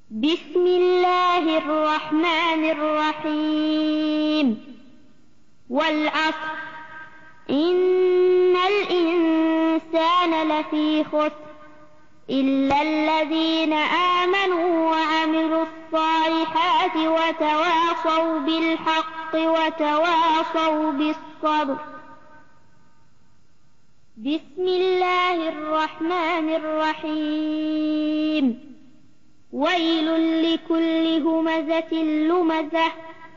بسم الله الرحمن الرحيم والعصر إن الإنسان لفي خسر إلا الذين آمنوا وعملوا الصالحات وتواصوا بالحق وتواصوا بالصبر بسم الله الرحمن الرحيم ويل لكل همزة لمزة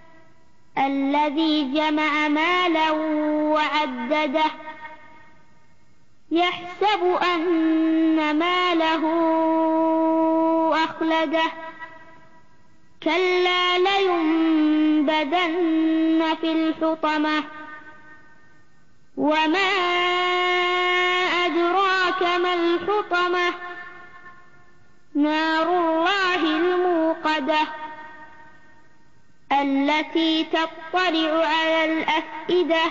الذي جمع مالا وعدده يحسب أن ماله أخلده كلا لينبذن في الحطمة وما أدراك ما الحطمة نار الله الموقدة التي تطلع على الأفئدة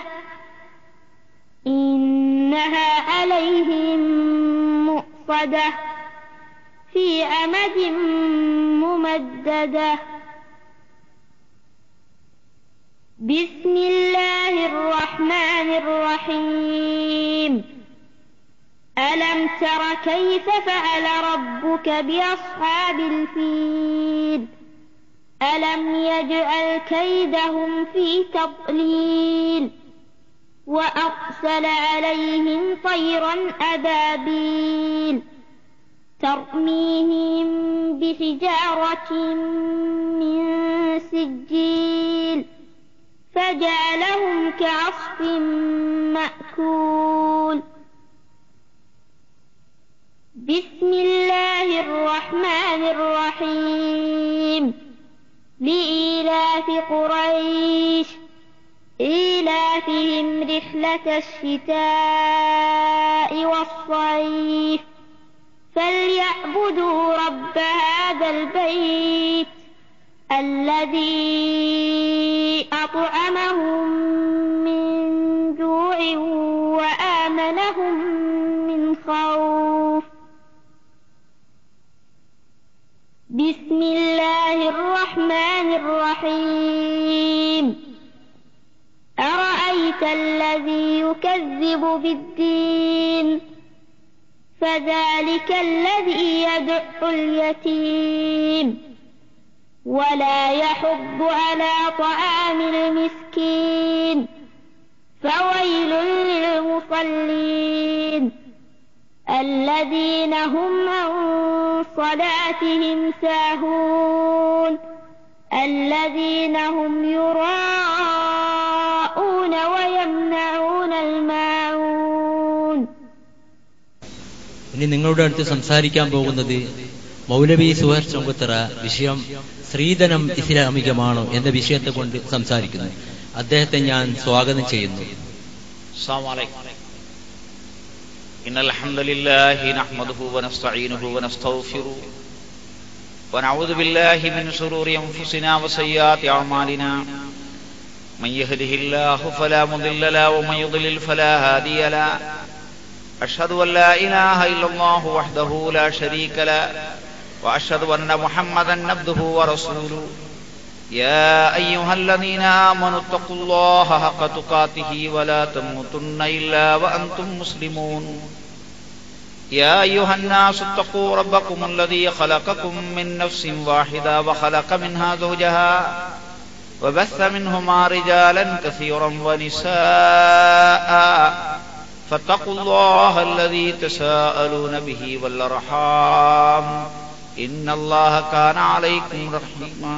إنها عليهم مؤصدة في أمد ممددة بسم الله الرحمن الرحيم ألم تر كيف فعل ربك بأصحاب الفيل ألم يجعل كيدهم في تضليل وأرسل عليهم طيرا أبابيل ترميهم بحجارة من سجيل فجعلهم كعصف مأكول بسم الله الرحمن الرحيم لإيلاف قريش إيلافهم رحلة الشتاء والصيف فليعبدوا رب هذا البيت الذي أطعمهم من جوع وآمنهم من خوف بسم الله الرحمن الرحيم أرأيت الذي يكذب بالدين فذلك الذي يدع اليتيم ولا يحض على طعام المسكين فويل للمصلين الذين هم عن صلاتهم ساهون الذين هم يراءون ويمنعون الماعون ഇനി നിങ്ങളുടെ അടുത്ത് സംസാരിക്കാൻ പോകുന്നത് മൗലവി സുഹർ ചൊങ്കുത്തറ വിഷയം സ്ത്രീധനം ഇസ്ലാമികമാണോ എന്ന വിഷയത്തെ കൊണ്ട് സംസാരിക്കുന്നു അദ്ദേഹത്തെ ഞാൻ സ്വാഗതം ചെയ്യുന്നു السلام عليكم إن الحمد لله نحمده ونستعينه ونستغفره ونعوذ بالله من شرور أنفسنا وسيئات أعمالنا من يهده الله فلا مضل له ومن يضلل فلا هادي له أشهد أن لا إله إلا الله وحده لا شريك له وأشهد أن محمدا عبده ورسوله يا أيها الذين آمنوا اتقوا الله حق تقاته ولا تموتن إلا وأنتم مسلمون يا أيها الناس اتقوا ربكم الذي خلقكم من نفس واحدة وخلق منها زوجها وبث منهما رجالا كثيرا ونساء فاتقوا الله الذي تساءلون به والأرحام إن الله كان عليكم رحيما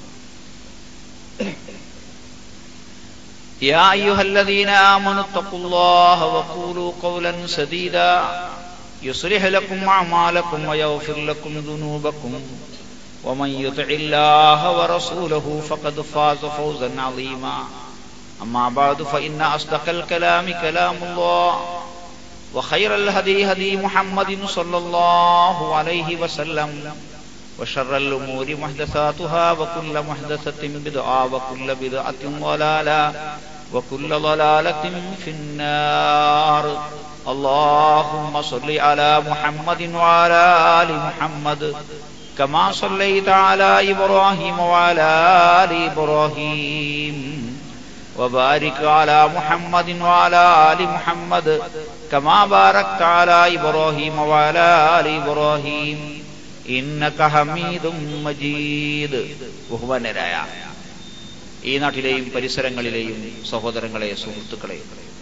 يا أيها الذين آمنوا اتقوا الله وقولوا قولا سديدا يصلح لكم أعمالكم ويغفر لكم ذنوبكم ومن يطع الله ورسوله فقد فاز فوزا عظيما أما بعد فإن أصدق الكلام كلام الله وخير الهدي هدي محمد صلى الله عليه وسلم وشر الأمور محدثاتها وكل محدثة بدعة وكل بدعة ضلالة وكل ضلالة في النار اللهم صل على محمد وعلى آل محمد كما صليت على إبراهيم وعلى آل إبراهيم وبارك على محمد وعلى آل محمد كما باركت على إبراهيم وعلى آل إبراهيم إنك حميد مجيد ബഹുമാനരായ ഈ നാട്ടിലെയും പരിസരങ്ങളിലെയും സഹോദരങ്ങളെ സുഹൃത്തുക്കളെ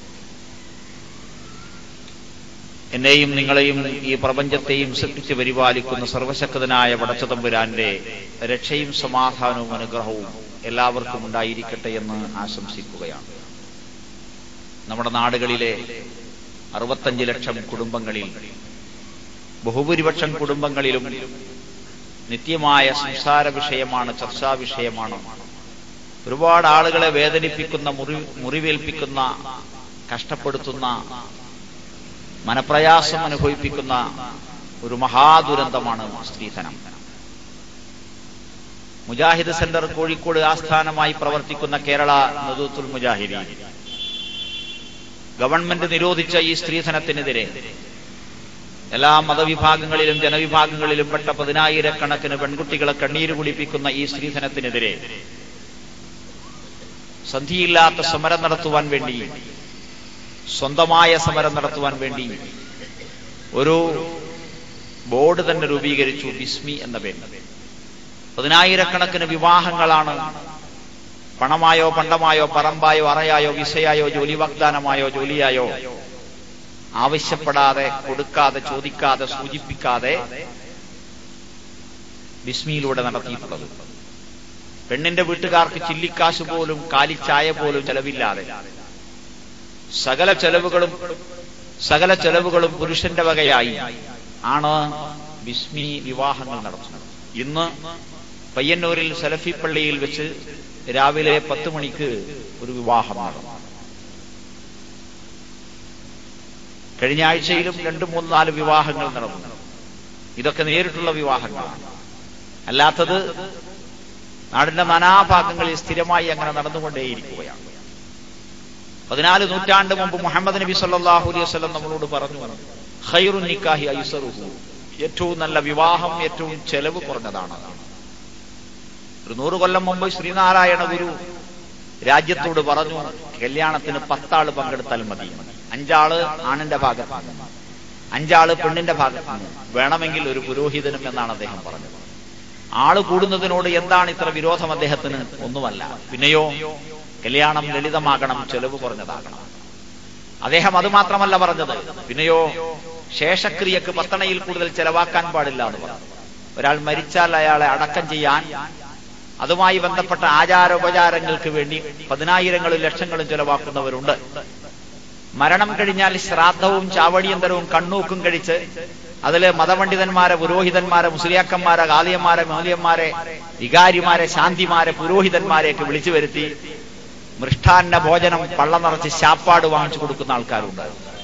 എന്നെയും നിങ്ങളെയും ഈ പ്രപഞ്ചത്തെയും സൃഷ്ടിച്ച് പരിപാലിക്കുന്ന സർവശക്തനായ വടച്ചതമ്പുരാന്റെ രക്ഷയും സമാധാനവും അനുഗ്രഹവും എല്ലാവർക്കും ഉണ്ടായിരിക്കട്ടെ എന്ന് ആശംസിക്കുകയാണ് നമ്മുടെ നാടുകളിലെ അറുപത്തഞ്ച് ലക്ഷം കുടുംബങ്ങളിൽ ബഹുഭൂരിപക്ഷം കുടുംബങ്ങളിലും നിത്യമായ സംസാര വിഷയമാണ് ചർച്ചാ വിഷയമാണ് ഒരുപാട് ആളുകളെ വേദനിപ്പിക്കുന്ന മുറി മുറിവേൽപ്പിക്കുന്ന കഷ്ടപ്പെടുത്തുന്ന മനപ്രയാസം അനുഭവിപ്പിക്കുന്ന ഒരു മഹാദുരന്തമാണ് സ്ത്രീധനം മുജാഹിദ് സെന്റർ കോഴിക്കോട് ആസ്ഥാനമായി പ്രവർത്തിക്കുന്ന കേരള നദൂത്തുൽ മുജാഹിദി ഗവൺമെന്റ് നിരോധിച്ച ഈ സ്ത്രീധനത്തിനെതിരെ എല്ലാ മതവിഭാഗങ്ങളിലും ജനവിഭാഗങ്ങളിലും പെട്ട പതിനായിരക്കണക്കിന് പെൺകുട്ടികളെ കണ്ണീര് കുടിപ്പിക്കുന്ന ഈ സ്ത്രീധനത്തിനെതിരെ സന്ധിയില്ലാത്ത സമരം നടത്തുവാൻ വേണ്ടി സ്വന്തമായ സമരം നടത്തുവാൻ വേണ്ടി ഒരു ബോർഡ് തന്നെ രൂപീകരിച്ചു ബിസ്മി എന്ന പേര് പതിനായിരക്കണക്കിന് വിവാഹങ്ങളാണ് പണമായോ പണ്ടമായോ പറമ്പായോ അറയായോ വിസയായോ ജോലി വാഗ്ദാനമായോ ജോലിയായോ ആവശ്യപ്പെടാതെ കൊടുക്കാതെ ചോദിക്കാതെ സൂചിപ്പിക്കാതെ ബിസ്മിയിലൂടെ നടത്തിയിട്ടുള്ളത് പെണ്ണിന്റെ വീട്ടുകാർക്ക് ചില്ലിക്കാശ് പോലും കാലിച്ചായ പോലും ചെലവില്ലാതെ സകല ചെലവുകളും സകല ചെലവുകളും പുരുഷന്റെ വകയായി ആണ് ബിസ്മി വിവാഹങ്ങൾ നടത്തുന്നത് ഇന്ന് പയ്യന്നൂരിൽ സലഫി പള്ളിയിൽ വെച്ച് രാവിലെ പത്ത് മണിക്ക് ഒരു വിവാഹം നടന്നു കഴിഞ്ഞ ആഴ്ചയിലും രണ്ട് മൂന്ന് നാല് വിവാഹങ്ങൾ നടന്നു ഇതൊക്കെ നേരിട്ടുള്ള വിവാഹങ്ങളാണ് അല്ലാത്തത് നാടിന്റെ നാനാഭാഗങ്ങളിൽ സ്ഥിരമായി അങ്ങനെ നടന്നുകൊണ്ടേയിരിക്കുകയാണ് പതിനാല് നൂറ്റാണ്ട് മുമ്പ് മുഹമ്മദ് നബി സല്ലാഹു അലൈഹി വസ്ലം നമ്മളോട് പറഞ്ഞു ഖൈറു നിക്കാഹി ഐസറുഹു ഏറ്റവും നല്ല വിവാഹം ഏറ്റവും ചെലവ് കുറഞ്ഞതാണ് ഒരു നൂറ് കൊല്ലം മുമ്പ് ശ്രീനാരായണ ഗുരു രാജ്യത്തോട് പറഞ്ഞു കല്യാണത്തിന് പത്താള് പങ്കെടുത്താൽ മതി അഞ്ചാള് ആണിന്റെ ഭാഗത്ത് നിന്ന് അഞ്ചാള് പെണ്ണിന്റെ ഭാഗത്ത് നിന്ന് വേണമെങ്കിൽ ഒരു പുരോഹിതനും എന്നാണ് അദ്ദേഹം പറഞ്ഞത് ആള് കൂടുന്നതിനോട് എന്താണ് ഇത്ര വിരോധം അദ്ദേഹത്തിന് ഒന്നുമല്ല പിന്നെയോ കല്യാണം ലളിതമാകണം ചെലവ് കുറഞ്ഞതാകണം അദ്ദേഹം അത് മാത്രമല്ല പറഞ്ഞത് പിന്നെയോ ശേഷക്രിയക്ക് പത്തണയിൽ കൂടുതൽ ചെലവാക്കാൻ പാടില്ല എന്ന് പറഞ്ഞു ഒരാൾ മരിച്ചാൽ അയാളെ അടക്കം ചെയ്യാൻ അതുമായി ബന്ധപ്പെട്ട ആചാരോപചാരങ്ങൾക്ക് വേണ്ടി പതിനായിരങ്ങളും ലക്ഷങ്ങളും ചെലവാക്കുന്നവരുണ്ട് മരണം കഴിഞ്ഞാൽ ശ്രാദ്ധവും ചാവടിയന്തരവും കണ്ണൂക്കും കഴിച്ച് അതില് മതപണ്ഡിതന്മാരെ പുരോഹിതന്മാരെ മുസ്ലിയാക്കന്മാരെ കാലിയന്മാരെ മൗലിയന്മാരെ വികാരിമാരെ ശാന്തിമാരെ പുരോഹിതന്മാരെയൊക്കെ വിളിച്ചു വരുത്തി മൃഷ്ടാന്ന ഭോജനം പള്ള നിറച്ച് ശാപ്പാട് വാങ്ങിച്ചു കൊടുക്കുന്ന ആൾക്കാരുണ്ട്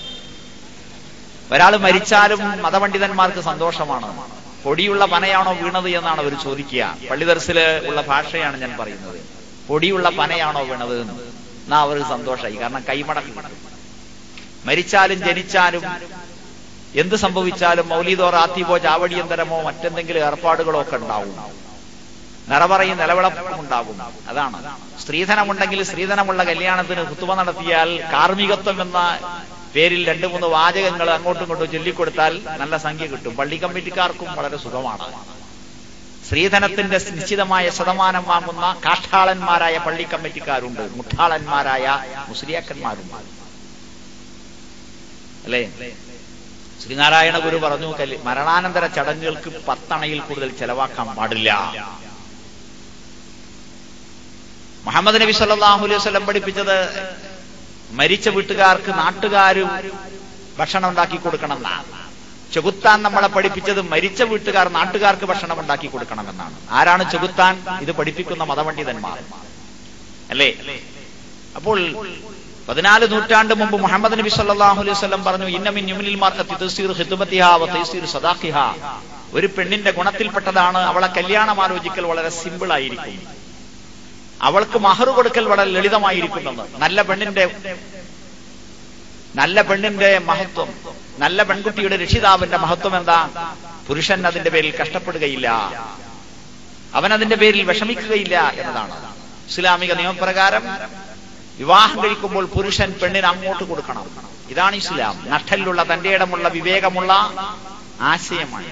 ഒരാൾ മരിച്ചാലും മതപണ്ഡിതന്മാർക്ക് സന്തോഷമാണ് പൊടിയുള്ള പനയാണോ വീണത് എന്നാണ് അവർ ചോദിക്കുക പള്ളിദർസില് ഉള്ള ഭാഷയാണ് ഞാൻ പറയുന്നത് പൊടിയുള്ള പനയാണോ വീണത് എന്ന് എന്നാ അവർക്ക് സന്തോഷമായി കാരണം കൈമടക്കി മരിച്ചാലും ജനിച്ചാലും എന്ത് സംഭവിച്ചാലും മൗലീദോ റാത്തീബോ ചാവടിയന്തരമോ മറ്റെന്തെങ്കിലും ഏർപ്പാടുകളോ ഒക്കെ ഉണ്ടാവും നിറപറയും നിലവിളപ്പും ഉണ്ടാകും അതാണ് സ്ത്രീധനമുണ്ടെങ്കിൽ സ്ത്രീധനമുള്ള കല്യാണത്തിന് കുത്തുവ നടത്തിയാൽ കാർമ്മികത്വം എന്ന പേരിൽ രണ്ട് മൂന്ന് വാചകങ്ങൾ അങ്ങോട്ടും ഇങ്ങോട്ടും ചൊല്ലിക്കൊടുത്താൽ നല്ല സംഖ്യ കിട്ടും പള്ളി കമ്മിറ്റിക്കാർക്കും വളരെ സുഖമാണ് സ്ത്രീധനത്തിന്റെ നിശ്ചിതമായ ശതമാനം വാങ്ങുന്ന കാഷ്ടാളന്മാരായ പള്ളി കമ്മിറ്റിക്കാരുണ്ട് മുട്ടാളന്മാരായ മുസ്ലിയാക്കന്മാരുണ്ട് അല്ലേ ശ്രീനാരായണ ഗുരു പറഞ്ഞു കല്യ- മരണാനന്തര ചടങ്ങുകൾക്ക് പത്തണയിൽ കൂടുതൽ ചെലവാക്കാൻ പാടില്ല മുഹമ്മദ് നബി സല്ലല്ലാഹു അലൈഹി വസല്ലം പഠിപ്പിച്ചത് മരിച്ച വീട്ടുകാർക്ക് നാട്ടുകാരും ഭക്ഷണം ഉണ്ടാക്കി കൊടുക്കണം എന്നാണ് ചെകുത്താൻ നമ്മളെ പഠിപ്പിച്ചത് മരിച്ച വീട്ടുകാർ നാട്ടുകാർക്ക് ഭക്ഷണം ഉണ്ടാക്കി കൊടുക്കണമെന്നാണ് ആരാണ് ചെകുത്താൻ ഇത് പഠിപ്പിക്കുന്ന മതപണ്ഡിതന്മാർ അല്ലേ അപ്പോൾ പതിനാല് നൂറ്റാണ്ട് മുമ്പ് മുഹമ്മദ് നബി സല്ലല്ലാഹു അലൈഹി വസല്ലം പറഞ്ഞു ഇന്നമിൻ യുമിനിൽ മാർക്കത്തി തസ്സീർ ഖിദ്മത്തിഹാ വ തയ്സീർ സദാഖിഹാ ഒരു പെണ്ണിന്റെ ഗുണത്തിൽപ്പെട്ടതാണ് അവളെ കല്യാണം ആലോചിക്കൽ വളരെ സിമ്പിൾ ആയിരിക്കും അവൾക്ക് മഹർ കൊടുക്കൽ വളരെ ലളിതമായിരിക്കുമെന്ന് നല്ല പെണ്ണിന്റെ നല്ല പെണ്ണിന്റെ മഹത്വം നല്ല പെൺകുട്ടിയുടെ രക്ഷിതാവിന്റെ മഹത്വം എന്താ പുരുഷൻ അതിന്റെ പേരിൽ കഷ്ടപ്പെടുകയില്ല അവൻ അതിന്റെ പേരിൽ വിഷമിക്കുകയില്ല എന്നതാണ് ഇസ്ലാമിക നിയമപ്രകാരം വിവാഹം കഴിക്കുമ്പോൾ പുരുഷൻ പെണ്ണിന് അങ്ങോട്ട് കൊടുക്കണം ഇതാണ് ഇസ്ലാം നട്ടലിലുള്ള തന്റെ ഇടമുള്ള വിവേകമുള്ള ആശയമാണ്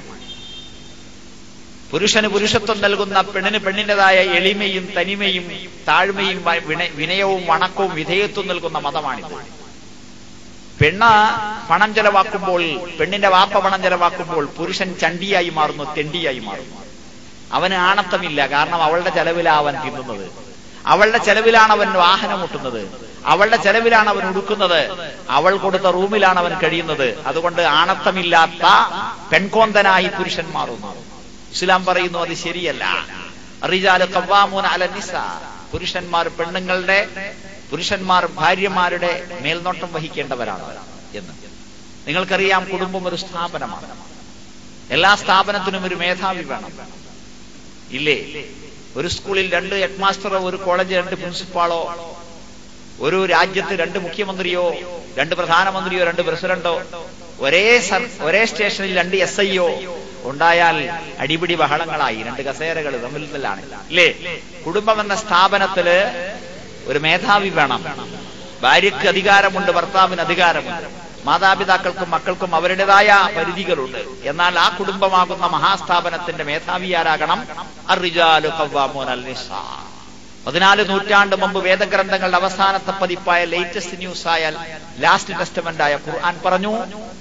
പുരുഷന് പുരുഷത്വം നൽകുന്ന പെണ്ണിന് പെണ്ണിന്റേതായ എളിമയും തനിമയും താഴ്മയും വ- വിന- വിനയവും വണക്കവും വിധേയത്വം നൽകുന്ന മതമാണിത് പെണ്ണ് പണം ചെലവാക്കുമ്പോൾ പെണ്ണിന്റെ വാപ്പ പണം ചെലവാക്കുമ്പോൾ പുരുഷൻ ചണ്ടിയായി മാറുന്നു തെണ്ടിയായി മാറുന്നു അവന് ആണത്തമില്ല കാരണം അവളുടെ ചെലവിലാണ് അവൻ തിന്നുന്നത് അവളുടെ ചെലവിലാണ് അവൻ വാഹനം മുട്ടുന്നത് അവളുടെ ചെലവിലാണ് അവൻ ഉടുക്കുന്നത് അവൾ കൊടുത്ത റൂമിലാണ് അവൻ കഴിയുന്നത് അതുകൊണ്ട് ആണത്തമില്ലാത്ത പെൺകോന്തനായി പുരുഷൻ മാറുന്നു ഇസ്ലാം പറയുന്നു അത് ശരിയല്ല റിജാല് ഖവ്വാമൂന അല നിസ പുരുഷന്മാർ പെണ്ണുങ്ങളുടെ പുരുഷന്മാർ ഭാര്യമാരുടെ മേൽനോട്ടം വഹിക്കേണ്ടവരാണ് എന്ന് നിങ്ങൾക്കറിയാം കുടുംബം ഒരു സ്ഥാപനമാണ് എല്ലാ സ്ഥാപനത്തിനും ഒരു മേധാവി വേണം ഇല്ലേ ഒരു സ്കൂളിൽ രണ്ട് ഹെഡ് മാസ്റ്ററോ ഒരു കോളേജ് രണ്ട് പ്രിൻസിപ്പാളോ ഒരു രാജ്യത്ത് രണ്ട് മുഖ്യമന്ത്രിയോ രണ്ട് പ്രധാനമന്ത്രിയോ രണ്ട് പ്രസിഡന്റോ ഒരേ സർ- ഒരേ സ്റ്റേഷനിൽ രണ്ട് എസ് ഐയോ ഉണ്ടായാൽ അടിപിടി ബഹളങ്ങളായി രണ്ട് കസേരകൾ തമ്മിൽ തല്ലാണ് ഇല്ലേ കുടുംബം എന്ന സ്ഥാപനത്തില് ഒരു മേധാവി വേണം ഭാര്യയ്ക്ക് അധികാരമുണ്ട് ഭർത്താവിന് അധികാരമുണ്ട് മാതാപിതാക്കൾക്കും മക്കൾക്കും അവരുടേതായ പരിധികളുണ്ട് എന്നാൽ ആ കുടുംബമാകുന്ന മഹാസ്ഥാപനത്തിന്റെ മേധാവി ആരാകണം അർറിജാലു ഖവ്വാമൂന അൽ നിസാ. പതിനാല് നൂറ്റാണ്ട് മുമ്പ് വേദഗ്രന്ഥങ്ങളുടെ അവസാനത്തെ പതിപ്പായ ലേറ്റസ്റ്റ് ന്യൂസ് ആയ ലാസ്റ്റ് ടെസ്റ്റമെന്റ് ആയ ഖുർആൻ പറഞ്ഞു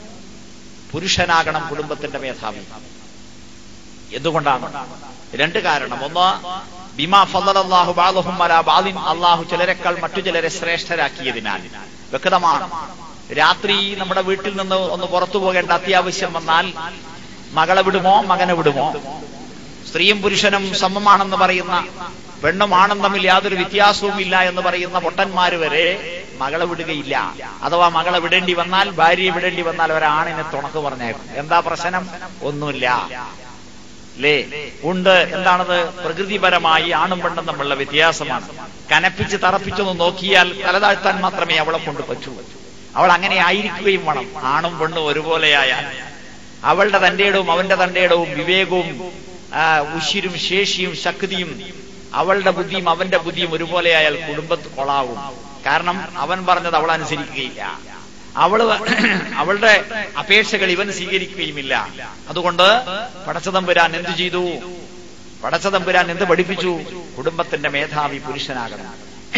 പുരുഷനാകണം കുടുംബത്തിന്റെ മേധാവി എന്തുകൊണ്ടാണ് രണ്ട് കാരണം ഒന്ന് ബിമാ ഫضലല്ലാഹു ബാദഹും അലാ ബാദിൻ അല്ലാഹു ചിലരെക്കാൾ മറ്റു ചിലരെ ശ്രേഷ്ഠരാക്കിയതിനാൽ വ്യക്തമാണ് രാത്രി നമ്മുടെ വീട്ടിൽ നിന്ന് ഒന്ന് പുറത്തു പോകേണ്ട അത്യാവശ്യം വന്നാൽ മകളെ വിടുമോ മകനെ വിടുമോ സ്ത്രീയും പുരുഷനും സമമാണെന്ന് പറയുന്ന പെണ്ണും ആണും തമ്മിൽ യാതൊരു വ്യത്യാസവും ഇല്ല എന്ന് പറയുന്ന പൊട്ടന്മാര് വരെ മകളെ വിടുകയില്ല അഥവാ മകളെ വിടേണ്ടി വന്നാൽ ഭാര്യയെ വിടേണ്ടി വന്നാൽ ഒരാണിനെ തുണക്ക് പറഞ്ഞേക്കും എന്താ പ്രശ്നം ഒന്നുമില്ല അല്ലേ ഉണ്ട് എന്താണത് പ്രകൃതിപരമായി ആണും പെണ്ണും തമ്മിലുള്ള വ്യത്യാസമാണ് കനപ്പിച്ച് തറപ്പിച്ചൊന്ന് നോക്കിയാൽ തലതാഴ്ത്താൻ മാത്രമേ അവളെ കൊണ്ട് പറ്റൂ അവൾ അങ്ങനെ ആയിരിക്കുകയും വേണം ആണും പെണ്ണും ഒരുപോലെയായാൽ അവളുടെ തന്റേടവും അവന്റെ തന്റേടവും വിവേകവും ആ, ഉശിരും ശേഷിയും ശക്തിയും അവളുടെ ബുദ്ധിയും അവന്റെ ബുദ്ധിയും ഒരുപോലെയായാൽ കുടുംബത്ത് കൊളാവും കാരണം അവൻ പറഞ്ഞത് അവൾ അനുസരിക്കുകയില്ല അവള് അവളുടെ അപേക്ഷകൾ ഇവൻ സ്വീകരിക്കുകയുമില്ല അതുകൊണ്ട് പടച്ചതമ്പുരാൻ എന്തു ചെയ്തു പടച്ചതമ്പുരാൻ എന്ത് പഠിപ്പിച്ചു കുടുംബത്തിന്റെ മേധാവി പുരുഷനാകണം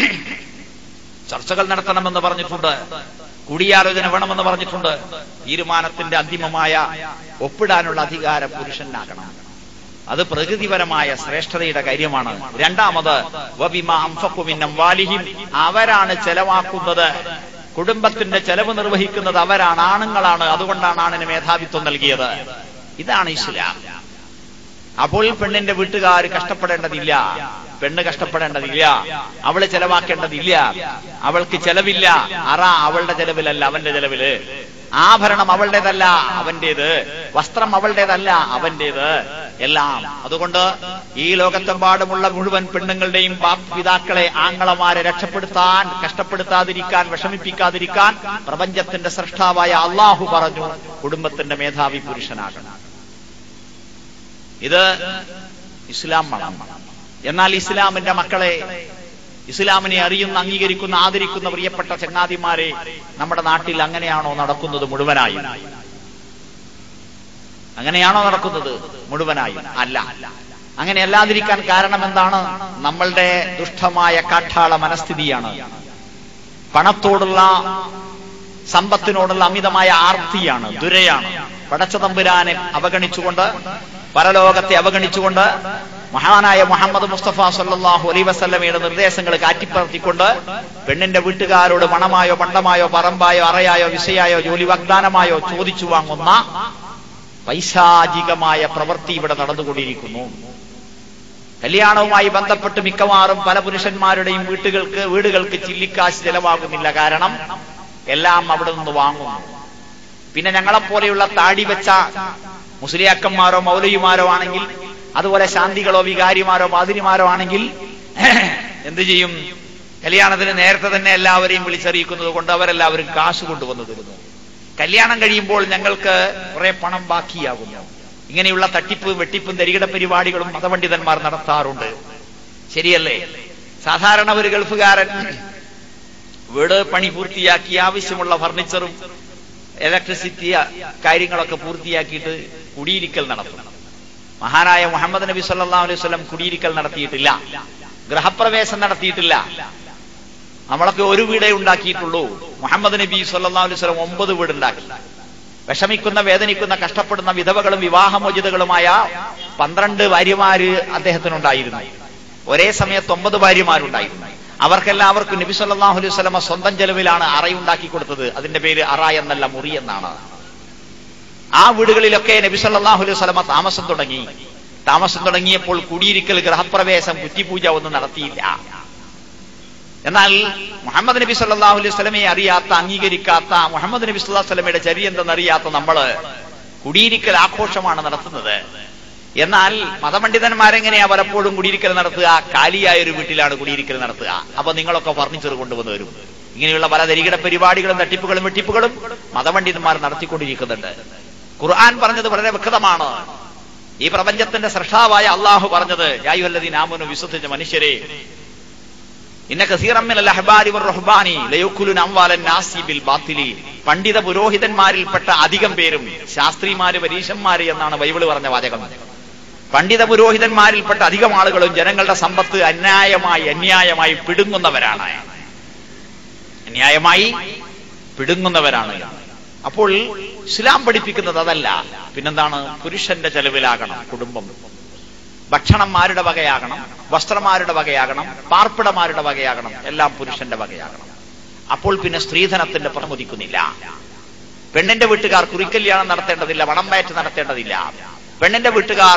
ചർച്ചകൾ നടത്തണമെന്ന് പറഞ്ഞിട്ടുണ്ട് കൂടിയാലോചന വേണമെന്ന് പറഞ്ഞിട്ടുണ്ട് തീരുമാനത്തിന്റെ അന്തിമമായ ഒപ്പിടാനുള്ള അധികാരം പുരുഷനാകണം അത് പ്രകൃതിപരമായ ശ്രേഷ്ഠതയുടെ കാര്യമാണ് രണ്ടാമത് വബിമ അംഫഖു മിൻ അംവാലിഹിം അവരാണ് ചെലവാക്കുന്നത് കുടുംബത്തിന്റെ ചെലവ് നിർവഹിക്കുന്നത് അവരാണ് ആണുങ്ങളാണ് അതുകൊണ്ടാണ് ആണിന് മേധാവിത്വം നൽകിയത് ഇതാണ് ഇസ്ലാം അപ്പോൾ പെണ്ണിന്റെ വീട്ടുകാർ കഷ്ടപ്പെടേണ്ടതില്ല പെണ്ണ് കഷ്ടപ്പെടേണ്ടതില്ല അവള് ചെലവാക്കേണ്ടതില്ല അവൾക്ക് ചെലവില്ല അറ അവളുടെ ചെലവിലല്ല അവന്റെ ചെലവില് ആഭരണം അവളുടേതല്ല അവന്റേത് വസ്ത്രം അവളുടേതല്ല അവന്റേത് എല്ലാം അതുകൊണ്ട് ഈ ലോകത്തെമ്പാടുമുള്ള മുഴുവൻ പെണ്ണുങ്ങളുടെയും ബാപ്പ് പിതാക്കളെ ആങ്ങളമാരെ രക്ഷപ്പെടുത്താൻ കഷ്ടപ്പെടുത്താതിരിക്കാൻ വിഷമിപ്പിക്കാതിരിക്കാൻ പ്രപഞ്ചത്തിന്റെ സൃഷ്ടാവായ അള്ളാഹു പറഞ്ഞു കുടുംബത്തിന്റെ മേധാവി പുരുഷനാകണം ഇത് ഇസ്ലാം മണം എന്നാൽ ഇസ്ലാമിന്റെ മക്കളെ ഇസ്ലാമിനെ അറിയുന്ന അംഗീകരിക്കുന്ന ആദരിക്കുന്ന പ്രിയപ്പെട്ട ചങ്ങാതിമാരെ നമ്മുടെ നാട്ടിൽ അങ്ങനെയാണോ നടക്കുന്നത് മുഴുവനായും അങ്ങനെയാണോ നടക്കുന്നത് മുഴുവനായും അല്ല അങ്ങനെ അല്ലാതിരിക്കാൻ കാരണം എന്താണ് നമ്മളുടെ ദുഷ്ടമായ കാട്ടാള മനസ്ഥിതിയാണ് പണത്തോടുള്ള സമ്പത്തിനോടുള്ള അമിതമായ ആർത്തിയാണ് ദുരയാണ് പടച്ചതമ്പുരാനെ അവഗണിച്ചുകൊണ്ട് പരലോകത്തെ അവഗണിച്ചുകൊണ്ട് മഹാനായ മുഹമ്മദ് മുസ്തഫ സല്ലാഹു അലൈ വസല്ലമയുടെ നിർദ്ദേശങ്ങൾ കാറ്റിപ്പറത്തിക്കൊണ്ട് പെണ്ണിന്റെ വീട്ടുകാരോട് പണമായോ പണ്ടമായോ പറമ്പായോ അറയായോ വിസയായോ ജോലി വാഗ്ദാനമായോ ചോദിച്ചു വാങ്ങുന്ന പൈശാചികമായ പ്രവൃത്തി ഇവിടെ നടന്നുകൊണ്ടിരിക്കുന്നു കല്യാണവുമായി ബന്ധപ്പെട്ട് മിക്കവാറും പല പുരുഷന്മാരുടെയും വീട്ടുകൾക്ക് വീടുകൾക്ക് ചില്ലിക്കാശ് ചെലവാകുന്നില്ല കാരണം എല്ലാം അവിടെ നിന്ന് വാങ്ങുന്നു പിന്നെ ഞങ്ങളെപ്പോലെയുള്ള താടി വെച്ച മുസ്ലിയാക്കന്മാരോ മൗലയുമാരോ ആണെങ്കിൽ അതുപോലെ ശാന്തികളോ വികാരിമാരോ പാതിരിമാരോ ആണെങ്കിൽ എന്ത് ചെയ്യും കല്യാണത്തിന് നേരത്തെ തന്നെ എല്ലാവരെയും വിളിച്ചറിയിക്കുന്നത് കൊണ്ട് അവരെല്ലാവരും കാശ് കൊണ്ടുവന്നു തരുന്നു കല്യാണം കഴിയുമ്പോൾ ഞങ്ങൾക്ക് കുറെ പണം ബാക്കിയാകുന്നു ഇങ്ങനെയുള്ള തട്ടിപ്പ് വെട്ടിപ്പും തരികിട പരിപാടികളും മതപണ്ഡിതന്മാർ നടത്താറുണ്ട് ശരിയല്ലേ സാധാരണ ഒരു ഗൾഫുകാരൻ വീട് പണി പൂർത്തിയാക്കി ആവശ്യമുള്ള ഫർണിച്ചറും ഇലക്ട്രിസിറ്റി കാര്യങ്ങളൊക്കെ പൂർത്തിയാക്കിയിട്ട് കുടിയിരിക്കൽ നടത്തും മഹാനായ മുഹമ്മദ് നബി സല്ലാ അലൈഹി സ്വലം കുടിയിരിക്കൽ നടത്തിയിട്ടില്ല ഗൃഹപ്രവേശം നടത്തിയിട്ടില്ല നമ്മളൊക്കെ ഒരു വീടേ ഉണ്ടാക്കിയിട്ടുള്ളൂ മുഹമ്മദ് നബി സല്ലാ അലൈഹി സ്വലം ഒമ്പത് വീടുണ്ടാക്കി വിഷമിക്കുന്ന വേദനിക്കുന്ന കഷ്ടപ്പെടുന്ന വിധവകളും വിവാഹമോചിതകളുമായ പന്ത്രണ്ട് ഭാര്യമാര് അദ്ദേഹത്തിനുണ്ടായിരുന്നു ഒരേ സമയത്ത് ഒമ്പത് ഭാര്യമാരുണ്ടായിരുന്നു അവർക്കെല്ലാവർക്കും നബി സല്ലാഹു അലൈഹി സ്വലമ സ്വന്തം ചെലവിലാണ് അറയുണ്ടാക്കി കൊടുത്തത് അതിന്റെ പേര് അറ എന്നല്ല മുറി എന്നാണ് ആ വീടുകളിലൊക്കെ നബി സല്ലാഹു അലൈഹി സ്വലമ താമസം തുടങ്ങി താമസം തുടങ്ങിയപ്പോൾ കുടിയിരിക്കൽ ഗ്രഹപ്രവേശം കുറ്റിപൂജ ഒന്നും നടത്തിയില്ല എന്നാൽ മുഹമ്മദ് നബി സല്ലാഹു അലൈഹി സ്വലമയെ അറിയാത്ത അംഗീകരിക്കാത്ത മുഹമ്മദ് നബി സുല്ലാ സ്വലമയുടെ ചരി എന്തെന്നറിയാത്ത നമ്മള് കുടിയിരിക്കൽ ആഘോഷമാണ് നടത്തുന്നത് എന്നാൽ മതപണ്ഡിതന്മാരെങ്ങനെയാ പലപ്പോഴും കുടിയിരിക്കൽ നടത്തുക കാലിയായ ഒരു വീട്ടിലാണ് കുടിയിരിക്കൽ നടത്തുക അപ്പൊ നിങ്ങളൊക്കെ ഫർണിച്ചർ കൊണ്ടുവന്ന് വരും ഇങ്ങനെയുള്ള പല തരികിട പരിപാടികളും തട്ടിപ്പുകളും വെട്ടിപ്പുകളും മതപണ്ഡിതന്മാർ നടത്തിക്കൊണ്ടിരിക്കുന്നുണ്ട് ഖുർആൻ പറഞ്ഞത് വളരെ വ്യക്തമാണ് ഈ പ്രപഞ്ചത്തിന്റെ സൃഷ്ടാവായ അള്ളാഹു പറഞ്ഞത് യായുവല്ലദീൻ ആമനു വിശ്വസിച്ച മനുഷ്യരെ ഇന്ന കസീറമ്മിൽ അഹ്ബാരി റഹ്ബാനി ലയുക്കുലുൻ അംവാലൻ നാസി ബിൽ ബാത്തിലി പണ്ഡിത പുരോഹിതന്മാരിൽപ്പെട്ട അധികം പേരും ശാസ്ത്രിമാര് പരീശന്മാര് എന്നാണ് ബൈബിള് പറഞ്ഞ വാചകം പണ്ഡിത പുരോഹിതന്മാരിൽപ്പെട്ട അധികം ആളുകളും ജനങ്ങളുടെ സമ്പത്ത് അന്യായമായി അന്യായമായി പിടുങ്ങുന്നവരാണ് അന്യായമായി പിടുങ്ങുന്നവരാണ് അപ്പോൾ ഇസ്ലാം പഠിപ്പിക്കുന്നത് അതല്ല പിന്നെന്താണ് പുരുഷന്റെ ചെലവിലാകണം കുടുംബം ഭക്ഷണന്മാരുടെ വകയാകണം വസ്ത്രമാരുടെ വകയാകണം പാർപ്പിടമാരുടെ വകയാകണം എല്ലാം പുരുഷന്റെ വകയാകണം അപ്പോൾ പിന്നെ സ്ത്രീധനത്തിന്റെ പ്രമുദിക്കുന്നില്ല പെണ്ണിന്റെ വീട്ടുകാർ കുറിക്കല്യാണം നടത്തേണ്ടതില്ല വണം വയറ്റ് നടത്തേണ്ടതില്ല പെണ്ണിന്റെ വീട്ടുകാർ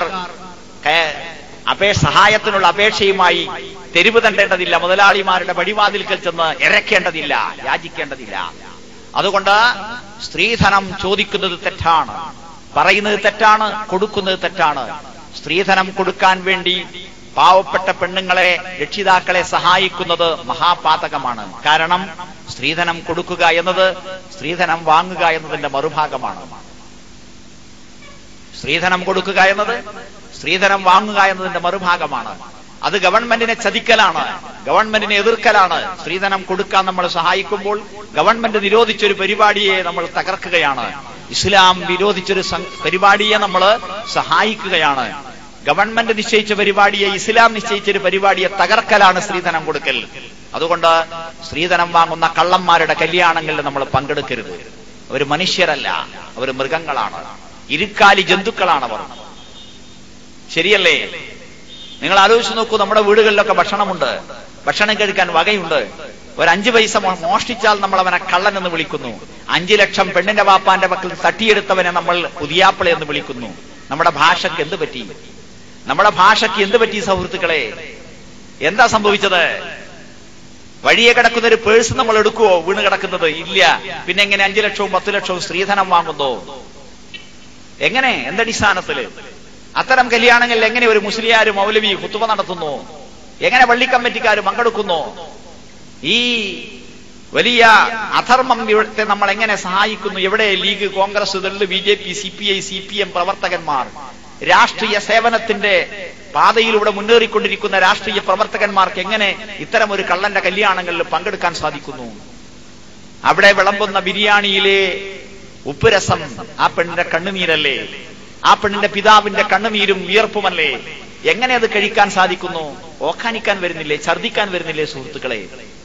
അപേ സഹായത്തിനുള്ള അപേക്ഷയുമായി തെരുവ് തണ്ടേണ്ടതില്ല മുതലാളിമാരുടെ പടിവാതിൽക്കൽ ചെന്ന് ഇറക്കേണ്ടതില്ല യാചിക്കേണ്ടതില്ല അതുകൊണ്ട് സ്ത്രീധനം ചോദിക്കുന്നത് തെറ്റാണ് പറയുന്നത് തെറ്റാണ് കൊടുക്കുന്നത് തെറ്റാണ് സ്ത്രീധനം കൊടുക്കാൻ വേണ്ടി പാവപ്പെട്ട പെണ്ണുങ്ങളെ രക്ഷിതാക്കളെ സഹായിക്കുന്നത് മഹാപാതകമാണ് കാരണം സ്ത്രീധനം കൊടുക്കുക എന്നത് സ്ത്രീധനം വാങ്ങുക എന്നതിന്റെ മറുഭാഗമാണ് സ്ത്രീധനം കൊടുക്കുക എന്നത് സ്ത്രീധനം വാങ്ങുക എന്നതിന്റെ മറുഭാഗമാണ് അത് ഗവൺമെന്റിനെ ചതിക്കലാണ് ഗവൺമെന്റിനെ എതിർക്കലാണ് സ്ത്രീധനം കൊടുക്കാൻ നമ്മൾ സഹായിക്കുമ്പോൾ ഗവൺമെന്റ് നിരോധിച്ചൊരു പരിപാടിയെ നമ്മൾ തകർക്കുകയാണ് ഇസ്ലാം വിരോധിച്ചൊരു പരിപാടിയെ നമ്മൾ സഹായിക്കുകയാണ് ഗവൺമെന്റ് നിശ്ചയിച്ച പരിപാടിയെ ഇസ്ലാം നിശ്ചയിച്ചൊരു പരിപാടിയെ തകർക്കലാണ് സ്ത്രീധനം കൊടുക്കൽ അതുകൊണ്ട് സ്ത്രീധനം വാങ്ങുന്ന കള്ളന്മാരുടെ കല്യാണങ്ങളിൽ നമ്മൾ പങ്കെടുക്കരുത് അവർ മനുഷ്യരല്ല അവർ മൃഗങ്ങളാണ് ഇരുക്കാലി ജന്തുക്കളാണ് അവർ ശരിയല്ലേ നിങ്ങൾ ആലോചിച്ച് നോക്കൂ നമ്മുടെ വീടുകളിലൊക്കെ ഭക്ഷണമുണ്ട് ഭക്ഷണം കഴിക്കാൻ വകയുണ്ട് ഒരു അഞ്ചു പൈസ മോഷ്ടിച്ചാൽ നമ്മൾ അവനെ കള്ളൻ എന്ന് വിളിക്കുന്നു അഞ്ചു ലക്ഷം പെണ്ണിന്റെ വാപ്പാന്റെ പക്കൽ തട്ടിയെടുത്തവനെ നമ്മൾ പുതിയാപ്പിള എന്ന് വിളിക്കുന്നു നമ്മുടെ ഭാഷയ്ക്ക് എന്ത് പറ്റി നമ്മുടെ ഭാഷയ്ക്ക് എന്ത് പറ്റി സുഹൃത്തുക്കളെ എന്താ സംഭവിച്ചത് വഴിയെ കിടക്കുന്ന ഒരു പേഴ്സ് നമ്മൾ എടുക്കുവോ വീണ് കിടക്കുന്നത് ഇല്ല പിന്നെ എങ്ങനെ അഞ്ചു ലക്ഷവും പത്ത് ലക്ഷവും സ്ത്രീധനം വാങ്ങുന്നു എങ്ങനെ എന്തടിസ്ഥാനത്തില് അത്തരം കല്യാണങ്ങളിൽ എങ്ങനെ ഒരു മുസ്ലിയാര് മൗലവി കുത്തുവ നടത്തുന്നു എങ്ങനെ പള്ളി കമ്മിറ്റിക്കാർ പങ്കെടുക്കുന്നു ഈ വലിയ അധർമ്മം ഇവിടുത്തെ നമ്മൾ എങ്ങനെ സഹായിക്കുന്നു എവിടെ League Congress Dal B J P C P I C P M പ്രവർത്തകന്മാർ രാഷ്ട്രീയ സേവനത്തിന്റെ പാതയിലൂടെ മുന്നേറിക്കൊണ്ടിരിക്കുന്ന രാഷ്ട്രീയ പ്രവർത്തകന്മാർക്ക് എങ്ങനെ ഇത്തരം ഒരു കള്ളന്റെ കല്യാണങ്ങളിൽ പങ്കെടുക്കാൻ സാധിക്കുന്നു അവിടെ വിളമ്പുന്ന ബിരിയാണിയിലെ ഉപ്പുരസം ആ പെണ്ണിന്റെ കണ്ണുനീരല്ലേ ആ പെണ്ണിന്റെ പിതാവിന്റെ കണ്ണുനീരും വിയർപ്പുമല്ലേ എങ്ങനെ അത് കഴിക്കാൻ സാധിക്കുന്നു ഓക്കാനിക്കാൻ വരുന്നില്ലേ ഛർദിക്കാൻ വരുന്നില്ലേ സുഹൃത്തുക്കളെ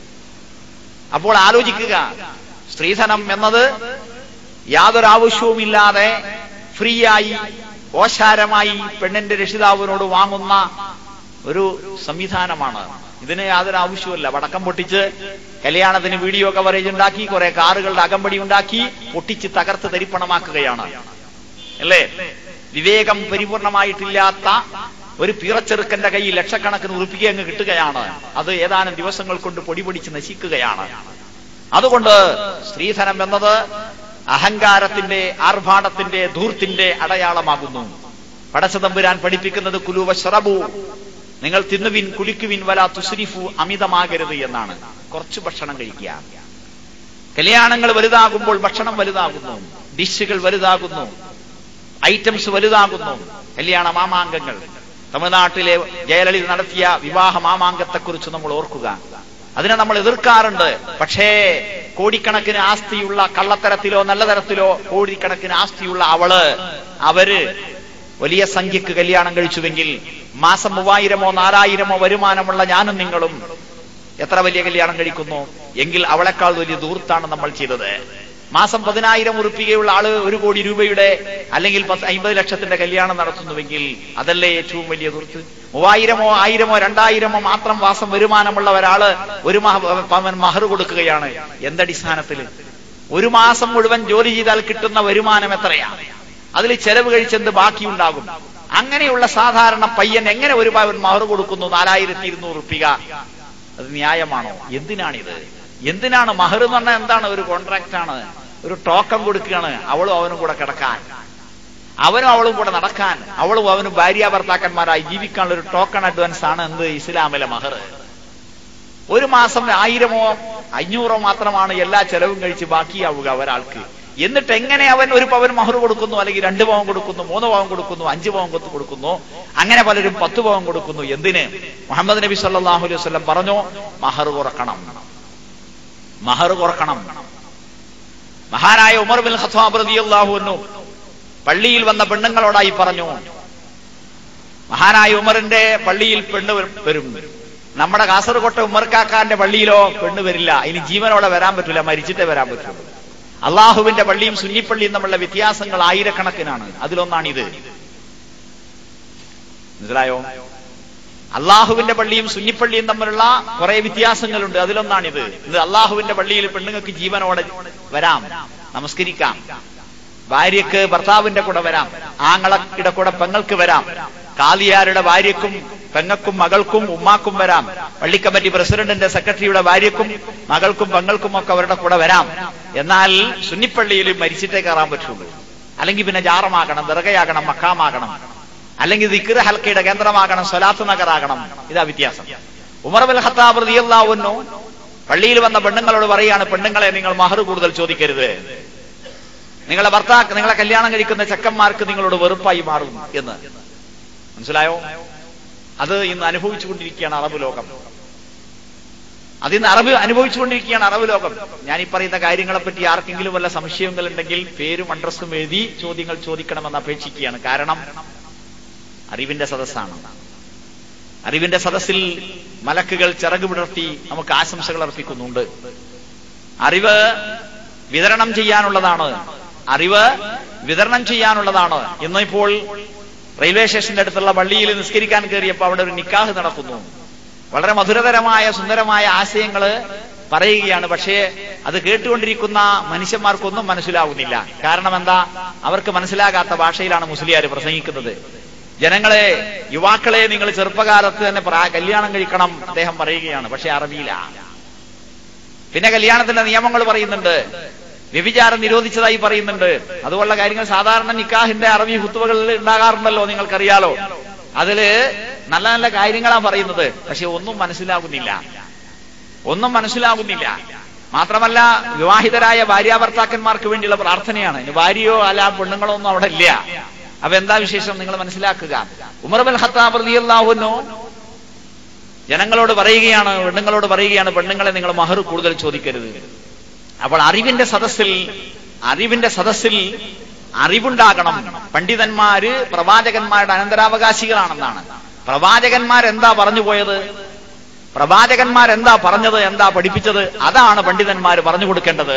അപ്പോൾ ആലോചിക്കുക സ്ത്രീധനം എന്നത് യാതൊരു ആവശ്യവുമില്ലാതെ ഫ്രീ ആയി ഓശാരമായി പെണ്ണിന്റെ രക്ഷിതാവിനോട് വാങ്ങുന്ന ഒരു സംവിധാനമാണ് ഇതിന് യാതൊരു ആവശ്യമില്ല വടക്കം പൊട്ടിച്ച് കല്യാണത്തിന് വീഡിയോ കവറേജ് ഉണ്ടാക്കി കുറെ കാറുകളുടെ അകമ്പടി ഉണ്ടാക്കി പൊട്ടിച്ച് തകർത്ത് തരിപ്പണമാക്കുകയാണ് അല്ലേ വിവേകം പരിപൂർണമായിട്ടില്ലാത്ത ഒരു പീറച്ചെറുക്കന്റെ കയ്യിൽ ലക്ഷക്കണക്കിന് ഉറുപ്പിക അങ്ങ് കിട്ടുകയാണ് അത് ഏതാനും ദിവസങ്ങൾ കൊണ്ട് പൊടിപൊടിച്ച് നശിക്കുകയാണ് അതുകൊണ്ട് സ്ത്രീധനം എന്നത് അഹങ്കാരത്തിന്റെ ആർഭാടത്തിന്റെ ധൂർത്തിന്റെ അടയാളമാകുന്നു പടച്ചതമ്പുരാൻ പഠിപ്പിക്കുന്നത് കുലുവ ശ്രബു നിങ്ങൾ തിന്നുവിൻ കുളിക്കുവിൻ വല തുസ്രിഫു അമിതമാകരുത് എന്നാണ് കുറച്ച് ഭക്ഷണം കഴിക്കുക കല്യാണങ്ങൾ വലുതാകുമ്പോൾ ഭക്ഷണം വലുതാകുന്നു ഡിഷുകൾ വലുതാകുന്നു ഐറ്റംസ് വലുതാകുന്നു കല്യാണ മാമാങ്കങ്ങൾ തമിഴ്നാട്ടിലെ ജയലളിത നടത്തിയ വിവാഹ മാമാങ്കത്തെക്കുറിച്ച് നമ്മൾ ഓർക്കുക അതിനെ നമ്മൾ എതിർക്കാറുണ്ട് പക്ഷേ കോടിക്കണക്കിന് ആസ്തിയുള്ള കള്ളത്തരത്തിലോ നല്ല തരത്തിലോ കോടിക്കണക്കിന് ആസ്തിയുള്ള അവള് അവര് വലിയ സംഖ്യക്ക് കല്യാണം കഴിച്ചുവെങ്കിൽ മാസം മൂവായിരമോ നാലായിരമോ വരുമാനമുള്ള ഞാനും നിങ്ങളും എത്ര വലിയ കല്യാണം കഴിക്കുന്നു എങ്കിൽ അവളെക്കാൾ വലിയ ദൂർത്താണ് നമ്മൾ ചെയ്തത് മാസം പതിനായിരം ഉറുപ്പികയുള്ള ആള് ഒരു കോടി രൂപയുടെ അല്ലെങ്കിൽ പത്ത് അമ്പത് ലക്ഷത്തിന്റെ കല്യാണം നടത്തുന്നുവെങ്കിൽ അതല്ലേ ഏറ്റവും വലിയ ദൂർത്ത് മൂവായിരമോ ആയിരമോ രണ്ടായിരമോ മാത്രം മാസം വരുമാനമുള്ള ഒരാള് ഒരു മഹ- പവൻ മഹർ കൊടുക്കുകയാണ് എന്തടിസ്ഥാനത്തിൽ ഒരു മാസം മുഴുവൻ ജോലി ചെയ്താൽ കിട്ടുന്ന വരുമാനം എത്രയാണ് അതിൽ ചെലവ് കഴിച്ചെന്ത് ബാക്കിയുണ്ടാകും അങ്ങനെയുള്ള സാധാരണ പയ്യൻ എങ്ങനെ ഒരു പവൻ മഹർ കൊടുക്കുന്നു നാലായിരത്തി ഇരുന്നൂറ് റുപ്പിക അത് ന്യായമാണോ എന്തിനാണിത് എന്തിനാണ് മഹർ എന്ന് പറഞ്ഞാൽ എന്താണ് ഒരു കോൺട്രാക്ട് ആണ് ഒരു ടോക്കൺ കൊടുക്കുകയാണ് അവളും അവനും കൂടെ കിടക്കാൻ അവനും അവളും കൂടെ നടക്കാൻ അവളും അവനും ഭാര്യ ഭർത്താക്കന്മാരായി ജീവിക്കാനുള്ള ഒരു ടോക്കൺ അഡ്വാൻസ് ആണ് എന്ത് ഇസ്ലാമിലെ മഹർ ഒരു മാസം ആയിരമോ അഞ്ഞൂറോ മാത്രമാണ് എല്ലാ ചെലവും കഴിച്ച് ബാക്കിയാവുക ഒരാൾക്ക് എന്നിട്ട് എങ്ങനെ അവൻ ഒരു പവൻ മഹർ കൊടുക്കുന്നു അല്ലെങ്കിൽ രണ്ട് പവൻ കൊടുക്കുന്നു മൂന്ന് പവൻ കൊടുക്കുന്നു അഞ്ച് പവൻ കൊത്ത് കൊടുക്കുന്നു അങ്ങനെ പലരും പത്ത് പവൻ കൊടുക്കുന്നു എന്തിന് മുഹമ്മദ് നബി സല്ലല്ലാഹു അലൈഹി വസല്ലം പറഞ്ഞു മഹർ കുറക്കണം മഹർ കുറക്കണം മഹാനായ ഉമർ ബിൻ ഖത്താബ് റളിയല്ലാഹു അൻഹു പള്ളിയിൽ വന്ന പെണ്ണുങ്ങളോടായി പറഞ്ഞു മഹാനായ ഉമറിന്റെ പള്ളിയിൽ പെണ്ണ് വരും നമ്മുടെ കാസർകോട്ടെ ഉമ്മർക്കാക്കാന്റെ പള്ളിയിലോ പെണ്ണ് വരില്ല ഇനി ജീവനോടെ വരാൻ പറ്റില്ല മരിച്ചിട്ടേ വരാൻ പറ്റുള്ളൂ അള്ളാഹുവിന്റെ പള്ളിയും സുന്നിപ്പള്ളിയും തമ്മിലുള്ള വ്യത്യാസങ്ങൾ ആയിരക്കണക്കിനാണ് അതിലൊന്നാണിത് മനസ്സിലായോ അള്ളാഹുവിന്റെ പള്ളിയും സുന്നിപ്പള്ളിയും തമ്മിലുള്ള കുറെ വ്യത്യാസങ്ങളുണ്ട് അതിലൊന്നാണിത് ഇത് അള്ളാഹുവിന്റെ പള്ളിയിൽ പെണ്ണുങ്ങൾക്ക് ജീവനോടെ വരാം നമസ്കരിക്കാം ഭാര്യക്ക് ഭർത്താവിന്റെ കൂടെ വരാം ആങ്ങളക്കിടെ കൂടെ പെങ്ങൾക്ക് വരാം കാലിയാരുടെ ഭാര്യക്കും പെങ്ങൾക്കും മകൾക്കും ഉമ്മാക്കും വരാം പള്ളിക്കമ്മിറ്റി പ്രസിഡന്റിന്റെ സെക്രട്ടറിയുടെ ഭാര്യക്കും മകൾക്കും പെങ്ങൾക്കും ഒക്കെ അവരുടെ കൂടെ വരാം എന്നാൽ സുന്നിപ്പള്ളിയിൽ മരിച്ചിട്ടേ കയറാൻ പറ്റുള്ളൂ അല്ലെങ്കിൽ പിന്നെ ജാറമാകണം ദർഗയാകണം മക്കാമാകണം അല്ലെങ്കിൽ ദിക്ർ ഹൽക്കയുടെ കേന്ദ്രമാകണം സ്വലാത്ത് നഗറാകണം ഇതാ വ്യത്യാസം ഉമർ ബൽ ഖത്താബ് റളിയല്ലാഹു പള്ളിയിൽ വന്ന പെണ്ണുങ്ങളോട് പറയാണ് പെണ്ണുങ്ങളെ നിങ്ങൾ മഹർ കൂടുതൽ ചോദിക്കരുത് നിങ്ങളെ ഭർത്താക്ക് നിങ്ങളെ കല്യാണം കഴിക്കുന്ന ചെക്കന്മാർക്ക് നിങ്ങളോട് വെറുപ്പായി മാറും എന്ന് മനസ്സിലായോ അത് ഇന്ന് അനുഭവിച്ചുകൊണ്ടിരിക്കുകയാണ് അറബ് ലോകം അതിന്ന് അറബ് അനുഭവിച്ചുകൊണ്ടിരിക്കുകയാണ് അറബ് ലോകം ഞാൻ ഈ പറയുന്ന കാര്യങ്ങളെപ്പറ്റി ആർക്കെങ്കിലും വല്ല സംശയങ്ങൾ ഉണ്ടെങ്കിൽ പേരും അഡ്രസ്സും എഴുതി ചോദ്യങ്ങൾ ചോദിക്കണമെന്ന് അപേക്ഷിക്കുകയാണ് കാരണം അറിവിന്റെ സദസ്സാണ് അറിവിന്റെ സദസ്സിൽ മലക്കുകൾ ചിറക് വിടർത്തി നമുക്ക് ആശംസകൾ അർപ്പിക്കുന്നുണ്ട് അറിവ് വിതരണം ചെയ്യാനുള്ളതാണ് അറിവ് വിതരണം ചെയ്യാനുള്ളതാണ് ഇന്നിപ്പോൾ റെയിൽവേ സ്റ്റേഷന്റെ അടുത്തുള്ള പള്ളിയിൽ നിസ്കരിക്കാൻ കയറിയപ്പോൾ അവിടെ ഒരു നിക്കാഹ് നടക്കുന്നു വളരെ മധുരതരമായ സുന്ദരമായ ആശയങ്ങള് പറയുകയാണ് പക്ഷേ അത് കേട്ടുകൊണ്ടിരിക്കുന്ന മനുഷ്യന്മാർക്കൊന്നും മനസ്സിലാവുന്നില്ല കാരണം എന്താ അവർക്ക് മനസ്സിലാകാത്ത ഭാഷയിലാണ് മുസ്ലിയാർ പ്രസംഗിക്കുന്നത് ജനങ്ങളെ യുവാക്കളെ നിങ്ങൾ ചെറുപ്പകാലത്ത് തന്നെ പ്രാ- കല്യാണം കഴിക്കണം അദ്ദേഹം പറയുകയാണ് പക്ഷെ അറബിയില പിന്നെ കല്യാണത്തിന്റെ നിയമങ്ങൾ പറയുന്നുണ്ട് വ്യഭിചാരം നിരോധിച്ചതായി പറയുന്നുണ്ട് അതുപോലുള്ള കാര്യങ്ങൾ സാധാരണ നിക്കാഹിന്റെ അറബി ഹുത്തുവകളിൽ ഉണ്ടാകാറുണ്ടല്ലോ നിങ്ങൾക്കറിയാലോ അതില് നല്ല നല്ല കാര്യങ്ങളാണ് പറയുന്നത് പക്ഷെ ഒന്നും മനസ്സിലാകുന്നില്ല ഒന്നും മനസ്സിലാകുന്നില്ല മാത്രമല്ല വിവാഹിതരായ ഭാര്യാഭർത്താക്കന്മാർക്ക് വേണ്ടിയുള്ള പ്രാർത്ഥനയാണ് ഇനി ഭാര്യയോ അല്ല പെണ്ണുങ്ങളോ ഒന്നും അവിടെ ഇല്ല അപ്പൊ എന്താ വിശേഷം നിങ്ങൾ മനസ്സിലാക്കുക ഉമർ ബൽ ഖത്താബ് റളിയല്ലാഹുവിനു ജനങ്ങളോട് പറയുകയാണ് പെണ്ണുങ്ങളോട് പറയുകയാണ് പെണ്ണുങ്ങളെ നിങ്ങൾ മഹർ കൂടുതൽ ചോദിക്കരുത് അപ്പോൾ അറിവിന്റെ സദസ്സിൽ അറിവിന്റെ സദസ്സിൽ അറിവുണ്ടാകണം പണ്ഡിതന്മാര് പ്രവാചകന്മാരുടെ അനന്തരാവകാശികളാണെന്നാണ് പ്രവാചകന്മാരെന്താ പറഞ്ഞു പോയത് പ്രവാചകന്മാരെന്താ പറഞ്ഞത് എന്താ പഠിപ്പിച്ചത് അതാണ് പണ്ഡിതന്മാർ പറഞ്ഞു കൊടുക്കേണ്ടത്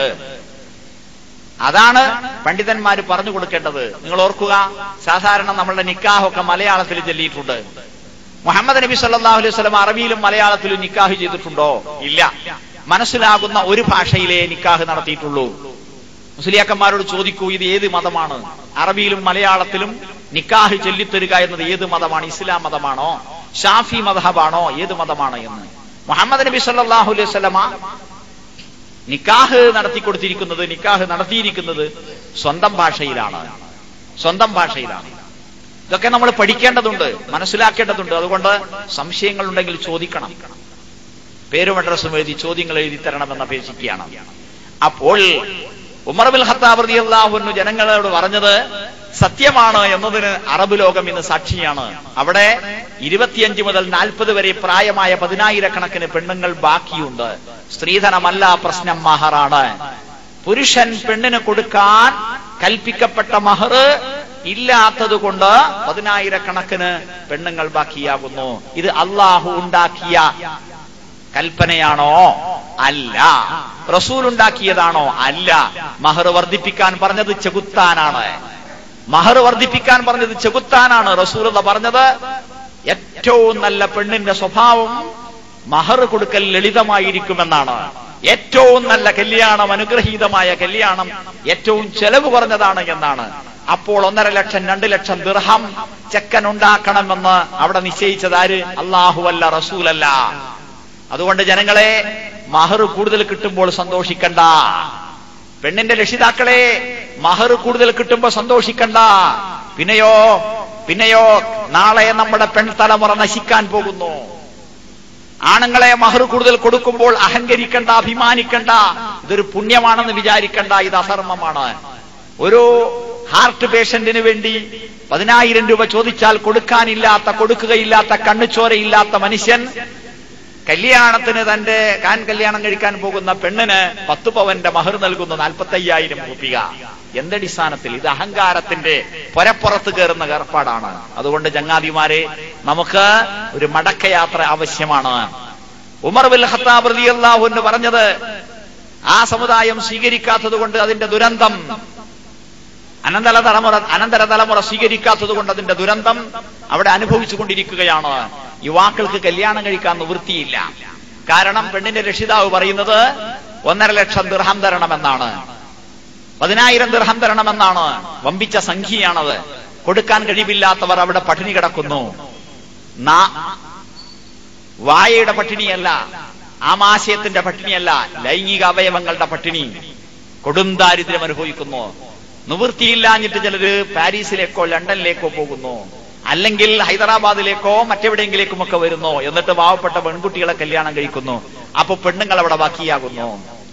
അതാണ് പണ്ഡിതന്മാർ പറഞ്ഞു കൊടുക്കേണ്ടത് നിങ്ങൾ ഓർക്കുക സാധാരണ നമ്മളുടെ നിക്കാഹൊക്കെ മലയാളത്തിൽ ചൊല്ലിയിട്ടുണ്ട് മുഹമ്മദ് നബി സല്ലല്ലാഹു അലൈഹി വസല്ലം അറബിയിലും മലയാളത്തിലും നിക്കാഹ് ചെയ്തിട്ടുണ്ടോ ഇല്ല മനസ്സിലാകുന്ന ഒരു ഭാഷയിലേ നിക്കാഹ് നടത്തിയിട്ടുള്ളൂ മുസ്ലിയാക്കന്മാരോട് ചോദിക്കൂ ഇത് ഏത് മതമാണ് അറബിയിലും മലയാളത്തിലും നിക്കാഹ് ചൊല്ലിത്തരിക എന്നത് ഏത് മതമാണ് ഇസ്ലാം മതമാണോ ഷാഫി മതഹബാണോ ഏത് മതമാണ് എന്ന് മുഹമ്മദ് നബി സല്ലല്ലാഹു അലൈഹി വസല്ലമ നിക്കാഹ് നടത്തി കൊടുത്തിരിക്കുന്നത് നിക്കാഹ് നടത്തിയിരിക്കുന്നത് സ്വന്തം ഭാഷയിലാണ് സ്വന്തം ഭാഷയിലാണ് ഇതൊക്കെ നമ്മൾ പഠിക്കേണ്ടതുണ്ട് മനസ്സിലാക്കേണ്ടതുണ്ട് അതുകൊണ്ട് സംശയങ്ങൾ ഉണ്ടെങ്കിൽ ചോദിക്കണം പേരും അഡ്രസ്സും എഴുതി ചോദ്യങ്ങൾ എഴുതി തരണമെന്ന് അപേക്ഷിക്കുകയാണ് അപ്പോൾ ഉമർ ബിൽ ഖത്താബ് റളിയല്ലാഹു അൻഹു ജനങ്ങളോട് പറഞ്ഞത് സത്യമാണ് എന്നതിന് അറബ് ലോകം ഇന്ന് സാക്ഷിയാണ് അവിടെ ഇരുപത്തിയഞ്ച് മുതൽ നാൽപ്പത് വരെ പ്രായമായ പതിനായിരക്കണക്കിന് പെണ്ണുങ്ങൾ ബാക്കിയുണ്ട് സ്ത്രീധനമല്ല പ്രശ്നം മഹറാണ് പുരുഷൻ പെണ്ണിന് കൊടുക്കാൻ കൽപ്പിക്കപ്പെട്ട മഹർ ഇല്ലാത്തത് കൊണ്ട് പതിനായിരക്കണക്കിന് പെണ്ണുങ്ങൾ ബാക്കിയാകുന്നു ഇത് അള്ളാഹു ഉണ്ടാക്കിയ കൽപ്പനയാണോ അല്ല റസൂൽ ഉണ്ടാക്കിയതാണോ അല്ല മഹർ വർദ്ധിപ്പിക്കാൻ പറഞ്ഞത് ചെകുത്താനാണ് മഹർ വർദ്ധിപ്പിക്കാൻ പറഞ്ഞത് ചെകുത്താനാണ് റസൂൽ പറഞ്ഞത് ഏറ്റവും നല്ല പെണ്ണിന്റെ സ്വഭാവം മഹർ കൊടുക്കൽ ലളിതമായിരിക്കുമെന്നാണ് ഏറ്റവും നല്ല കല്യാണം അനുഗ്രഹീതമായ കല്യാണം ഏറ്റവും ചെലവ് കുറഞ്ഞതാണ് എന്നാണ് അപ്പോൾ ഒന്നര ലക്ഷം രണ്ട് ലക്ഷം ദിർഹം ചെക്കൻ ഉണ്ടാക്കണമെന്ന് അവിടെ നിശ്ചയിച്ചതാര് അള്ളാഹുവല്ല റസൂലല്ല അതുകൊണ്ട് ജനങ്ങളെ മഹർ കൂടുതൽ കിട്ടുമ്പോൾ സന്തോഷിക്കണ്ട പെണ്ണിന്റെ രക്ഷിതാക്കളെ മഹർ കൂടുതൽ കിട്ടുമ്പോൾ സന്തോഷിക്കണ്ട പിന്നെയോ പിന്നെയോ നാളെ നമ്മുടെ പെൺതലമുറ നശിക്കാൻ പോകുന്നു ആണുങ്ങളെ മഹർ കൂടുതൽ കൊടുക്കുമ്പോൾ അഹങ്കരിക്കണ്ട അഭിമാനിക്കണ്ട ഇതൊരു പുണ്യമാണെന്ന് വിചാരിക്കണ്ട ഇത് അധർമ്മമാണ് ഒരു ഹാർട്ട് പേഷ്യന്റിന് വേണ്ടി പതിനായിരം രൂപ ചോദിച്ചാൽ കൊടുക്കാനില്ലാത്ത കൊടുക്കുകയില്ലാത്ത കണ്ണുചോരയില്ലാത്ത മനുഷ്യൻ കല്യാണത്തിന് തന്റെ കാൻ കല്യാണം കഴിക്കാൻ പോകുന്ന പെണ്ണിന് പത്തു പവന്റെ മഹർ നൽകുന്ന നാൽപ്പത്തയ്യായിരം രൂപിക എന്തടിസ്ഥാനത്തിൽ ഇത് അഹങ്കാരത്തിന്റെ പൊരപ്പുറത്ത് കയറുന്ന ഏർപ്പാടാണ് അതുകൊണ്ട് ചങ്ങാതിമാരെ നമുക്ക് ഒരു മടക്കയാത്ര ആവശ്യമാണ് ഉമർ ബിൽ ഖത്താബ് റളിയല്ലാഹു എന്ന് പറഞ്ഞത് ആ സമുദായം സ്വീകരിക്കാത്തത് കൊണ്ട് അതിന്റെ ദുരന്തം അനന്തര തലമുറ അനന്തര തലമുറ സ്വീകരിക്കാത്തത് കൊണ്ട് അതിന്റെ ദുരന്തം അവിടെ അനുഭവിച്ചു കൊണ്ടിരിക്കുകയാണ് യുവാക്കൾക്ക് കല്യാണം കഴിക്കാൻ നിവൃത്തിയില്ല കാരണം പെണ്ണിന്റെ രക്ഷിതാവ് പറയുന്നത് ഒന്നര ലക്ഷം ദിർഹം തരണമെന്നാണ് പതിനായിരം ദിർഹം തരണമെന്നാണ് വമ്പിച്ച സംഖ്യയാണത് കൊടുക്കാൻ കഴിവില്ലാത്തവർ അവിടെ പട്ടിണി കിടക്കുന്നു നാ- വായയുടെ പട്ടിണിയല്ല ആമാശയത്തിന്റെ പട്ടിണിയല്ല ലൈംഗിക അവയവങ്ങളുടെ പട്ടിണി കൊടും ദാരിദ്ര്യം അനുഭവിക്കുന്നു നിവൃത്തിയില്ലാഞ്ഞിട്ട് ചിലര് പാരീസിലേക്കോ ലണ്ടനിലേക്കോ പോകുന്നു അല്ലെങ്കിൽ ഹൈദരാബാദിലേക്കോ മറ്റെവിടെയെങ്കിലേക്കുമൊക്കെ വരുന്നു എന്നിട്ട് പാവപ്പെട്ട പെൺകുട്ടികളെ കല്യാണം കഴിക്കുന്നു അപ്പൊ പെണ്ണുങ്ങൾ അവിടെ ബാക്കിയാകുന്നു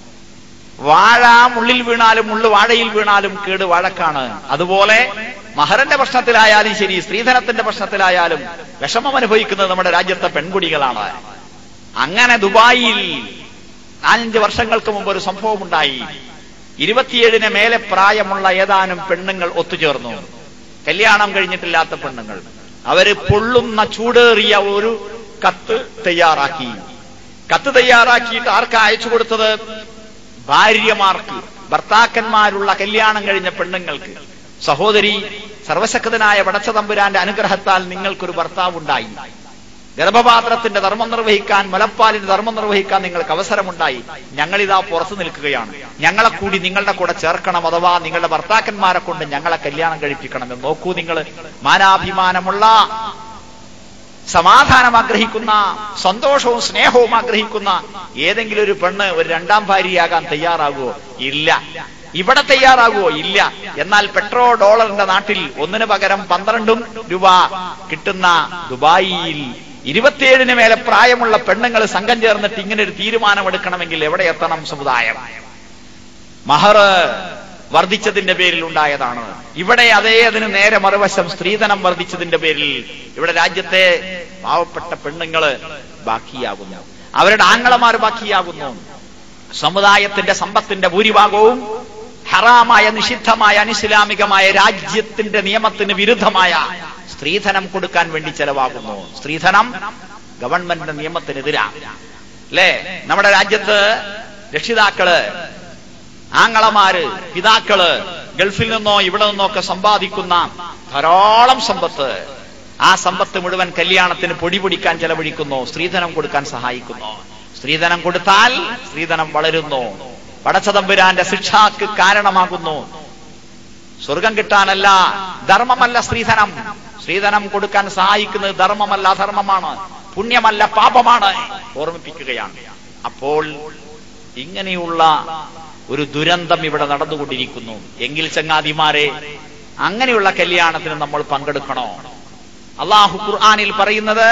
വാഴ മുള്ളിൽ വീണാലും മുള്ളു വാഴയിൽ വീണാലും കേട് വാഴക്കാണ് അതുപോലെ മഹരന്റെ പ്രശ്നത്തിലായാലും ശരി സ്ത്രീധനത്തിന്റെ പ്രശ്നത്തിലായാലും വിഷമം അനുഭവിക്കുന്നത് നമ്മുടെ രാജ്യത്തെ പെൺകുടികളാണ് അങ്ങനെ ദുബായിൽ നാലഞ്ച് വർഷങ്ങൾക്ക് മുമ്പ് ഒരു സംഭവം ഉണ്ടായി ഇരുപത്തിയേഴിന് മേലെ പ്രായമുള്ള ഏതാനും പെണ്ണുങ്ങൾ ഒത്തുചേർന്നു കല്യാണം കഴിഞ്ഞിട്ടില്ലാത്ത പെണ്ണുങ്ങൾ അവര് പൊള്ളുന്ന ചൂടേറിയ ഒരു കത്ത് തയ്യാറാക്കി കത്ത് തയ്യാറാക്കിയിട്ട് ആർക്കാ അയച്ചു കൊടുത്തത് ഭാര്യമാർക്ക് ഭർത്താക്കന്മാരുള്ള കല്യാണം കഴിഞ്ഞ പെണ്ണുങ്ങൾക്ക് സഹോദരി സർവശക്തനായ വടച്ച തമ്പുരാന്റെ അനുഗ്രഹത്താൽ നിങ്ങൾക്കൊരു ഭർത്താവുണ്ടായി ഗർഭപാത്രത്തിന്റെ ധർമ്മം നിർവഹിക്കാൻ മുലപ്പാലിന്റെ ധർമ്മം നിർവഹിക്കാൻ നിങ്ങൾക്ക് അവസരമുണ്ടായി ഞങ്ങളിതാ പുറത്തു നിൽക്കുകയാണ് ഞങ്ങളെ കൂടി നിങ്ങളുടെ കൂടെ ചേർക്കണം അഥവാ നിങ്ങളുടെ ഭർത്താക്കന്മാരെ കൊണ്ട് ഞങ്ങളെ കല്യാണം കഴിപ്പിക്കണം എന്ന് നോക്കൂ നിങ്ങൾ മാനാഭിമാനമുള്ള സമാധാനം ആഗ്രഹിക്കുന്ന സന്തോഷവും സ്നേഹവും ആഗ്രഹിക്കുന്ന ഏതെങ്കിലും ഒരു പെണ്ണ് ഒരു രണ്ടാം ഭാര്യയാകാൻ തയ്യാറാകുമോ ഇല്ല ഇവിടെ തയ്യാറാകുമോ ഇല്ല എന്നാൽ പെട്രോ ഡോളറിന്റെ നാട്ടിൽ ഒന്നിന് പകരം പന്ത്രണ്ടും രൂപ കിട്ടുന്ന ദുബായിയിൽ ഇരുപത്തിയേഴിന് മേലെ പ്രായമുള്ള പെണ്ണുങ്ങൾ സംഘം ചേർന്നിട്ട് ഇങ്ങനെ ഒരു തീരുമാനമെടുക്കണമെങ്കിൽ എവിടെ എത്തണം സമുദായം മഹർ വർദ്ധിച്ചതിന്റെ പേരിൽ ഉണ്ടായതാണ് ഇവിടെ അതേ അതിന് നേരെ മറുവശം സ്ത്രീധനം വർദ്ധിച്ചതിന്റെ പേരിൽ ഇവിടെ രാജ്യത്തെ പാവപ്പെട്ട പെണ്ണുങ്ങള് ബാക്കിയാകുന്നു അവരുടെ ആങ്ങളമാർ ബാക്കിയാകുന്നു സമുദായത്തിന്റെ സമ്പത്തിന്റെ ഭൂരിഭാഗവും ഹറാമായ നിഷിദ്ധമായ അനിസ്ലാമികമായ രാജ്യത്തിന്റെ നിയമത്തിന് വിരുദ്ധമായ സ്ത്രീധനം കൊടുക്കാൻ വേണ്ടി ചെലവാകുന്നു സ്ത്രീധനം ഗവൺമെന്റിന്റെ നിയമത്തിനെതിരാണ് അല്ലേ നമ്മുടെ രാജ്യത്ത് രക്ഷിതാക്കള് ആങ്ങളമാര് പിതാക്കള് ഗൾഫിൽ നിന്നോ ഇവിടെ നിന്നോ ഒക്കെ സമ്പാദിക്കുന്ന ധാരാളം സമ്പത്ത് ആ സമ്പത്ത് മുഴുവൻ കല്യാണത്തിന് പൊടി പൊടിക്കാൻ ചെലവഴിക്കുന്നു സ്ത്രീധനം കൊടുക്കാൻ സഹായിക്കുന്നു സ്ത്രീധനം കൊടുത്താൽ സ്ത്രീധനം വളരുന്നു പടച്ചതമ്പുരാന്റെ ശിക്ഷാക്ക് കാരണമാകുന്നു സ്വർഗം കിട്ടാനല്ല ധർമ്മമല്ല സ്ത്രീധനം സ്ത്രീധനം കൊടുക്കാൻ സഹായിക്കുന്നത് ധർമ്മമല്ല അധർമ്മമാണ് പുണ്യമല്ല പാപമാണ് ഓർമ്മിപ്പിക്കുകയാണ് അപ്പോൾ ഇങ്ങനെയുള്ള ഒരു ദുരന്തം ഇവിടെ നടന്നുകൊണ്ടിരിക്കുന്നു എങ്കിൽ ചങ്ങാതിമാരെ അങ്ങനെയുള്ള കല്യാണത്തിന് നമ്മൾ പങ്കെടുക്കണോ അള്ളാഹു ഖുർആാനിൽ പറയുന്നത്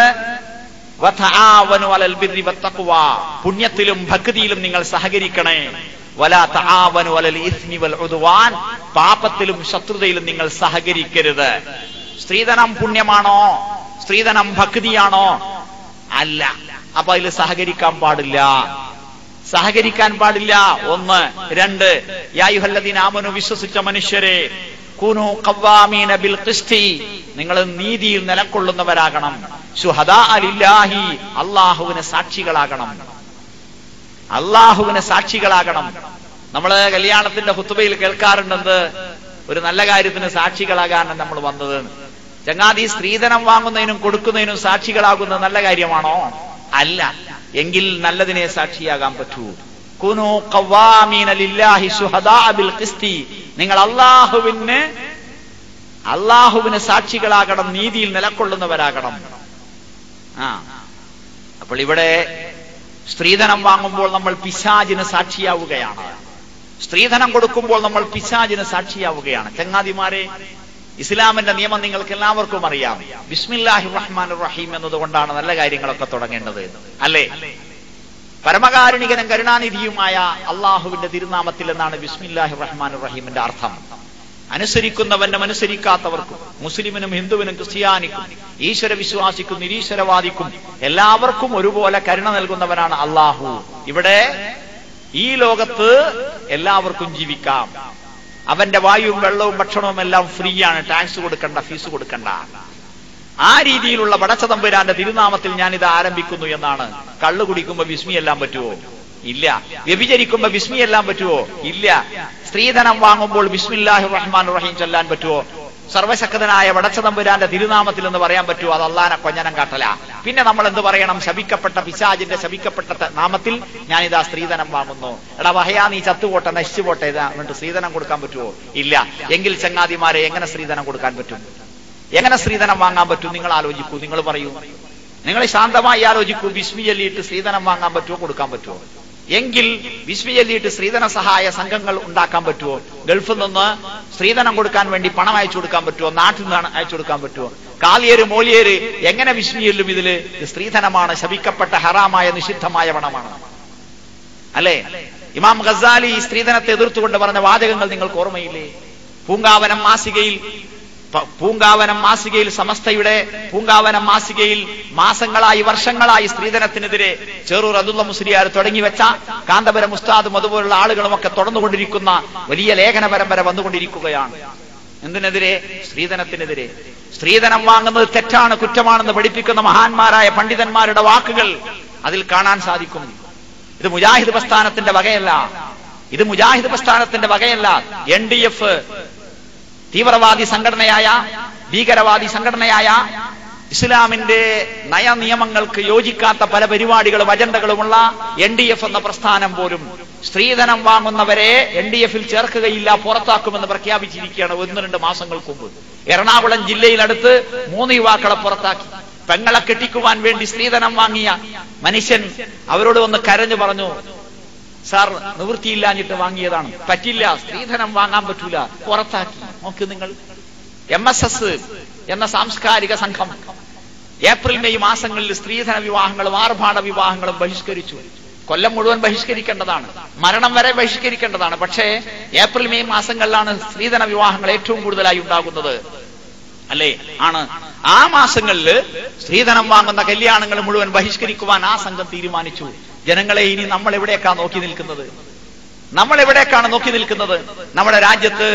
വതആവനു അലൽ ബിർരി വത്തഖ്വ. പുണ്യത്തിലും ഭക്തിയിലും നിങ്ങൾ സഹകരിക്കണേ വലാ തആവനു അലൽ ഇസ്മി വൽ ഉദ്വാൻ പാപത്തിലും ശത്രുതയിലും നിങ്ങൾ സഹകരിക്കരുത് സ്ത്രീധനം പുണ്യമാണോ സ്ത്രീധനം ഭക്തിയാണോ അല്ല അപ്പൊ അതിൽ സഹകരിക്കാൻ പാടില്ല സഹകരിക്കാൻ പാടില്ല ഒന്ന് രണ്ട് യായുഹല്ലദീനാമനു വിശ്വസിച്ച മനുഷ്യരെ കൂനു ഖവ്വാമീന ബിൽ ഖിസ്തി നിങ്ങൾ നീതിയിൽ നിലക്കൊള്ളുന്നവരാകണം ശുഹദാ അലില്ലാഹി അള്ളാഹുവിന് സാക്ഷികളാകണം അള്ളാഹുവിന് സാക്ഷികളാകണം നമ്മള് കല്യാണത്തിന്റെ ഹുത്തുബയിൽ കേൾക്കാറുണ്ടെന്ന് ഒരു നല്ല കാര്യത്തിന് സാക്ഷികളാകാനാണ് നമ്മൾ വന്നത് ചങ്ങാതി സ്ത്രീധനം വാങ്ങുന്നതിനും കൊടുക്കുന്നതിനും സാക്ഷികളാകുന്നത് നല്ല കാര്യമാണോ അല്ല എങ്കിൽ നല്ലതിനെ സാക്ഷിയാകാൻ പറ്റൂ കുനു ഖവ്വാമീന ലില്ലാഹി ശുഹദാ ബിൽ ഖിസ്തി നിങ്ങൾ അള്ളാഹുവിന് അള്ളാഹുവിന് സാക്ഷികളാകണം നീതിയിൽ നിലക്കൊള്ളുന്നവരാകണം ആ അപ്പോൾ ഇവിടെ സ്ത്രീധനം വാങ്ങുമ്പോൾ നമ്മൾ പിശാചിന് സാക്ഷിയാവുകയാണ് സ്ത്രീധനം കൊടുക്കുമ്പോൾ നമ്മൾ പിശാചിന് സാക്ഷിയാവുകയാണ് ചങ്ങാതിമാരെ ഇസ്ലാമിന്റെ നിയമം നിങ്ങൾക്ക് എല്ലാവർക്കും അറിയാം ബിസ്മില്ലാഹി റഹ്മാൻ റഹീം എന്നതുകൊണ്ടാണ് നല്ല കാര്യങ്ങളൊക്കെ തുടങ്ങേണ്ടത് അല്ലേ പരമകാരുണികനും കരുണാനിധിയുമായ അള്ളാഹുവിന്റെ തിരുനാമത്തിൽ എന്നാണ് ബിസ്മില്ലാഹി റഹ്മാൻ റഹീമിന്റെ അർത്ഥം അനുസരിക്കുന്നവനും അനുസരിക്കാത്തവർക്കും മുസ്ലിമിനും ഹിന്ദുവിനും ക്രിസ്ത്യാനിക്കും ഈശ്വര വിശ്വാസിക്കും നിരീശ്വരവാദിക്കും എല്ലാവർക്കും ഒരുപോലെ കരുണ നൽകുന്നവനാണ് അള്ളാഹു ഇവിടെ ഈ ലോകത്ത് എല്ലാവർക്കും ജീവിക്കാം അവന്റെ വായുവും വെള്ളവും ഭക്ഷണവും എല്ലാം ഫ്രീ ആണ് ടാക്സ് കൊടുക്കണ്ട ഫീസ് കൊടുക്കണ്ട ആ രീതിയിലുള്ള പടച്ചതമ്പുരാന്റെ തിരുനാമത്തിൽ ഞാൻ ഇത് ആരംഭിക്കുന്നു എന്നാണ് കള്ളു കുടിക്കുമ്പോ വിസ്മി എല്ലാം പറ്റുമോ ഇല്ല വ്യഭിചരിക്കുമ്പോ വിസ്മി എല്ലാം പറ്റുമോ ഇല്ല സ്ത്രീധനം വാങ്ങുമ്പോൾ ബിസ്മില്ലാഹി റഹ്മാൻ റഹീം ചൊല്ലാൻ പറ്റുമോ സർവശക്തനായ വടച്ചതമ്പുരാന്റെ തിരുനാമത്തിൽ എന്ന് പറയാൻ പറ്റുമോ അത് അള്ളാനെ കൊഞ്ഞനം കാട്ടല പിന്നെ നമ്മൾ എന്ത് പറയണം ശപിക്കപ്പെട്ട പിശാജിന്റെ ശപിക്കപ്പെട്ട ത- നാമത്തിൽ ഞാൻ ഇതാ സ്ത്രീധനം വാങ്ങുന്നു എടാ വഹയാ നീ ചത്തുപോട്ടെ നശിച്ചു പോട്ടെ ഇതാ എന്നിട്ട് സ്ത്രീധനം കൊടുക്കാൻ പറ്റുമോ ഇല്ല എങ്കിൽ ചങ്ങാതിമാരെ എങ്ങനെ സ്ത്രീധനം കൊടുക്കാൻ പറ്റും എങ്ങനെ സ്ത്രീധനം വാങ്ങാൻ പറ്റും നിങ്ങൾ ആലോചിക്കൂ നിങ്ങൾ പറയൂ നിങ്ങൾ ശാന്തമായി ആലോചിക്കൂ ബിസ്മി ചൊല്ലിയിട്ട് സ്ത്രീധനം വാങ്ങാൻ പറ്റുമോ കൊടുക്കാൻ പറ്റുമോ എങ്കിൽ ബിസ്മി ചൊല്ലിയിട്ട് സ്ത്രീധന സഹായ സംഘങ്ങൾ ഉണ്ടാക്കാൻ പറ്റുമോ ഗൾഫിൽ നിന്ന് സ്ത്രീധനം കൊടുക്കാൻ വേണ്ടി പണം അയച്ചു കൊടുക്കാൻ പറ്റുമോ നാട്ടിൽ നിന്ന് അയച്ചു കൊടുക്കാൻ പറ്റുമോ കാലിയേര് മോലിയേര് എങ്ങനെ ബിസ്മി ചൊല്ലും ഇതില് ഇത് സ്ത്രീധനമാണ് ശപിക്കപ്പെട്ട ഹറാമായ നിഷിദ്ധമായ പണമാണ് അല്ലേ ഇമാം ഖസാലി ഈ സ്ത്രീധനത്തെ എതിർത്തുകൊണ്ട് പറഞ്ഞ വാചകങ്ങൾ നിങ്ങൾക്ക് ഓർമ്മയില്ലേ പൂങ്കാവനം മാസികയിൽ പ- പൂങ്കാവനം മാസികയിൽ സമസ്തയുടെ പൂങ്കാവനം മാസികയിൽ മാസങ്ങളായി വർഷങ്ങളായി സ്ത്രീധനത്തിനെതിരെ ചെറൂർ അതുള്ള മുസ്ലിയാർ തുടങ്ങി വെച്ച കാന്തപുരം ഉസ്താദും അതുപോലുള്ള ആളുകളും ഒക്കെ തുടർന്നുകൊണ്ടിരിക്കുന്ന വലിയ ലേഖന പരമ്പര വന്നുകൊണ്ടിരിക്കുകയാണ് എന്തിനെതിരെ സ്ത്രീധനത്തിനെതിരെ സ്ത്രീധനം വാങ്ങുന്നത് തെറ്റാണ് കുറ്റമാണെന്ന് പഠിപ്പിക്കുന്ന മഹാന്മാരായ പണ്ഡിതന്മാരുടെ വാക്കുകൾ അതിൽ കാണാൻ സാധിക്കും ഇത് മുജാഹിദ് പ്രസ്ഥാനത്തിന്റെ വകയല്ല ഇത് മുജാഹിദ് പ്രസ്ഥാനത്തിന്റെ വകയല്ല എൻ ഡി എഫ് തീവ്രവാദി സംഘടനയായ ഭീകരവാദി സംഘടനയായ ഇസ്ലാമിന്റെ നയനിയമങ്ങൾക്ക് യോജിക്കാത്ത പല പരിപാടികളും അജണ്ടകളുമുള്ള എൻ ഡി എഫ് എന്ന പ്രസ്ഥാനം പോലും സ്ത്രീധനം വാങ്ങുന്നവരെ എൻ ഡി എഫിൽ ചേർക്കുകയില്ല പുറത്താക്കുമെന്ന് പ്രഖ്യാപിച്ചിരിക്കുകയാണ് ഒന്ന് രണ്ട് മാസങ്ങൾക്ക് മുമ്പ് എറണാകുളം ജില്ലയിലടുത്ത് മൂന്ന് യുവാക്കളെ പുറത്താക്കി പെങ്ങളെ കെട്ടിക്കുവാൻ വേണ്ടി സ്ത്രീധനം വാങ്ങിയ മനുഷ്യൻ അവരോട് ഒന്ന് കരഞ്ഞു പറഞ്ഞു സാർ നിവൃത്തിയില്ലാഞ്ഞിട്ട് വാങ്ങിയതാണ് പറ്റില്ല സ്ത്രീധനം വാങ്ങാൻ പറ്റൂല പുറത്താക്കി നോക്ക് നിങ്ങൾ എം എസ് എസ് എന്ന സാംസ്കാരിക സംഘം ഏപ്രിൽ മെയ് മാസങ്ങളിൽ സ്ത്രീധന വിവാഹങ്ങളും ആർഭാട വിവാഹങ്ങളും ബഹിഷ്കരിച്ചു കൊല്ലം മുഴുവൻ ബഹിഷ്കരിക്കേണ്ടതാണ് മരണം വരെ ബഹിഷ്കരിക്കേണ്ടതാണ് പക്ഷേ ഏപ്രിൽ മെയ് മാസങ്ങളിലാണ് സ്ത്രീധന വിവാഹങ്ങൾ ഏറ്റവും കൂടുതലായി ഉണ്ടാകുന്നത് അല്ലേ ആണ് ആ മാസങ്ങളിൽ സ്ത്രീധനം വാങ്ങുന്ന കല്യാണങ്ങൾ മുഴുവൻ ബഹിഷ്കരിക്കുവാൻ ആ സംഘം തീരുമാനിച്ചു ജനങ്ങളെ ഇനി നമ്മൾ എവിടേക്കാ നോക്കി നിൽക്കുന്നത് നമ്മൾ എവിടേക്കാണ് നോക്കി നിൽക്കുന്നത് നമ്മുടെ രാജ്യത്ത്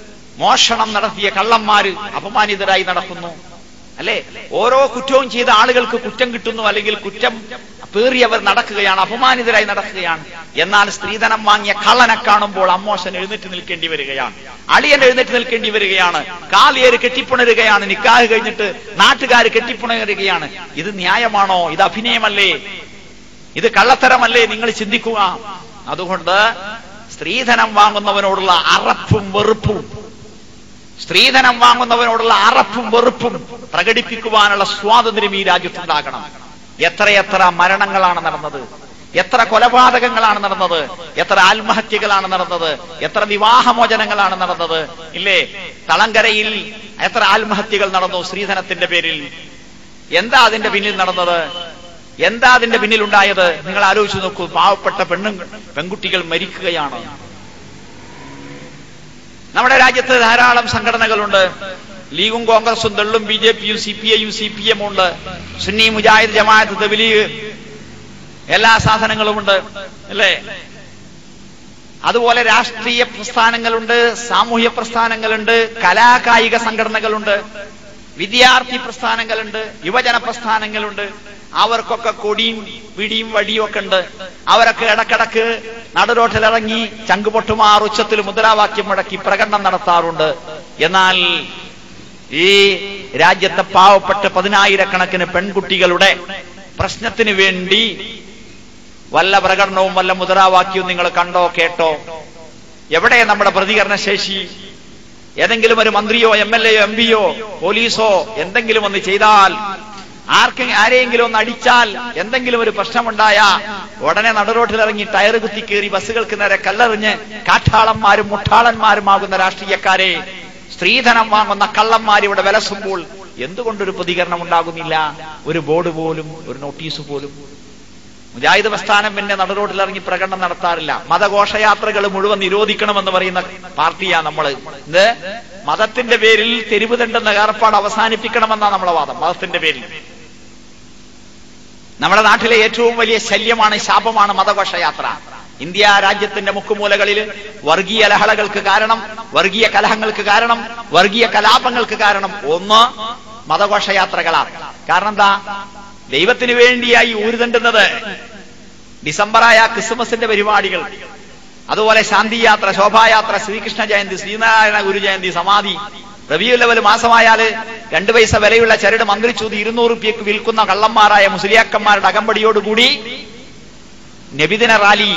മോഷണം നടത്തിയ കള്ളന്മാര് അപമാനിതരായി നടക്കുന്നു അല്ലെ ഓരോ കുറ്റവും ചെയ്ത ആളുകൾക്ക് കുറ്റം കിട്ടുന്നു അല്ലെങ്കിൽ കുറ്റം പേറിയവർ നടക്കുകയാണ് അപമാനിതരായി നടക്കുകയാണ് എന്നാൽ സ്ത്രീധനം വാങ്ങിയ കള്ളനെ കാണുമ്പോൾ അമ്മോശൻ എഴുന്നേറ്റ് നിൽക്കേണ്ടി വരികയാണ് അളിയൻ എഴുന്നേറ്റ് നിൽക്കേണ്ടി വരികയാണ് കാലിയേര് കെട്ടിപ്പുണരുകയാണ് നിക്കാഹ് കഴിഞ്ഞിട്ട് നാട്ടുകാർ കെട്ടിപ്പുണരുകയാണ് ഇത് ന്യായമാണോ ഇത് അഭിനയമല്ലേ ഇത് കള്ളത്തരമല്ലേ നിങ്ങൾ ചിന്തിക്കുക അതുകൊണ്ട് സ്ത്രീധനം വാങ്ങുന്നവനോടുള്ള അറപ്പും വെറുപ്പും സ്ത്രീധനം വാങ്ങുന്നവനോടുള്ള അറപ്പും വെറുപ്പും പ്രകടിപ്പിക്കുവാനുള്ള സ്വാതന്ത്ര്യം ഈ രാജ്യത്തുണ്ടാകണം എത്രയെത്ര മരണങ്ങളാണ് നടന്നത് എത്ര കൊലപാതകങ്ങളാണ് നടന്നത് എത്ര ആത്മഹത്യകളാണ് നടന്നത് എത്ര വിവാഹമോചനങ്ങളാണ് നടന്നത് ഇല്ലേ തളങ്കരയിൽ എത്ര ആത്മഹത്യകൾ നടന്നു സ്ത്രീധനത്തിന്റെ പേരിൽ എന്താ അതിന്റെ പിന്നിൽ നടന്നത് എന്താ അതിന്റെ പിന്നിലുണ്ടായത് നിങ്ങൾ ആലോചിച്ച് നോക്കൂ പാവപ്പെട്ട പെണ്ണു പെൺകുട്ടികൾ മരിക്കുകയാണ് നമ്മുടെ രാജ്യത്ത് ധാരാളം സംഘടനകളുണ്ട് ലീഗും കോൺഗ്രസും ദള്ളും ബി ജെ പിയും സി പി ഐയും സി പി എമ്മും ഉണ്ട് സുന്നി മുജാഹിദ് ജമാഅത്ത് തബ്ലീഗ് എല്ലാ സാധനങ്ങളുമുണ്ട് അല്ലേ അതുപോലെ രാഷ്ട്രീയ പ്രസ്ഥാനങ്ങളുണ്ട് സാമൂഹ്യ പ്രസ്ഥാനങ്ങളുണ്ട് കലാകായിക സംഘടനകളുണ്ട് വിദ്യാർത്ഥി പ്രസ്ഥാനങ്ങളുണ്ട് യുവജന പ്രസ്ഥാനങ്ങളുണ്ട് അവർക്കൊക്കെ കൊടിയും പിടിയും വടിയും ഒക്കെ ഉണ്ട് അവരൊക്കെ ഇടക്കിടക്ക് നടുരോട്ടിലിറങ്ങി ചങ്കുപൊട്ടുമാർ ഉച്ചത്തിൽ മുദ്രാവാക്യം മുടക്കി പ്രകടനം നടത്താറുണ്ട് എന്നാൽ ഈ രാജ്യത്തെ പാവപ്പെട്ട പതിനായിരക്കണക്കിന് പെൺകുട്ടികളുടെ പ്രശ്നത്തിന് വേണ്ടി വല്ല പ്രകടനവും വല്ല മുദ്രാവാക്യവും നിങ്ങൾ കണ്ടോ കേട്ടോ എവിടെ നമ്മുടെ പ്രതികരണ ശേഷി ഏതെങ്കിലും ഒരു മന്ത്രിയോ എം എൽ എയോ എം പിയോ പോലീസോ എന്തെങ്കിലും ഒന്ന് ചെയ്താൽ ആർക്ക് ആരെയെങ്കിലും ഒന്ന് അടിച്ചാൽ എന്തെങ്കിലും ഒരു പ്രശ്നമുണ്ടായ ഉടനെ നടുറോട്ടിലിറങ്ങി ടയർ കുത്തി കയറി ബസ്സുകൾക്ക് നേരെ കല്ലെറിഞ്ഞ് കാട്ടാളന്മാരും മുട്ടാളന്മാരുമാകുന്ന രാഷ്ട്രീയക്കാരെ സ്ത്രീധനം വാങ്ങുന്ന കള്ളന്മാർ ഇവിടെ വിലസുമ്പോൾ എന്തുകൊണ്ടൊരു പ്രതികരണം ഉണ്ടാകുന്നില്ല ഒരു ബോർഡ് പോലും ഒരു നോട്ടീസ് പോലും മുജാഹിദ് പ്രസ്ഥാനം പിന്നെ നടുറോട്ടിലിറങ്ങി പ്രകടനം നടത്താറില്ല മതഘോഷയാത്രകൾ മുഴുവൻ നിരോധിക്കണമെന്ന് പറയുന്ന പാർട്ടിയാ നമ്മൾ ഇത് മതത്തിന്റെ പേരിൽ തെരുവ് തണ്ടെന്ന ഏർപ്പാട് അവസാനിപ്പിക്കണമെന്നാണ് നമ്മളെ വാദം മതത്തിന്റെ പേരിൽ നമ്മുടെ നാട്ടിലെ ഏറ്റവും വലിയ ശല്യമാണ് ശാപമാണ് മതഘോഷയാത്ര ഇന്ത്യ രാജ്യത്തിന്റെ മുക്കുമൂലകളിൽ വർഗീയ ലഹളകൾക്ക് കാരണം വർഗീയ കലഹങ്ങൾക്ക് കാരണം വർഗീയ കലാപങ്ങൾക്ക് കാരണം ഒന്ന് മതഘോഷയാത്രകളാണ് കാരണം എന്താ ദൈവത്തിന് വേണ്ടിയായി ഊരുതണ്ടുന്നത് ഡിസംബറായ ക്രിസ്മസിന്റെ പരിപാടികൾ അതുപോലെ ശാന്തിയാത്ര ശോഭായാത്ര ശ്രീകൃഷ്ണ ജയന്തി ശ്രീനാരായണ ഗുരു ജയന്തി സമാധി റബിയു ലെവൽ മാസമായാല് രണ്ടു പൈസ വിലയുള്ള ചരട് മന്ത്രിച്ചൂതി ഇരുന്നൂറ് റുപ്യക്ക് വിൽക്കുന്ന കള്ളന്മാരായ മുസ്ലിയാക്കന്മാരുടെ അകമ്പടിയോടുകൂടി നബിദിന റാലി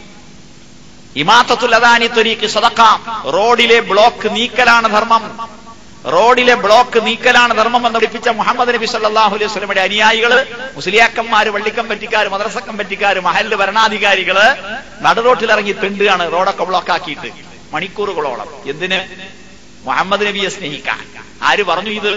ഇമാത്തത്തുൽ അദാനി ത്വരീക്ക് സദക്കാം റോഡിലെ ബ്ലോക്ക് നീക്കലാണ് ധർമ്മം റോഡിലെ ബ്ലോക്ക് നീക്കലാണ് ധർമ്മം എന്ന് പഠിപ്പിച്ച മുഹമ്മദ് നബി സല്ലാഹു അലൈഹി സ്വലമയുടെ അനുയായികള് മുസ്ലിയാക്കന്മാര് വള്ളിക്കമ്പറ്റിക്കാര് മദ്രസക്കമ്പറ്റിക്കാര് മഹലിന്റെ ഭരണാധികാരികള് നടുറോട്ടിലിറങ്ങി തെണ്ടുകയാണ് റോഡൊക്കെ ബ്ലോക്കാക്കിയിട്ട് മണിക്കൂറുകളോളം എന്തിന് മുഹമ്മദ് നബിയെ സ്നേഹിക്കാൻ ആര് പറഞ്ഞു ഇത്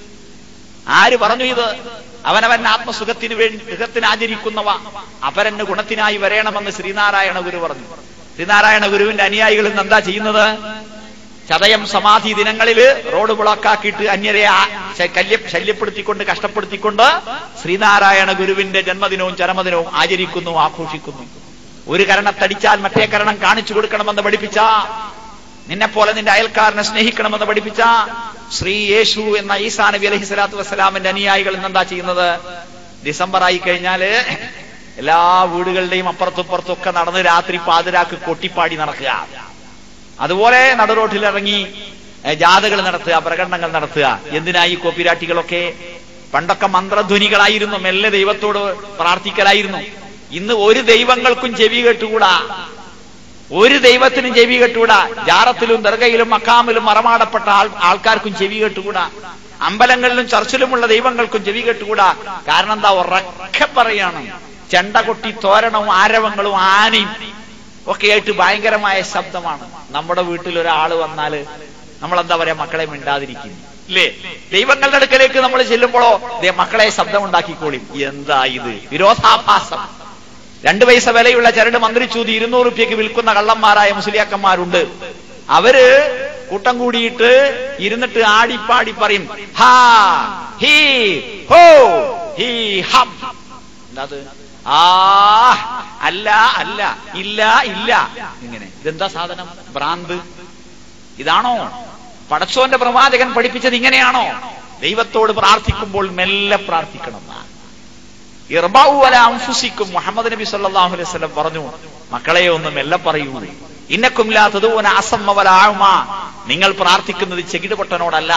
ആര് പറഞ്ഞു ഇത് അവനവൻ ആത്മസുഖത്തിന് വേണ്ടി സുഖത്തിന് ആചരിക്കുന്നവ അപരന് ഗുണത്തിനായി വരയണമെന്ന് ശ്രീനാരായണ ഗുരു പറഞ്ഞു ശ്രീനാരായണ ഗുരുവിന്റെ അനുയായികൾ ഇന്ന് എന്താ ചെയ്യുന്നത് ചതയം സമാധി ദിനങ്ങളിൽ റോഡ് ബ്ലോക്കാക്കിയിട്ട് അന്യരെ ആ- ശ- കല്യ- ശല്യപ്പെടുത്തിക്കൊണ്ട് കഷ്ടപ്പെടുത്തിക്കൊണ്ട് ശ്രീനാരായണ ഗുരുവിന്റെ ജന്മദിനവും ചരമദിനവും ആചരിക്കുന്നു ആഘോഷിക്കുന്നു ഒരു കരണത്തടിച്ചാൽ മറ്റേ കരണം കാണിച്ചു കൊടുക്കണമെന്ന് പഠിപ്പിച്ച നിന്നെ പോലെ നിന്റെ അയൽക്കാരനെ സ്നേഹിക്കണമെന്ന് പഠിപ്പിച്ച ശ്രീ യേശു എന്ന ഈസാ നബി അലഹി സ്വലാത്തു വസ്സലാമിന്റെ അനുയായികൾ ഇന്ന് എന്താ ചെയ്യുന്നത് ഡിസംബർ ആയി കഴിഞ്ഞാല് എല്ലാ വീടുകളുടെയും അപ്പുറത്തും ഇപ്പുറത്തും ഒക്കെ നടന്ന് രാത്രി പാതിരാക്ക് കൊട്ടിപ്പാടി നടക്കുക അതുപോലെ നടുറോട്ടിലിറങ്ങി ഏ, ജാഥകൾ നടത്തുക പ്രകടനങ്ങൾ നടത്തുക എന്തിനായി കോപ്പിരാട്ടികളൊക്കെ പണ്ടൊക്കെ മന്ത്രധ്വനികളായിരുന്നു മെല്ലെ ദൈവത്തോട് പ്രാർത്ഥിക്കലായിരുന്നു ഇന്ന് ഒരു ദൈവങ്ങൾക്കും ചെവി കേട്ടുകൂടാ ഒരു ദൈവത്തിനും ചെവി കേട്ടുകൂടാ ജാറത്തിലും ദർഗയിലും മക്കാമിലും മറമാടപ്പെട്ട ആൾ ആൾക്കാർക്കും ചെവി കേട്ടുകൂടാ അമ്പലങ്ങളിലും ചർച്ചിലുമുള്ള ദൈവങ്ങൾക്കും ചെവി കേട്ടുകൂടാ കാരണം എന്താ ഉറക്കെ പറയാണ് ചെണ്ട കൊട്ടി തോരണവും ആരവങ്ങളും ആനയും ഒക്കെ ആയിട്ട് ഭയങ്കരമായ ശബ്ദമാണ് നമ്മുടെ വീട്ടിൽ ഒരാൾ വന്നാല് നമ്മൾ എന്താ പറയാ മക്കളെ മിണ്ടാതിരിക്കും ഇല്ലേ ദൈവങ്ങളുടെ അടുക്കലേക്ക് നമ്മൾ ചെല്ലുമ്പോഴോ ദേ മക്കളെ ശബ്ദം ഉണ്ടാക്കിക്കോളി എന്താ ഇത് വിരോധാഭാസം രണ്ടു പൈസ വിലയുള്ള ചരട് മന്ത്രിച്ചൂതി ഇരുന്നൂറ് റുപ്യക്ക് വിൽക്കുന്ന കള്ളന്മാരായ മുസ്ലിയാക്കന്മാരുണ്ട് അവര് കൂട്ടം കൂടിയിട്ട് ഇരുന്നിട്ട് ആടിപ്പാടി പറയും ഹാ ഹീ ഹോ ഹീ ഹം എന്താത് ആ അല്ല അല്ല ഇല്ല ഇല്ല ഇങ്ങനെ ഇതെന്താ സാധനം ഭ്രാന്ത് ഇതാണോ പടച്ചോന്റെ പ്രവാചകൻ പഠിപ്പിച്ചത് ഇങ്ങനെയാണോ ദൈവത്തോട് പ്രാർത്ഥിക്കുമ്പോൾ മെല്ലെ പ്രാർത്ഥിക്കണം എന്നാ. ഇർബാഉ അലാ അൻഫുസിക്കും മുഹമ്മദ് നബി സല്ലല്ലാഹു അലൈഹി വസല്ലം പറഞ്ഞു മക്കളെ ഒന്ന് മെല്ലെ പറയൂ ഇന്നക്കും ലാ തദൂന അസമ്മ വലാ അഅ്മ നിങ്ങൾ പ്രാർത്ഥിക്കുന്നത് ചെകിടുപൊട്ടനോടല്ല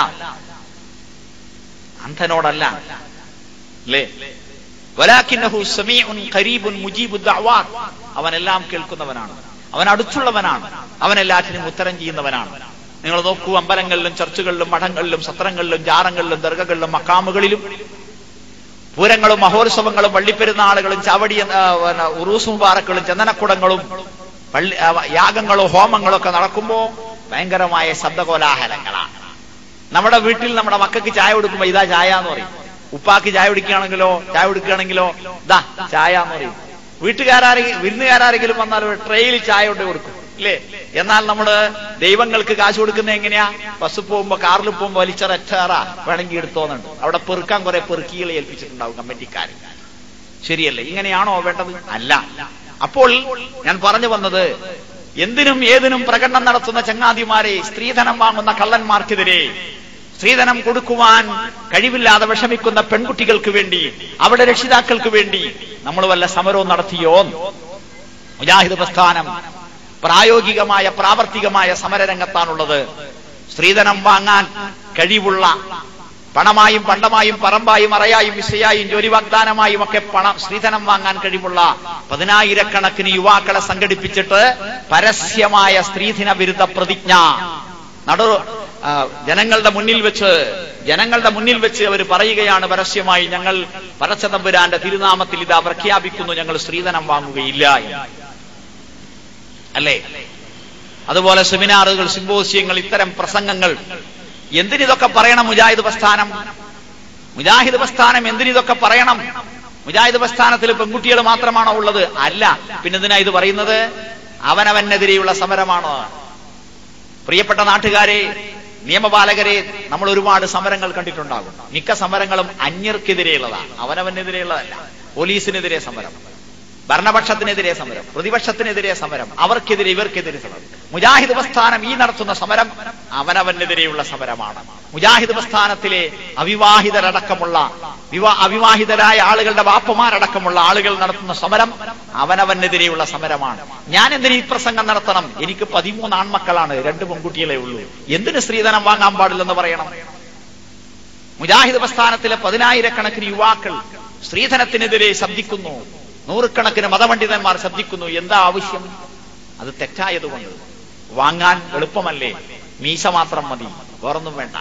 അന്ധനോടല്ല അല്ലേ വലാക്കിന്നഹു സമീഉൻ ഖരീബുൻ മുജീബു ദഅവാത്ത് അവനെല്ലാം കേൾക്കുന്നവനാണ് അവൻ അടുത്തുള്ളവനാണ് അവൻ എല്ലാറ്റിനും ഉത്തരം ചെയ്യുന്നവനാണ് നിങ്ങൾ നോക്കൂ അമ്പലങ്ങളിലും ചർച്ചുകളിലും മഠങ്ങളിലും സത്രങ്ങളിലും ജാറങ്ങളിലും ദർഗകളിലും മക്കാമുകളിലും പൂരങ്ങളും മഹോത്സവങ്ങളും വള്ളിപ്പെരുന്നാളുകളും ചാവടി ആ, പിന്നെ ഉറൂസ് മുബാറക്കുകളും ചന്ദനക്കുടങ്ങളും പള്ളി ആ, യാഗങ്ങളും ഹോമങ്ങളും ഒക്കെ നടക്കുമ്പോ ഭയങ്കരമായ ശബ്ദകോലാഹലങ്ങളാണ് നമ്മുടെ വീട്ടിൽ നമ്മുടെ മക്കൾക്ക് ചായ കൊടുക്കുമ്പോ ഇതാ ചായ എന്ന് പറയും ഉപ്പാക്ക് ചായ കുടിക്കുകയാണെങ്കിലോ ചായ കുടിക്കുകയാണെങ്കിലോ ദാ ചായ എന്ന് പറയും വീട്ടുകാരെങ്കിലും വിരുന്നുകാരെങ്കിലും വന്നാൽ ഒരു ട്രെയിൽ ചായ കൊണ്ട് കൊടുക്കും ഇല്ലേ എന്നാൽ നമ്മള് ദൈവങ്ങൾക്ക് കാശ് കൊടുക്കുന്നത് എങ്ങനെയാ ബസ് പോകുമ്പോ കാറിൽ പോകുമ്പോ വലിച്ചറച്ചാറ വേണമെങ്കിൽ എടുത്തോന്നുണ്ട് അവിടെ പെറുക്കാൻ കുറെ പെറുക്കികളെ ഏൽപ്പിച്ചിട്ടുണ്ടാവും കമ്മിറ്റിക്കാർ ശരിയല്ലേ ഇങ്ങനെയാണോ വേണ്ടത് അല്ല അപ്പോൾ ഞാൻ പറഞ്ഞു വന്നത് എന്തിനും ഏതിനും പ്രകടനം നടത്തുന്ന ചങ്ങാതിമാരെ സ്ത്രീധനം വാങ്ങുന്ന കള്ളന്മാർക്കെതിരെ സ്ത്രീധനം കൊടുക്കുവാൻ കഴിവില്ലാതെ വിഷമിക്കുന്ന പെൺകുട്ടികൾക്ക് വേണ്ടി അവിടെ രക്ഷിതാക്കൾക്ക് വേണ്ടി നമ്മൾ വല്ല സമരവും നടത്തിയോ മുജാഹിദ് പ്രസ്ഥാനം പ്രായോഗികമായ പ്രാവർത്തികമായ സമരരംഗത്താണുള്ളത് സ്ത്രീധനം വാങ്ങാൻ കഴിവുള്ള പണമായും പണ്ടമായും പറമ്പായും അറയായും വിസയായും ജോലി വാഗ്ദാനമായും ഒക്കെ പണം സ്ത്രീധനം വാങ്ങാൻ കഴിവുള്ള പതിനായിരക്കണക്കിന് യുവാക്കളെ സംഘടിപ്പിച്ചിട്ട് പരസ്യമായ സ്ത്രീധന വിരുദ്ധ പ്രതിജ്ഞ നടു ആ, ജനങ്ങളുടെ മുന്നിൽ വെച്ച് ജനങ്ങളുടെ മുന്നിൽ വെച്ച് അവർ പറയുകയാണ് പരസ്യമായി ഞങ്ങൾ പരച്ചതമ്പുരാന്റെ തിരുനാമത്തിൽ ഇതാ പ്രഖ്യാപിക്കുന്നു ഞങ്ങൾ സ്ത്രീധനം വാങ്ങുകയില്ല എന്ന്. അല്ലേ അതുപോലെ സെമിനാറുകൾ സിമ്പോസിയങ്ങൾ ഇത്തരം പ്രസംഗങ്ങൾ എന്തിനിതൊക്കെ പറയണം മുജാഹിദ് പ്രസ്ഥാനം മുജാഹിദ് പ്രസ്ഥാനം എന്തിനിതൊക്കെ പറയണം മുജാഹിദ് പ്രസ്ഥാനത്തിൽ പെൺകുട്ടികൾ മാത്രമാണോ ഉള്ളത് അല്ല പിന്നെ എന്തിനാ ഇത് പറയുന്നത് അവനവനെതിരെയുള്ള സമരമാണോ പ്രിയപ്പെട്ട നാട്ടുകാരെ നിയമപാലകരെ നമ്മൾ ഒരുപാട് സമരങ്ങൾ കണ്ടിട്ടുണ്ടാകും മിക്ക സമരങ്ങളും അന്യർക്കെതിരെയുള്ളതാണ് അവനവനെതിരെയുള്ളതല്ല പോലീസിനെതിരെ സമരം ഭരണപക്ഷത്തിനെതിരെ സമരം പ്രതിപക്ഷത്തിനെതിരെ സമരം അവർക്കെതിരെ ഇവർക്കെതിരെ സമരം മുജാഹിദ് പ്രസ്ഥാനം ഈ നടത്തുന്ന സമരം അവനവനെതിരെയുള്ള സമരമാണ് മുജാഹിദ് പ്രസ്ഥാനത്തിലെ അവിവാഹിതരടക്കമുള്ള വിവാ അവിവാഹിതരായ ആളുകളുടെ വാപ്പമാരടക്കമുള്ള ആളുകൾ നടത്തുന്ന സമരം അവനവനെതിരെയുള്ള സമരമാണ് ഞാൻ എന്തിന് ഈ പ്രസംഗം നടത്തണം എനിക്ക് പതിമൂന്ന് ആൺമക്കളാണ് രണ്ട് പെൺകുട്ടികളെ ഉള്ളൂ എന്തിന് സ്ത്രീധനം വാങ്ങാൻ പാടില്ലെന്ന് പറയണം മുജാഹിദ് പ്രസ്ഥാനത്തിലെ പതിനായിരക്കണക്കിന് യുവാക്കൾ സ്ത്രീധനത്തിനെതിരെ ശബ്ദിക്കുന്നു നൂറുകണക്കിന് മതപണ്ഡിതന്മാർ ശബ്ദിക്കുന്നു എന്താ ആവശ്യം അത് തെറ്റായതുകൊണ്ട് വാങ്ങാൻ എളുപ്പമല്ലേ മീശ മാത്രം മതി വേറൊന്നും വേണ്ട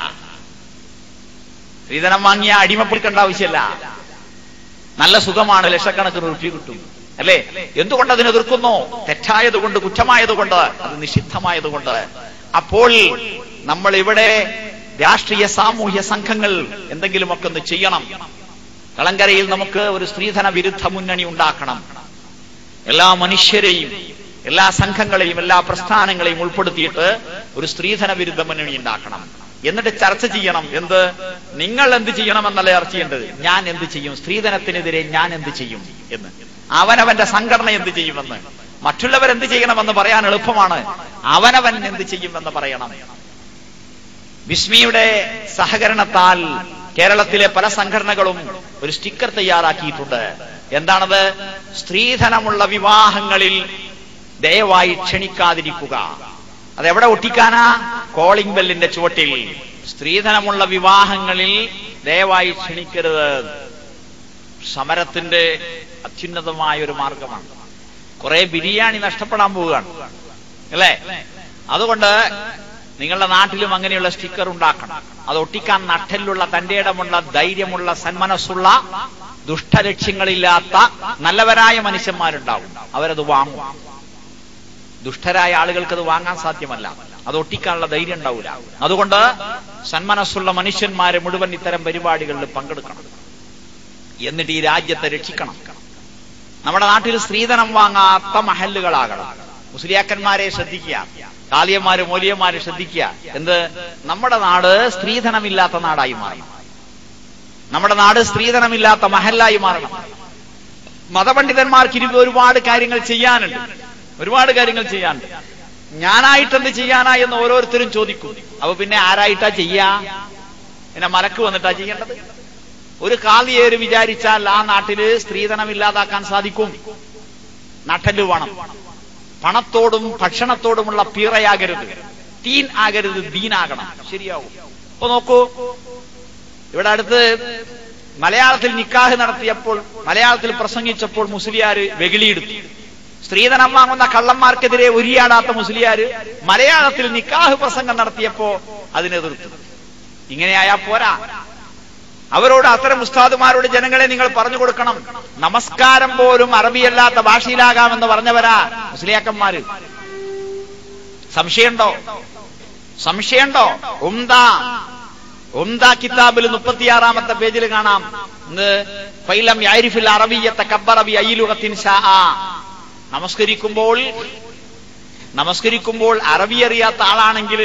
സ്ത്രീധനം വാങ്ങിയ അടിമപ്പെടുക്കേണ്ട ആവശ്യമല്ല നല്ല സുഖമാണ് ലക്ഷക്കണക്കിന് ഉറുപ്പി കിട്ടും അല്ലേ എന്തുകൊണ്ട് അതിനെ എതിർക്കുന്നു തെറ്റായതുകൊണ്ട് കുറ്റമായതുകൊണ്ട് അത് നിഷിദ്ധമായതുകൊണ്ട് അപ്പോൾ നമ്മൾ ഇവിടെ രാഷ്ട്രീയ സാമൂഹ്യ സംഘങ്ങൾ എന്തെങ്കിലുമൊക്കെ ഒന്ന് ചെയ്യണം കളങ്കരയിൽ നമുക്ക് ഒരു സ്ത്രീധന വിരുദ്ധ മുന്നണി ഉണ്ടാക്കണം എല്ലാ മനുഷ്യരെയും എല്ലാ സംഘങ്ങളെയും എല്ലാ പ്രസ്ഥാനങ്ങളെയും ഉൾപ്പെടുത്തിയിട്ട് ഒരു സ്ത്രീധന വിരുദ്ധ മുന്നണി ഉണ്ടാക്കണം എന്നിട്ട് ചർച്ച ചെയ്യണം എന്ത് നിങ്ങൾ എന്ത് ചെയ്യണമെന്നല്ല ചർച്ച ചെയ്യേണ്ടത് ഞാൻ എന്ത് ചെയ്യും സ്ത്രീധനത്തിനെതിരെ ഞാൻ എന്ത് ചെയ്യും എന്ന് അവനവന്റെ സംഘടന എന്ത് ചെയ്യുമെന്ന് മറ്റുള്ളവർ എന്ത് ചെയ്യണമെന്ന് പറയാൻ എളുപ്പമാണ് അവനവൻ എന്ത് ചെയ്യുമെന്ന് പറയണം ബിസ്മിയുടെ സഹകരണത്താൽ കേരളത്തിലെ പല സംഘടനകളും ഒരു സ്റ്റിക്കർ തയ്യാറാക്കിയിട്ടുണ്ട് എന്താണത് സ്ത്രീധനമുള്ള വിവാഹങ്ങളിൽ ദയവായി ക്ഷണിക്കാതിരിക്കുക അതെവിടെ ഒട്ടിക്കാനാ കോളിംഗ് ബെല്ലിന്റെ ചുവട്ടിൽ സ്ത്രീധനമുള്ള വിവാഹങ്ങളിൽ ദയവായി ക്ഷണിക്കരുത് സമരത്തിന്റെ അത്യുന്നതമായ ഒരു മാർഗമാണ് കുറെ ബിരിയാണി നഷ്ടപ്പെടാൻ പോവുകയാണ് അല്ലേ അതുകൊണ്ട് നിങ്ങളുടെ നാട്ടിലും അങ്ങനെയുള്ള സ്റ്റിക്കർ ഉണ്ടാക്കണം അത് ഒട്ടിക്കാൻ നട്ടലുള്ള തന്റെ ഇടമുള്ള ധൈര്യമുള്ള സന്മനസ്സുള്ള ദുഷ്ടലക്ഷ്യങ്ങളില്ലാത്ത നല്ലവരായ മനുഷ്യന്മാരുണ്ടാവും അവരത് വാങ്ങും ദുഷ്ടരായ ആളുകൾക്ക് അത് വാങ്ങാൻ സാധ്യമല്ല അത് ഒട്ടിക്കാനുള്ള ധൈര്യം ഉണ്ടാവില്ല അതുകൊണ്ട് സന്മനസ്സുള്ള മനുഷ്യന്മാരെ മുഴുവൻ ഇത്തരം പരിപാടികളിൽ പങ്കെടുക്കണം എന്നിട്ട് ഈ രാജ്യത്തെ രക്ഷിക്കണം നമ്മുടെ നാട്ടിൽ സ്ത്രീധനം വാങ്ങാത്ത മഹല്ലുകളാകണം മുസ്ലിയാക്കന്മാരെ ശ്രദ്ധിക്കുക കാളിയന്മാര് മൂലിയന്മാര് ശ്രദ്ധിക്കുക എന്ത് നമ്മുടെ നാട് സ്ത്രീധനമില്ലാത്ത നാടായി മാറി നമ്മുടെ നാട് സ്ത്രീധനമില്ലാത്ത മഹല്ലായി മാറണം മതപണ്ഡിതന്മാർക്ക് ഇനി ഒരുപാട് കാര്യങ്ങൾ ചെയ്യാനുണ്ട് ഒരുപാട് കാര്യങ്ങൾ ചെയ്യാനുണ്ട് ഞാനായിട്ട് എന്ത് ചെയ്യാനാ എന്ന് ഓരോരുത്തരും ചോദിക്കും അപ്പൊ പിന്നെ ആരായിട്ടാ ചെയ്യാ പിന്നെ മലക്ക് വന്നിട്ടാ ചെയ്യേണ്ടത് ഒരു കാളിയേര് വിചാരിച്ചാൽ ആ നാട്ടില് സ്ത്രീധനം ഇല്ലാതാക്കാൻ സാധിക്കും നട്ടല് വേണം പണത്തോടും ഭക്ഷണത്തോടുമുള്ള പീറയാകരുത് തീൻ ആകരുത് ദീനാകണം ശരിയാവും അപ്പൊ നോക്കൂ ഇവിടെ അടുത്ത് മലയാളത്തിൽ നിക്കാഹ് നടത്തിയപ്പോൾ മലയാളത്തിൽ പ്രസംഗിച്ചപ്പോൾ മുസ്ലിയാര് വെകിളിയെടുത്തു സ്ത്രീധനം വാങ്ങുന്ന കള്ളന്മാർക്കെതിരെ ഉരിയാടാത്ത മുസ്ലിയാര് മലയാളത്തിൽ നിക്കാഹ് പ്രസംഗം നടത്തിയപ്പോ അതിനെതിർത്തു ഇങ്ങനെയായാ പോരാ അവരോട് അത്തരം ഉസ്താദുമാരോട് ജനങ്ങളെ നിങ്ങൾ പറഞ്ഞു കൊടുക്കണം നമസ്കാരം പോലും അറബിയല്ലാത്ത ഭാഷയിലാകാമെന്ന് പറഞ്ഞവരാ മുസ്ലിയാക്കന്മാര് സംശയമുണ്ടോ സംശയമുണ്ടോ ഉംദ ഉംദ കിതാബിൽ മുപ്പത്തിയാറാമത്തെ പേജിൽ കാണാം എന്ത് ഫൈലം യാരിഫിൽ അറബിയത്തെ കബ്ബറബി അയ്യിലുകത്തിൻ ഷാ നമസ്കരിക്കുമ്പോൾ നമസ്കരിക്കുമ്പോൾ അറബി അറിയാത്ത ആളാണെങ്കിൽ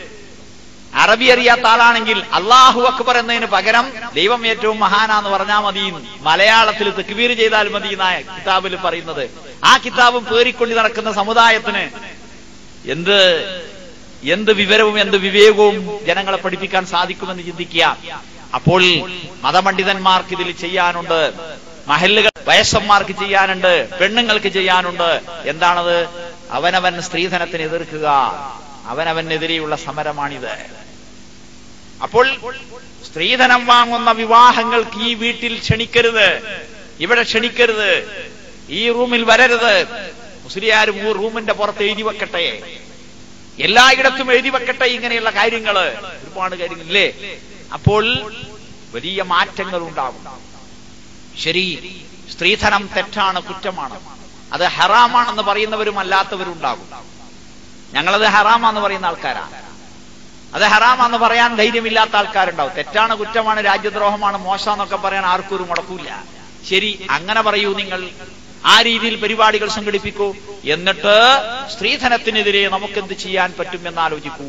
അറബി അറിയാത്ത ആളാണെങ്കിൽ അള്ളാഹു അക്ബർ എന്നതിന് പകരം ദൈവം ഏറ്റവും മഹാനാന്ന് പറഞ്ഞാൽ മതി മലയാളത്തിൽ തെക്കുബീർ ചെയ്താൽ മതി എന്നായ കിതാബിൽ പറയുന്നത് ആ കിതാബും പേറിക്കൊണ്ട് നടക്കുന്ന സമുദായത്തിന് എന്ത് എന്ത് വിവരവും എന്ത് വിവേകവും ജനങ്ങളെ പഠിപ്പിക്കാൻ സാധിക്കുമെന്ന് ചിന്തിക്കുക അപ്പോൾ മതപണ്ഡിതന്മാർക്ക് ഇതിൽ ചെയ്യാനുണ്ട് മഹല്ലുകൾ വയസ്സന്മാർക്ക് ചെയ്യാനുണ്ട് പെണ്ണുങ്ങൾക്ക് ചെയ്യാനുണ്ട് എന്താണത് അവനവൻ സ്ത്രീധനത്തിന് എതിർക്കുക അവനവനെതിരെയുള്ള സമരമാണിത് അപ്പോൾ സ്ത്രീധനം വാങ്ങുന്ന വിവാഹങ്ങൾക്ക് ഈ വീട്ടിൽ ക്ഷണിക്കരുത് ഇവിടെ ക്ഷണിക്കരുത് ഈ റൂമിൽ വരരുത് മുസ്ലിയാരും ഈ റൂമിന്റെ പുറത്ത് എഴുതി വെക്കട്ടെ എല്ലായിടത്തും എഴുതി വെക്കട്ടെ ഇങ്ങനെയുള്ള കാര്യങ്ങള് ഒരുപാട് കാര്യങ്ങളില്ലേ അപ്പോൾ വലിയ മാറ്റങ്ങൾ ഉണ്ടാകും ശരി സ്ത്രീധനം തെറ്റാണ് കുറ്റമാണ് അത് ഹറാമാണെന്ന് പറയുന്നവരും അല്ലാത്തവരും ഉണ്ടാകും ഞങ്ങളത് ഹറാമാന്ന് പറയുന്ന ആൾക്കാരാണ് അത് ഹറാമാന്ന് പറയാൻ ധൈര്യമില്ലാത്ത ആൾക്കാരുണ്ടാവും തെറ്റാണ് കുറ്റമാണ് രാജ്യദ്രോഹമാണ് മോശമെന്നൊക്കെ പറയാൻ ആർക്കും ഒരു മുടക്കൂല ശരി അങ്ങനെ പറയൂ നിങ്ങൾ ആ രീതിയിൽ പരിപാടികൾ സംഘടിപ്പിക്കൂ എന്നിട്ട് സ്ത്രീധനത്തിനെതിരെ നമുക്കെന്ത് ചെയ്യാൻ പറ്റും എന്നാലോചിക്കൂ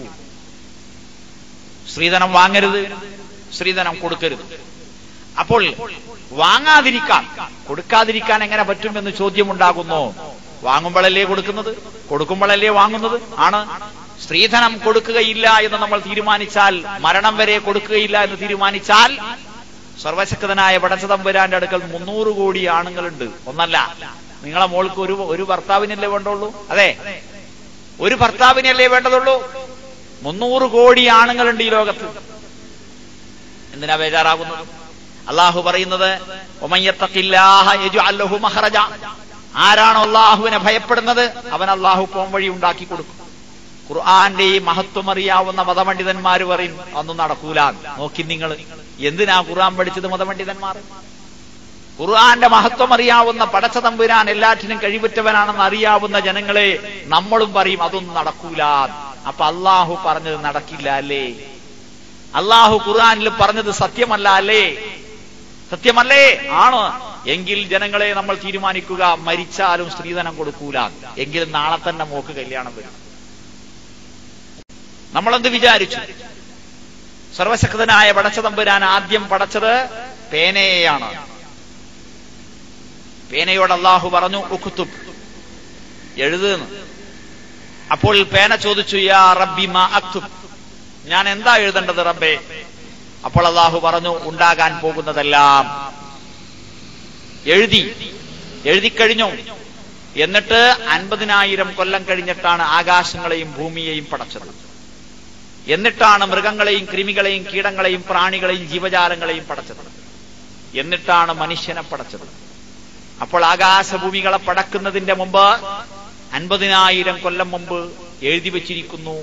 സ്ത്രീധനം വാങ്ങരുത് സ്ത്രീധനം കൊടുക്കരുത് അപ്പോൾ വാങ്ങാതിരിക്കാൻ കൊടുക്കാതിരിക്കാൻ എങ്ങനെ പറ്റുമെന്ന് ചോദ്യമുണ്ടാകുന്നു വാങ്ങുമ്പോഴല്ലേ കൊടുക്കുന്നത് കൊടുക്കുമ്പോഴല്ലേ വാങ്ങുന്നത് ആണ് സ്ത്രീധനം കൊടുക്കുകയില്ല എന്ന് നമ്മൾ തീരുമാനിച്ചാൽ മരണം വരെ കൊടുക്കുകയില്ല എന്ന് തീരുമാനിച്ചാൽ സർവശക്തനായ പടച്ചതമ്പുരാന്റെ അടുക്കൽ മുന്നൂറ് കോടി ആണുങ്ങളുണ്ട് ഒന്നല്ല നിങ്ങളെ മോൾക്ക് ഒരു ഒരു ഭർത്താവിനല്ലേ വേണ്ടുള്ളൂ അതെ ഒരു ഭർത്താവിനല്ലേ വേണ്ടതുള്ളൂ മുന്നൂറ് കോടി ആണുങ്ങളുണ്ട് ഈ ലോകത്ത് എന്തിനാ ബേജാറാകുന്നത് അള്ളാഹു പറയുന്നത് ഒമയ്യത്തക്കില്ലാഹ യജ്അൽ ലഹു മഖ്റജ. ആരാണോ അള്ളാഹുവിനെ ഭയപ്പെടുന്നത് അവൻ അള്ളാഹു പോം വഴി ഉണ്ടാക്കി കൊടുക്കും ഖുർആന്റെ ഈ മഹത്വം അറിയാവുന്ന മതപണ്ഡിതന്മാർ പറയും ഒന്നും നടക്കൂല നോക്കി നിങ്ങൾ എന്തിനാ ഖുർആൻ പഠിച്ചത് മതപണ്ഡിതന്മാർ ഖുർആന്റെ മഹത്വം അറിയാവുന്ന പടച്ച തമ്പുരാൻ എല്ലാറ്റിനും കഴിവുറ്റവനാണെന്ന് അറിയാവുന്ന ജനങ്ങളെ നമ്മളും പറയും അതൊന്നും നടക്കൂല അപ്പൊ അള്ളാഹു പറഞ്ഞത് നടക്കില്ല അല്ലേ അള്ളാഹു ഖുർആനിൽ പറഞ്ഞത് സത്യമല്ല അല്ലേ സത്യമല്ലേ ആണ് എങ്കിൽ ജനങ്ങളെ നമ്മൾ തീരുമാനിക്കുക മരിച്ചാലും സ്ത്രീധനം കൊടുക്കൂല എങ്കിൽ നാളെ തന്നെ മോക്ക് കല്യാണം വരും നമ്മളെന്ത് വിചാരിച്ചു സർവശക്തനായ പടച്ചതമ്പുരാൻ ആദ്യം പടച്ചത് പേനയെയാണ് പേനയോട് അള്ളാഹു പറഞ്ഞു ഉഖുത്തുബ് എഴുതുന്നു അപ്പോൾ പേന ചോദിച്ചു യാ റബ്ബി മാ അക്തുബ് ഞാൻ എന്താ എഴുതേണ്ടത് റബ്ബേ അപ്പോൾ അള്ളാഹു പറഞ്ഞു ഉണ്ടാകാൻ പോകുന്നതെല്ലാം എഴുതി എഴുതിക്കഴിഞ്ഞു എന്നിട്ട് അൻപതിനായിരം കൊല്ലം കഴിഞ്ഞിട്ടാണ് ആകാശങ്ങളെയും ഭൂമിയെയും പടച്ചത് എന്നിട്ടാണ് മൃഗങ്ങളെയും കൃമികളെയും കീടങ്ങളെയും പ്രാണികളെയും ജീവജാലങ്ങളെയും പടച്ചത് എന്നിട്ടാണ് മനുഷ്യനെ പടച്ചത് അപ്പോൾ ആകാശഭൂമികളെ പടക്കുന്നതിന്റെ മുമ്പ് അൻപതിനായിരം കൊല്ലം മുമ്പ് എഴുതി വച്ചിരിക്കുന്നു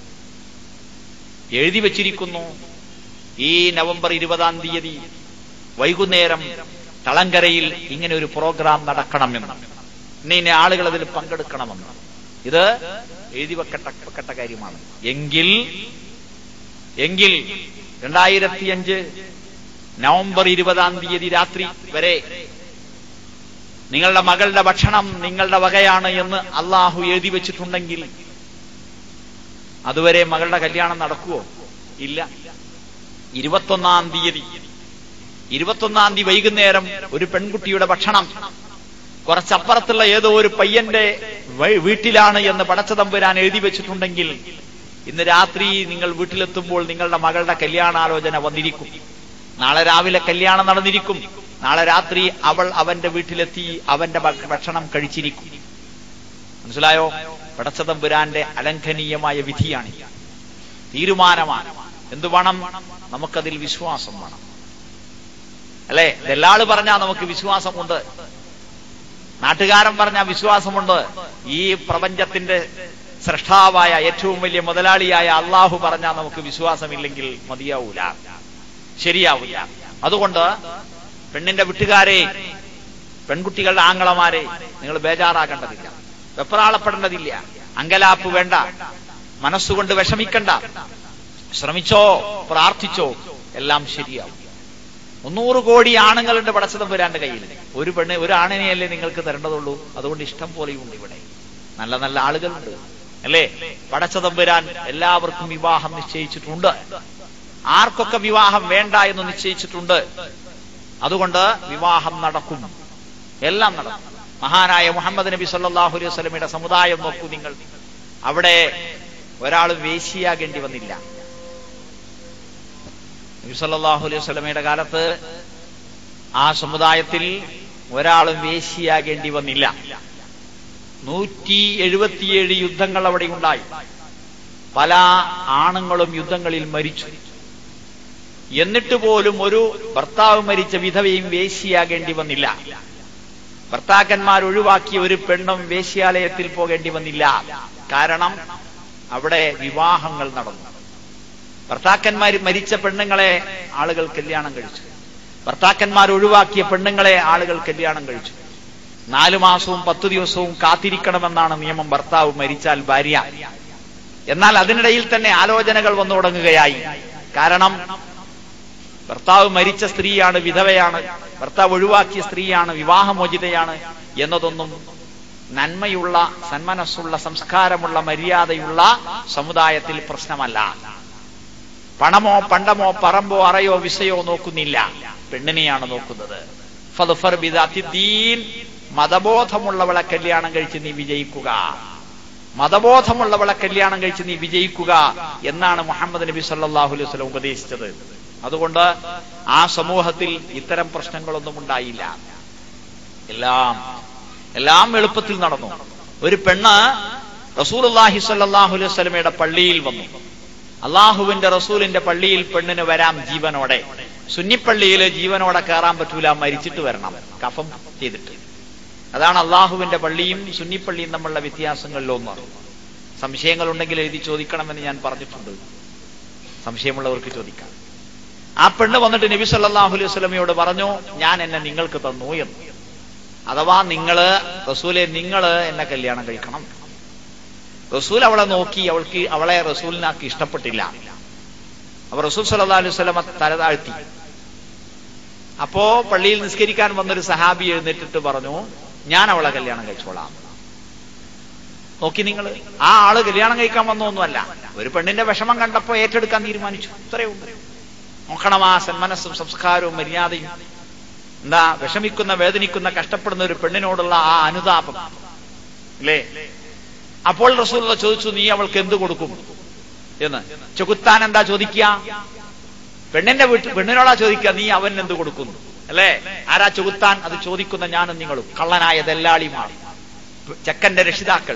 എഴുതി വച്ചിരിക്കുന്നു ഈ നവംബർ ഇരുപതാം തീയതി വൈകുന്നേരം തളങ്കരയിൽ ഇങ്ങനെ ഒരു പ്രോഗ്രാം നടക്കണമെന്ന് ഇന്ന ഇന്ന ആളുകൾ അതിൽ പങ്കെടുക്കണമെന്ന് ഇത് എഴുതി വെക്കട്ട വെക്കട്ട കാര്യമാണ് എങ്കിൽ എങ്കിൽ രണ്ടായിരത്തിയഞ്ച് നവംബർ ഇരുപതാം തീയതി രാത്രി വരെ നിങ്ങളുടെ മകളുടെ ഭക്ഷണം നിങ്ങളുടെ വകയാണ് എന്ന് അള്ളാഹു എഴുതി വെച്ചിട്ടുണ്ടെങ്കിൽ അതുവരെ മകളുടെ കല്യാണം നടക്കുവോ ഇല്ല ഇരുപത്തൊന്നാം തീയതി ഇരുപത്തൊന്നാം തീയതി വൈകുന്നേരം ഒരു പെൺകുട്ടിയുടെ ഭക്ഷണം കുറച്ചപ്പുറത്തുള്ള ഏതോ ഒരു പയ്യന്റെ വ- വീട്ടിലാണ് എന്ന് പടച്ചതമ്പുരാൻ എഴുതി വെച്ചിട്ടുണ്ടെങ്കിൽ ഇന്ന് രാത്രി നിങ്ങൾ വീട്ടിലെത്തുമ്പോൾ നിങ്ങളുടെ മകളുടെ കല്യാണാലോചന വന്നിരിക്കും നാളെ രാവിലെ കല്യാണം നടന്നിരിക്കും നാളെ രാത്രി അവൾ അവന്റെ വീട്ടിലെത്തി അവന്റെ ഭ- ഭക്ഷണം കഴിച്ചിരിക്കും മനസ്സിലായോ പടച്ചതമ്പുരാന്റെ അലംഘനീയമായ വിധിയാണ് തീരുമാനമാണ് എന്തു വേണം നമുക്കതിൽ വിശ്വാസം വേണം അല്ലെ ദല്ലാള് പറഞ്ഞാൽ നമുക്ക് വിശ്വാസമുണ്ട് നാട്ടുകാരൻ പറഞ്ഞ വിശ്വാസമുണ്ട് ഈ പ്രപഞ്ചത്തിന്റെ സൃഷ്ടാവായ ഏറ്റവും വലിയ മുതലാളിയായ അള്ളാഹു പറഞ്ഞാൽ നമുക്ക് വിശ്വാസമില്ലെങ്കിൽ മതിയാവൂല ശരിയാവൂല അതുകൊണ്ട് പെണ്ണിന്റെ വീട്ടുകാരെ പെൺകുട്ടികളുടെ ആങ്ങളമാരെ നിങ്ങൾ ബേജാറാകേണ്ടതില്ല വെപ്രാളപ്പെടേണ്ടതില്ല അങ്കലാപ്പ് വേണ്ട മനസ്സുകൊണ്ട് വിഷമിക്കണ്ട ശ്രമിച്ചോ പ്രാർത്ഥിച്ചോ എല്ലാം ശരിയാവും മുന്നൂറ് കോടി ആണുങ്ങളുണ്ട് പടച്ചതമ്പുരാന്റെ കയ്യിൽ ഒരു പെണ്ണ് ഒരു ആണിനെയല്ലേ നിങ്ങൾക്ക് തരേണ്ടതുള്ളൂ അതുകൊണ്ട് ഇഷ്ടം പോലെയുണ്ട് ഇവിടെ നല്ല നല്ല ആളുകളുണ്ട് അല്ലേ പടച്ചതമ്പുരാൻ എല്ലാവർക്കും വിവാഹം നിശ്ചയിച്ചിട്ടുണ്ട് ആർക്കൊക്കെ വിവാഹം വേണ്ട എന്ന് നിശ്ചയിച്ചിട്ടുണ്ട് അതുകൊണ്ട് വിവാഹം നടക്കും എല്ലാം നടക്കും മഹാനായ മുഹമ്മദ് നബി സല്ലാഹു അലൈഹി വസ്ലമിയുടെ സമുദായം നോക്കൂ നിങ്ങൾ അവിടെ ഒരാൾ വേശിയാകേണ്ടി വന്നില്ല നബി സല്ലാഹു അലൈഹി വസ്ലമയുടെ കാലത്ത് ആ സമുദായത്തിൽ ഒരാളും വേശിയാകേണ്ടി വന്നില്ല നൂറ്റി എഴുപത്തിയേഴ് യുദ്ധങ്ങൾ അവിടെ ഉണ്ടായി പല ആണുങ്ങളും യുദ്ധങ്ങളിൽ മരിച്ചു എന്നിട്ട് പോലും ഒരു ഭർത്താവ് മരിച്ച വിധവയും വേശിയാകേണ്ടി വന്നില്ല ഭർത്താക്കന്മാർ ഒഴിവാക്കിയ ഒരു പെണ്ണും വേശ്യാലയത്തിൽ പോകേണ്ടി വന്നില്ല കാരണം അവിടെ വിവാഹങ്ങൾ നടന്നു ഭർത്താക്കന്മാർ മരിച്ച പെണ്ണുങ്ങളെ ആളുകൾ കല്യാണം കഴിച്ചു ഭർത്താക്കന്മാർ ഒഴിവാക്കിയ പെണ്ണുങ്ങളെ ആളുകൾ കല്യാണം കഴിച്ചു നാലു മാസവും പത്തു ദിവസവും കാത്തിരിക്കണമെന്നാണ് നിയമം ഭർത്താവ് മരിച്ചാൽ ഭാര്യ എന്നാൽ അതിനിടയിൽ തന്നെ ആലോചനകൾ വന്നു തുടങ്ങുകയായി കാരണം ഭർത്താവ് മരിച്ച സ്ത്രീയാണ് വിധവയാണ് ഭർത്താവ് ഒഴിവാക്കിയ സ്ത്രീയാണ് വിവാഹമോചിതയാണ് എന്നതൊന്നും നന്മയുള്ള സന്മനസ്സുള്ള സംസ്കാരമുള്ള മര്യാദയുള്ള സമുദായത്തിൽ പ്രശ്നമല്ല പണമോ പണ്ടമോ പറമ്പോ അറയോ വിസയോ നോക്കുന്നില്ല പെണ്ണിനെയാണ് നോക്കുന്നത് ഫദ്ഫർ ബിദാത്തിദ്ദീൻ മതബോധമുള്ളവളെ കല്യാണം കഴിച്ച് നീ വിജയിക്കുക മതബോധമുള്ളവളെ കല്യാണം കഴിച്ച് നീ വിജയിക്കുക എന്നാണ് മുഹമ്മദ് നബി സല്ലാഹു അലൈഹി വസല്ലം ഉപദേശിച്ചത് അതുകൊണ്ട് ആ സമൂഹത്തിൽ ഇത്തരം പ്രശ്നങ്ങളൊന്നും ഉണ്ടായില്ല എല്ലാം എല്ലാം എളുപ്പത്തിൽ നടന്നു ഒരു പെണ്ണ് റസൂലുല്ലാഹി സല്ലാഹു അലൈഹി വസല്ലമയുടെ പള്ളിയിൽ വന്നു അള്ളാഹുവിന്റെ റസൂലിന്റെ പള്ളിയിൽ പെണ്ണിന് വരാം ജീവനോടെ സുന്നിപ്പള്ളിയിൽ ജീവനോടെ കയറാൻ പറ്റൂല മരിച്ചിട്ട് വരണം കഫം ചെയ്തിട്ട് അതാണ് അള്ളാഹുവിന്റെ പള്ളിയും സുന്നിപ്പള്ളിയും തമ്മിലുള്ള വ്യത്യാസങ്ങളിലൊന്ന് സംശയങ്ങൾ ഉണ്ടെങ്കിൽ എഴുതി ചോദിക്കണമെന്ന് ഞാൻ പറഞ്ഞിട്ടുണ്ട് സംശയമുള്ളവർക്ക് ചോദിക്കാം ആ പെണ്ണ് വന്നിട്ട് നബി സല്ലാഹു അലൈഹി വസ്ലമയോട് പറഞ്ഞു ഞാൻ എന്നെ നിങ്ങൾക്ക് തന്നു എന്ന് അഥവാ നിങ്ങള് റസൂലെ നിങ്ങള് എന്നെ കല്യാണം കഴിക്കണം റസൂൽ അവളെ നോക്കി അവൾക്ക് അവളെ റസൂലിനാക്ക് ഇഷ്ടപ്പെട്ടില്ല അപ്പൊ റസൂൽ സല്ലാ അലൈഹി സ്വലമ തല താഴ്ത്തി അപ്പോ പള്ളിയിൽ നിസ്കരിക്കാൻ വന്നൊരു സഹാബി എഴുന്നേറ്റിട്ട് പറഞ്ഞു ഞാൻ അവളെ കല്യാണം കഴിച്ചോളാം നോക്കി നിങ്ങൾ ആ ആള് കല്യാണം കഴിക്കാൻ വന്നൊന്നുമല്ല ഒരു പെണ്ണിന്റെ വിഷമം കണ്ടപ്പോ ഏറ്റെടുക്കാൻ തീരുമാനിച്ചു ഇത്രയേ ഉള്ളൂ നോക്കണം ആ സന്മനസ്സും സംസ്കാരവും മര്യാദയും എന്താ വിഷമിക്കുന്ന വേദനിക്കുന്ന കഷ്ടപ്പെടുന്ന ഒരു പെണ്ണിനോടുള്ള ആ അനുതാപം അല്ലേ അപ്പോൾ റസൂൽ ചോദിച്ചു നീ അവൾക്ക് എന്ത് കൊടുക്കും എന്ന് ചെകുത്താൻ എന്താ ചോദിക്കുക പെണ്ണിന്റെ വീട്ടിൽ പെണ്ണിനോടാ ചോദിക്കുക നീ അവൻ എന്ത് കൊടുക്കുന്നു അല്ലേ ആരാ ചെകുത്താൻ അത് ചോദിക്കുന്ന ഞാനും നിങ്ങളും കള്ളനായ ദല്ലാളിമാർ ചെക്കന്റെ രക്ഷിതാക്കൾ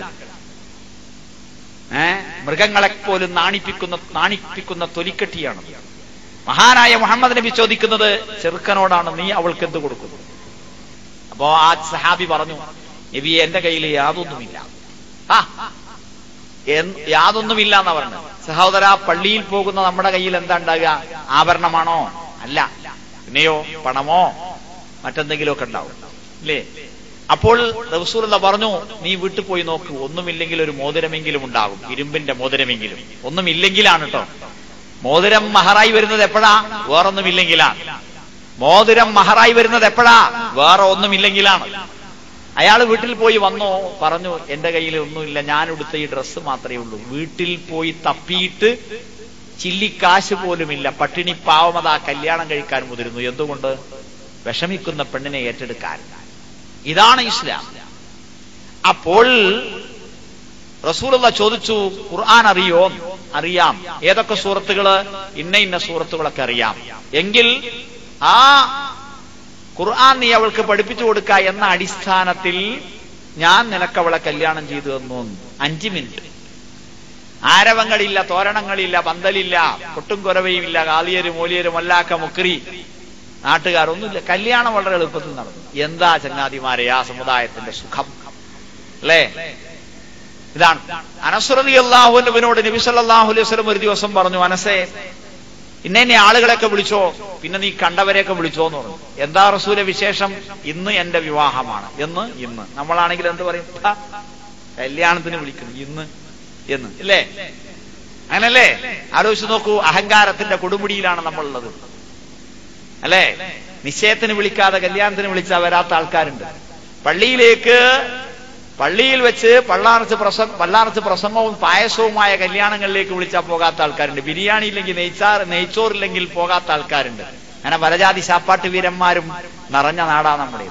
ഏ മൃഗങ്ങളെ പോലും നാണിപ്പിക്കുന്ന നാണിപ്പിക്കുന്ന തൊലിക്കെട്ടിയാണ് മഹാനായ മുഹമ്മദ് നബി ചോദിക്കുന്നത് ചെറുക്കനോടാണ് നീ അവൾക്ക് എന്ത് കൊടുക്കുന്നു അപ്പോ ആ സഹാബി പറഞ്ഞു നബി എന്റെ കയ്യിൽ യാതൊന്നുമില്ല ആ യാതൊന്നുമില്ല എന്നാ പറഞ്ഞു സഹോദര പള്ളിയിൽ പോകുന്ന നമ്മുടെ കയ്യിൽ എന്താ ഉണ്ടാകുക ആഭരണമാണോ അല്ല പിന്നെയോ പണമോ മറ്റെന്തെങ്കിലുമൊക്കെ ഉണ്ടാവും അല്ലേ അപ്പോൾ റസൂലുള്ള പറഞ്ഞു നീ വീട്ടിൽ പോയി നോക്കൂ ഒന്നുമില്ലെങ്കിൽ ഒരു മോതിരമെങ്കിലും ഉണ്ടാകും ഇരുമ്പിന്റെ മോതിരമെങ്കിലും ഒന്നുമില്ലെങ്കിലാണ് കേട്ടോ മോതിരം മഹറായി വരുന്നത് എപ്പോഴാ വേറൊന്നുമില്ലെങ്കിലാണ് മോതിരം മഹറായി വരുന്നത് എപ്പോഴാ വേറെ ഒന്നുമില്ലെങ്കിലാണ് അയാൾ വീട്ടിൽ പോയി വന്നോ പറഞ്ഞു എന്റെ കയ്യിൽ ഒന്നുമില്ല ഞാൻ ഉടുത്ത ഈ ഡ്രസ്സ് മാത്രമേ ഉള്ളൂ വീട്ടിൽ പോയി തപ്പിയിട്ട് ചില്ലിക്കാശ് പോലുമില്ല പട്ടിണി പാവമതാ കല്യാണം കഴിക്കാൻ മുതിരുന്നു എന്തുകൊണ്ട് വിഷമിക്കുന്ന പെണ്ണിനെ ഏറ്റെടുക്കാൻ ഇതാണ് ഇസ്ലാം അപ്പോൾ റസൂലുള്ള ചോദിച്ചു ഖുർആൻ അറിയോ അറിയാം ഏതൊക്കെ സൂറത്തുകള് ഇന്ന ഇന്ന സൂറത്തുകളൊക്കെ അറിയാം എങ്കിൽ ആ ഖുർആൻ നീ അവൾക്ക് പഠിപ്പിച്ചു കൊടുക്ക എന്ന അടിസ്ഥാനത്തിൽ ഞാൻ നിനക്ക് അവളെ കല്യാണം ചെയ്തു തന്നു അഞ്ചു മിനിറ്റ് ആരവങ്ങളില്ല തോരണങ്ങളില്ല പന്തലില്ല കൊട്ടും കുറവയുമില്ല കാളിയര് മൂലിയര് മൊല്ലാക്ക മുക്രി നാട്ടുകാരൊന്നുമില്ല കല്യാണം വളരെ എളുപ്പത്തിൽ നടന്നു എന്താ ചങ്ങാതിമാരെ ആ സമുദായത്തിന്റെ സുഖം അല്ലേ ഇതാണ് അനസ്രതി അള്ളാഹുവിനോട് നബി സല്ലാഹു അലൈഹി വസ്ലം ഒരു ദിവസം പറഞ്ഞു അനസേ ഇന്ന ഇന്നെ ആളുകളെയൊക്കെ വിളിച്ചോ പിന്നെ നീ കണ്ടവരെയൊക്കെ വിളിച്ചോ എന്ന് പറഞ്ഞു എന്താ റസൂല വിശേഷം ഇന്ന് എന്റെ വിവാഹമാണ് എന്ന് ഇന്ന് നമ്മളാണെങ്കിൽ എന്ത് പറയും കല്യാണത്തിന് വിളിക്കുന്നു ഇന്ന് എന്ന് ഇല്ലേ അങ്ങനല്ലേ ആലോചിച്ച് നോക്കൂ അഹങ്കാരത്തിന്റെ കൊടുമുടിയിലാണ് നമ്മളുള്ളത് അല്ലേ നിശ്ചയത്തിന് വിളിക്കാതെ കല്യാണത്തിന് വിളിച്ചാൽ വരാത്ത ആൾക്കാരുണ്ട് പള്ളിയിലേക്ക് പള്ളിയിൽ വെച്ച് പള്ളാർച്ച് പ്രസംഗ പള്ളാർച്ച് പ്രസംഗവും പായസവുമായ കല്യാണങ്ങളിലേക്ക് വിളിച്ചാൽ പോകാത്ത ആൾക്കാരുണ്ട് ബിരിയാണി ഇല്ലെങ്കിൽ നെയ്ച്ചാർ നെയ്ച്ചോറില്ലെങ്കിൽ പോകാത്ത ആൾക്കാരുണ്ട് അങ്ങനെ വലജാതി ശാപ്പാട്ട് വീരന്മാരും നിറഞ്ഞ നാടാ നമ്മുടെ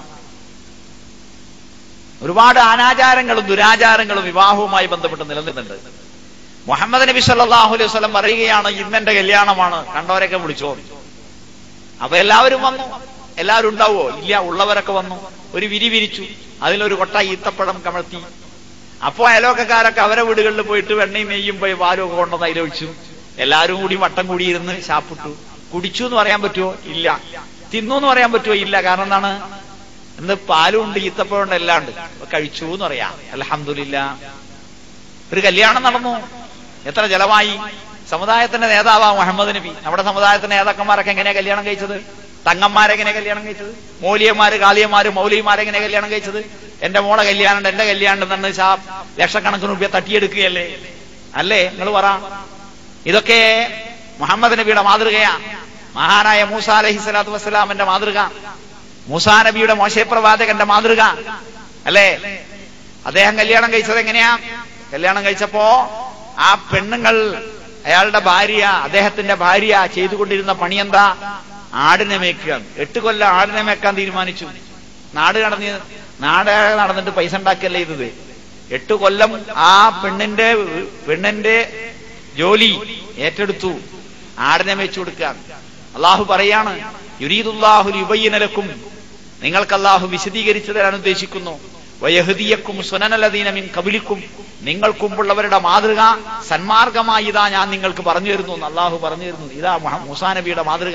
ഒരുപാട് അനാചാരങ്ങളും ദുരാചാരങ്ങളും വിവാഹവുമായി ബന്ധപ്പെട്ട് നിലനിൽക്കുന്നുണ്ട് മുഹമ്മദ് നബി സല്ലല്ലാഹു അലൈഹി വസല്ലം പറയുകയാണ് ഇന്നെന്റെ കല്യാണമാണ് കണ്ടവരൊക്കെ വിളിച്ചോ അപ്പൊ എല്ലാവരും വന്നു എല്ലാവരും ഉണ്ടാവോ ഇല്ല ഉള്ളവരൊക്കെ വന്നു ഒരു വിരി വിരിച്ചു അതിലൊരു കൊട്ട ഈത്തപ്പഴം കമഴ്ത്തി അപ്പോ അയലോക്കക്കാരൊക്കെ അവരെ വീടുകളിൽ പോയിട്ട് വെണ്ണയും നെയ്യും പോയി പാലും ഒക്കെ കൊണ്ടുവന്ന് അതിലൊഴിച്ചു എല്ലാവരും കൂടി വട്ടം കൂടിയിരുന്ന് ശാപ്പിട്ടു കുടിച്ചു എന്ന് പറയാൻ പറ്റുമോ ഇല്ല തിന്നു എന്ന് പറയാൻ പറ്റുമോ ഇല്ല കാരണം എന്താണ് ഇന്ന് പാലും ഉണ്ട് ഈത്തപ്പഴം ഉണ്ട് എല്ലാം ഉണ്ട് അപ്പൊ കഴിച്ചു എന്ന് പറയാം അലഹമില്ല ഒരു കല്യാണം നടന്നു എത്ര ജലമായി സമുദായത്തിന്റെ നേതാവാ മുഹമ്മദ് നബി നമ്മുടെ സമുദായത്തിന്റെ നേതാക്കന്മാരൊക്കെ എങ്ങനെയാ കല്യാണം കഴിച്ചത് തങ്ങന്മാരെങ്ങനെ കല്യാണം കഴിച്ചത് മൂലിയന്മാര് കാളിയന്മാര് മൗലിയന്മാരെങ്ങനെ കല്യാണം കഴിച്ചത് എന്റെ മോളെ കല്യാണം ഉണ്ട് എന്റെ കല്യാണം ഉണ്ടെന്ന് ശാ ലക്ഷക്കണക്കിന് രൂപ തട്ടിയെടുക്കുകയല്ലേ അല്ലേ നിങ്ങൾ പറ ഇതൊക്കെ മുഹമ്മദ് നബിയുടെ മാതൃകയാ മഹാനായ മൂസ അലഹി സ്വലാത്തു വസ്സലാമിന്റെ മാതൃക മൂസാ നബിയുടെ മോശപ്രവാചകന്റെ മാതൃക അല്ലേ അദ്ദേഹം കല്യാണം കഴിച്ചത് എങ്ങനെയാ കല്യാണം കഴിച്ചപ്പോ ആ പെണ്ണുങ്ങൾ അയാളുടെ ഭാര്യ അദ്ദേഹത്തിന്റെ ഭാര്യ ചെയ്തുകൊണ്ടിരുന്ന പണി എന്താ ആടിനെ മേക്കുക എട്ട് കൊല്ലം ആടിനെ മേക്കാൻ തീരുമാനിച്ചു നാട് കടന്ന് നാട് നടന്നിട്ട് പൈസ ഉണ്ടാക്കിയല്ലേ ചെയ്തത് എട്ട് കൊല്ലം ആ പെണ്ണിന്റെ പെണ്ണിന്റെ ജോലി ഏറ്റെടുത്തു ആടിനെ മേച്ചു കൊടുക്കുക അള്ളാഹു പറയാണ് യുരീദുല്ലാഹു യുബയ്യനലക്കും നിങ്ങൾക്ക് അള്ളാഹു വിശദീകരിച്ചു തരാൻ ഉദ്ദേശിക്കുന്നു വയഹദിയക്കും സുനനലദീനമിൻ കബിലിക്കും നിങ്ങൾക്കുമ്പുള്ളവരുടെ മാതൃക സന്മാർഗമായി ഇതാ ഞാൻ നിങ്ങൾക്ക് പറഞ്ഞു തരുന്നു എന്ന് അള്ളാഹു പറഞ്ഞു തരുന്നു ഇതാ മുഹ- മൂസാ നബിയുടെ മാതൃക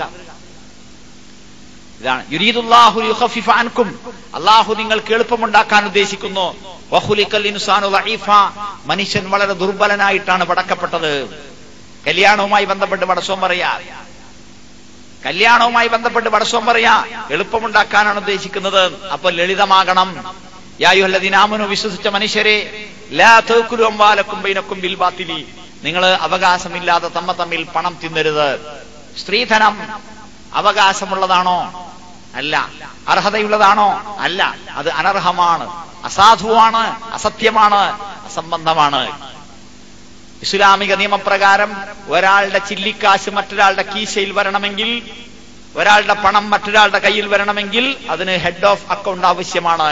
ഇതാണ് യുരീദുല്ലാഹു യുഖഫിഫ അൻകും അള്ളാഹു നിങ്ങൾക്ക് എളുപ്പമുണ്ടാക്കാൻ ഉദ്ദേശിക്കുന്നു വഖുലിക്കൽ ഇൻസാനു ദഈഫ മനുഷ്യൻ വളരെ ദുർബലനായിട്ടാണ് പടക്കപ്പെട്ടത് കല്യാണവുമായി ബന്ധപ്പെട്ട് പടസ്വം പറയാ കല്യാണവുമായി ബന്ധപ്പെട്ട് പടസ്വം പറയാ എളുപ്പമുണ്ടാക്കാനാണ് ഉദ്ദേശിക്കുന്നത് അപ്പൊ ലളിതമാകണം യായുഹല്ലദീനാമനു വിശ്വസിച്ച മനുഷ്യരെ ലാ തഅക്കുലു അംവാലക്കും ബൈനക്കും ബിൽ ബാത്തിലി നിങ്ങൾ അവകാശമില്ലാതെ തമ്മ തമ്മിൽ പണം തിന്നരുത് സ്ത്രീധനം അവകാശമുള്ളതാണോ അല്ല അർഹതയുള്ളതാണോ അല്ല അത് അനർഹമാണ് അസാധുവാണ് അസത്യമാണ് അസംബന്ധമാണ് ഇസ്ലാമിക നിയമപ്രകാരം ഒരാളുടെ ചില്ലിക്കാശ് മറ്റൊരാളുടെ കീശയിൽ വരണമെങ്കിൽ ഒരാളുടെ പണം മറ്റൊരാളുടെ കയ്യിൽ വരണമെങ്കിൽ അതിന് ഹെഡ് ഓഫ് അക്കൗണ്ട് ആവശ്യമാണ്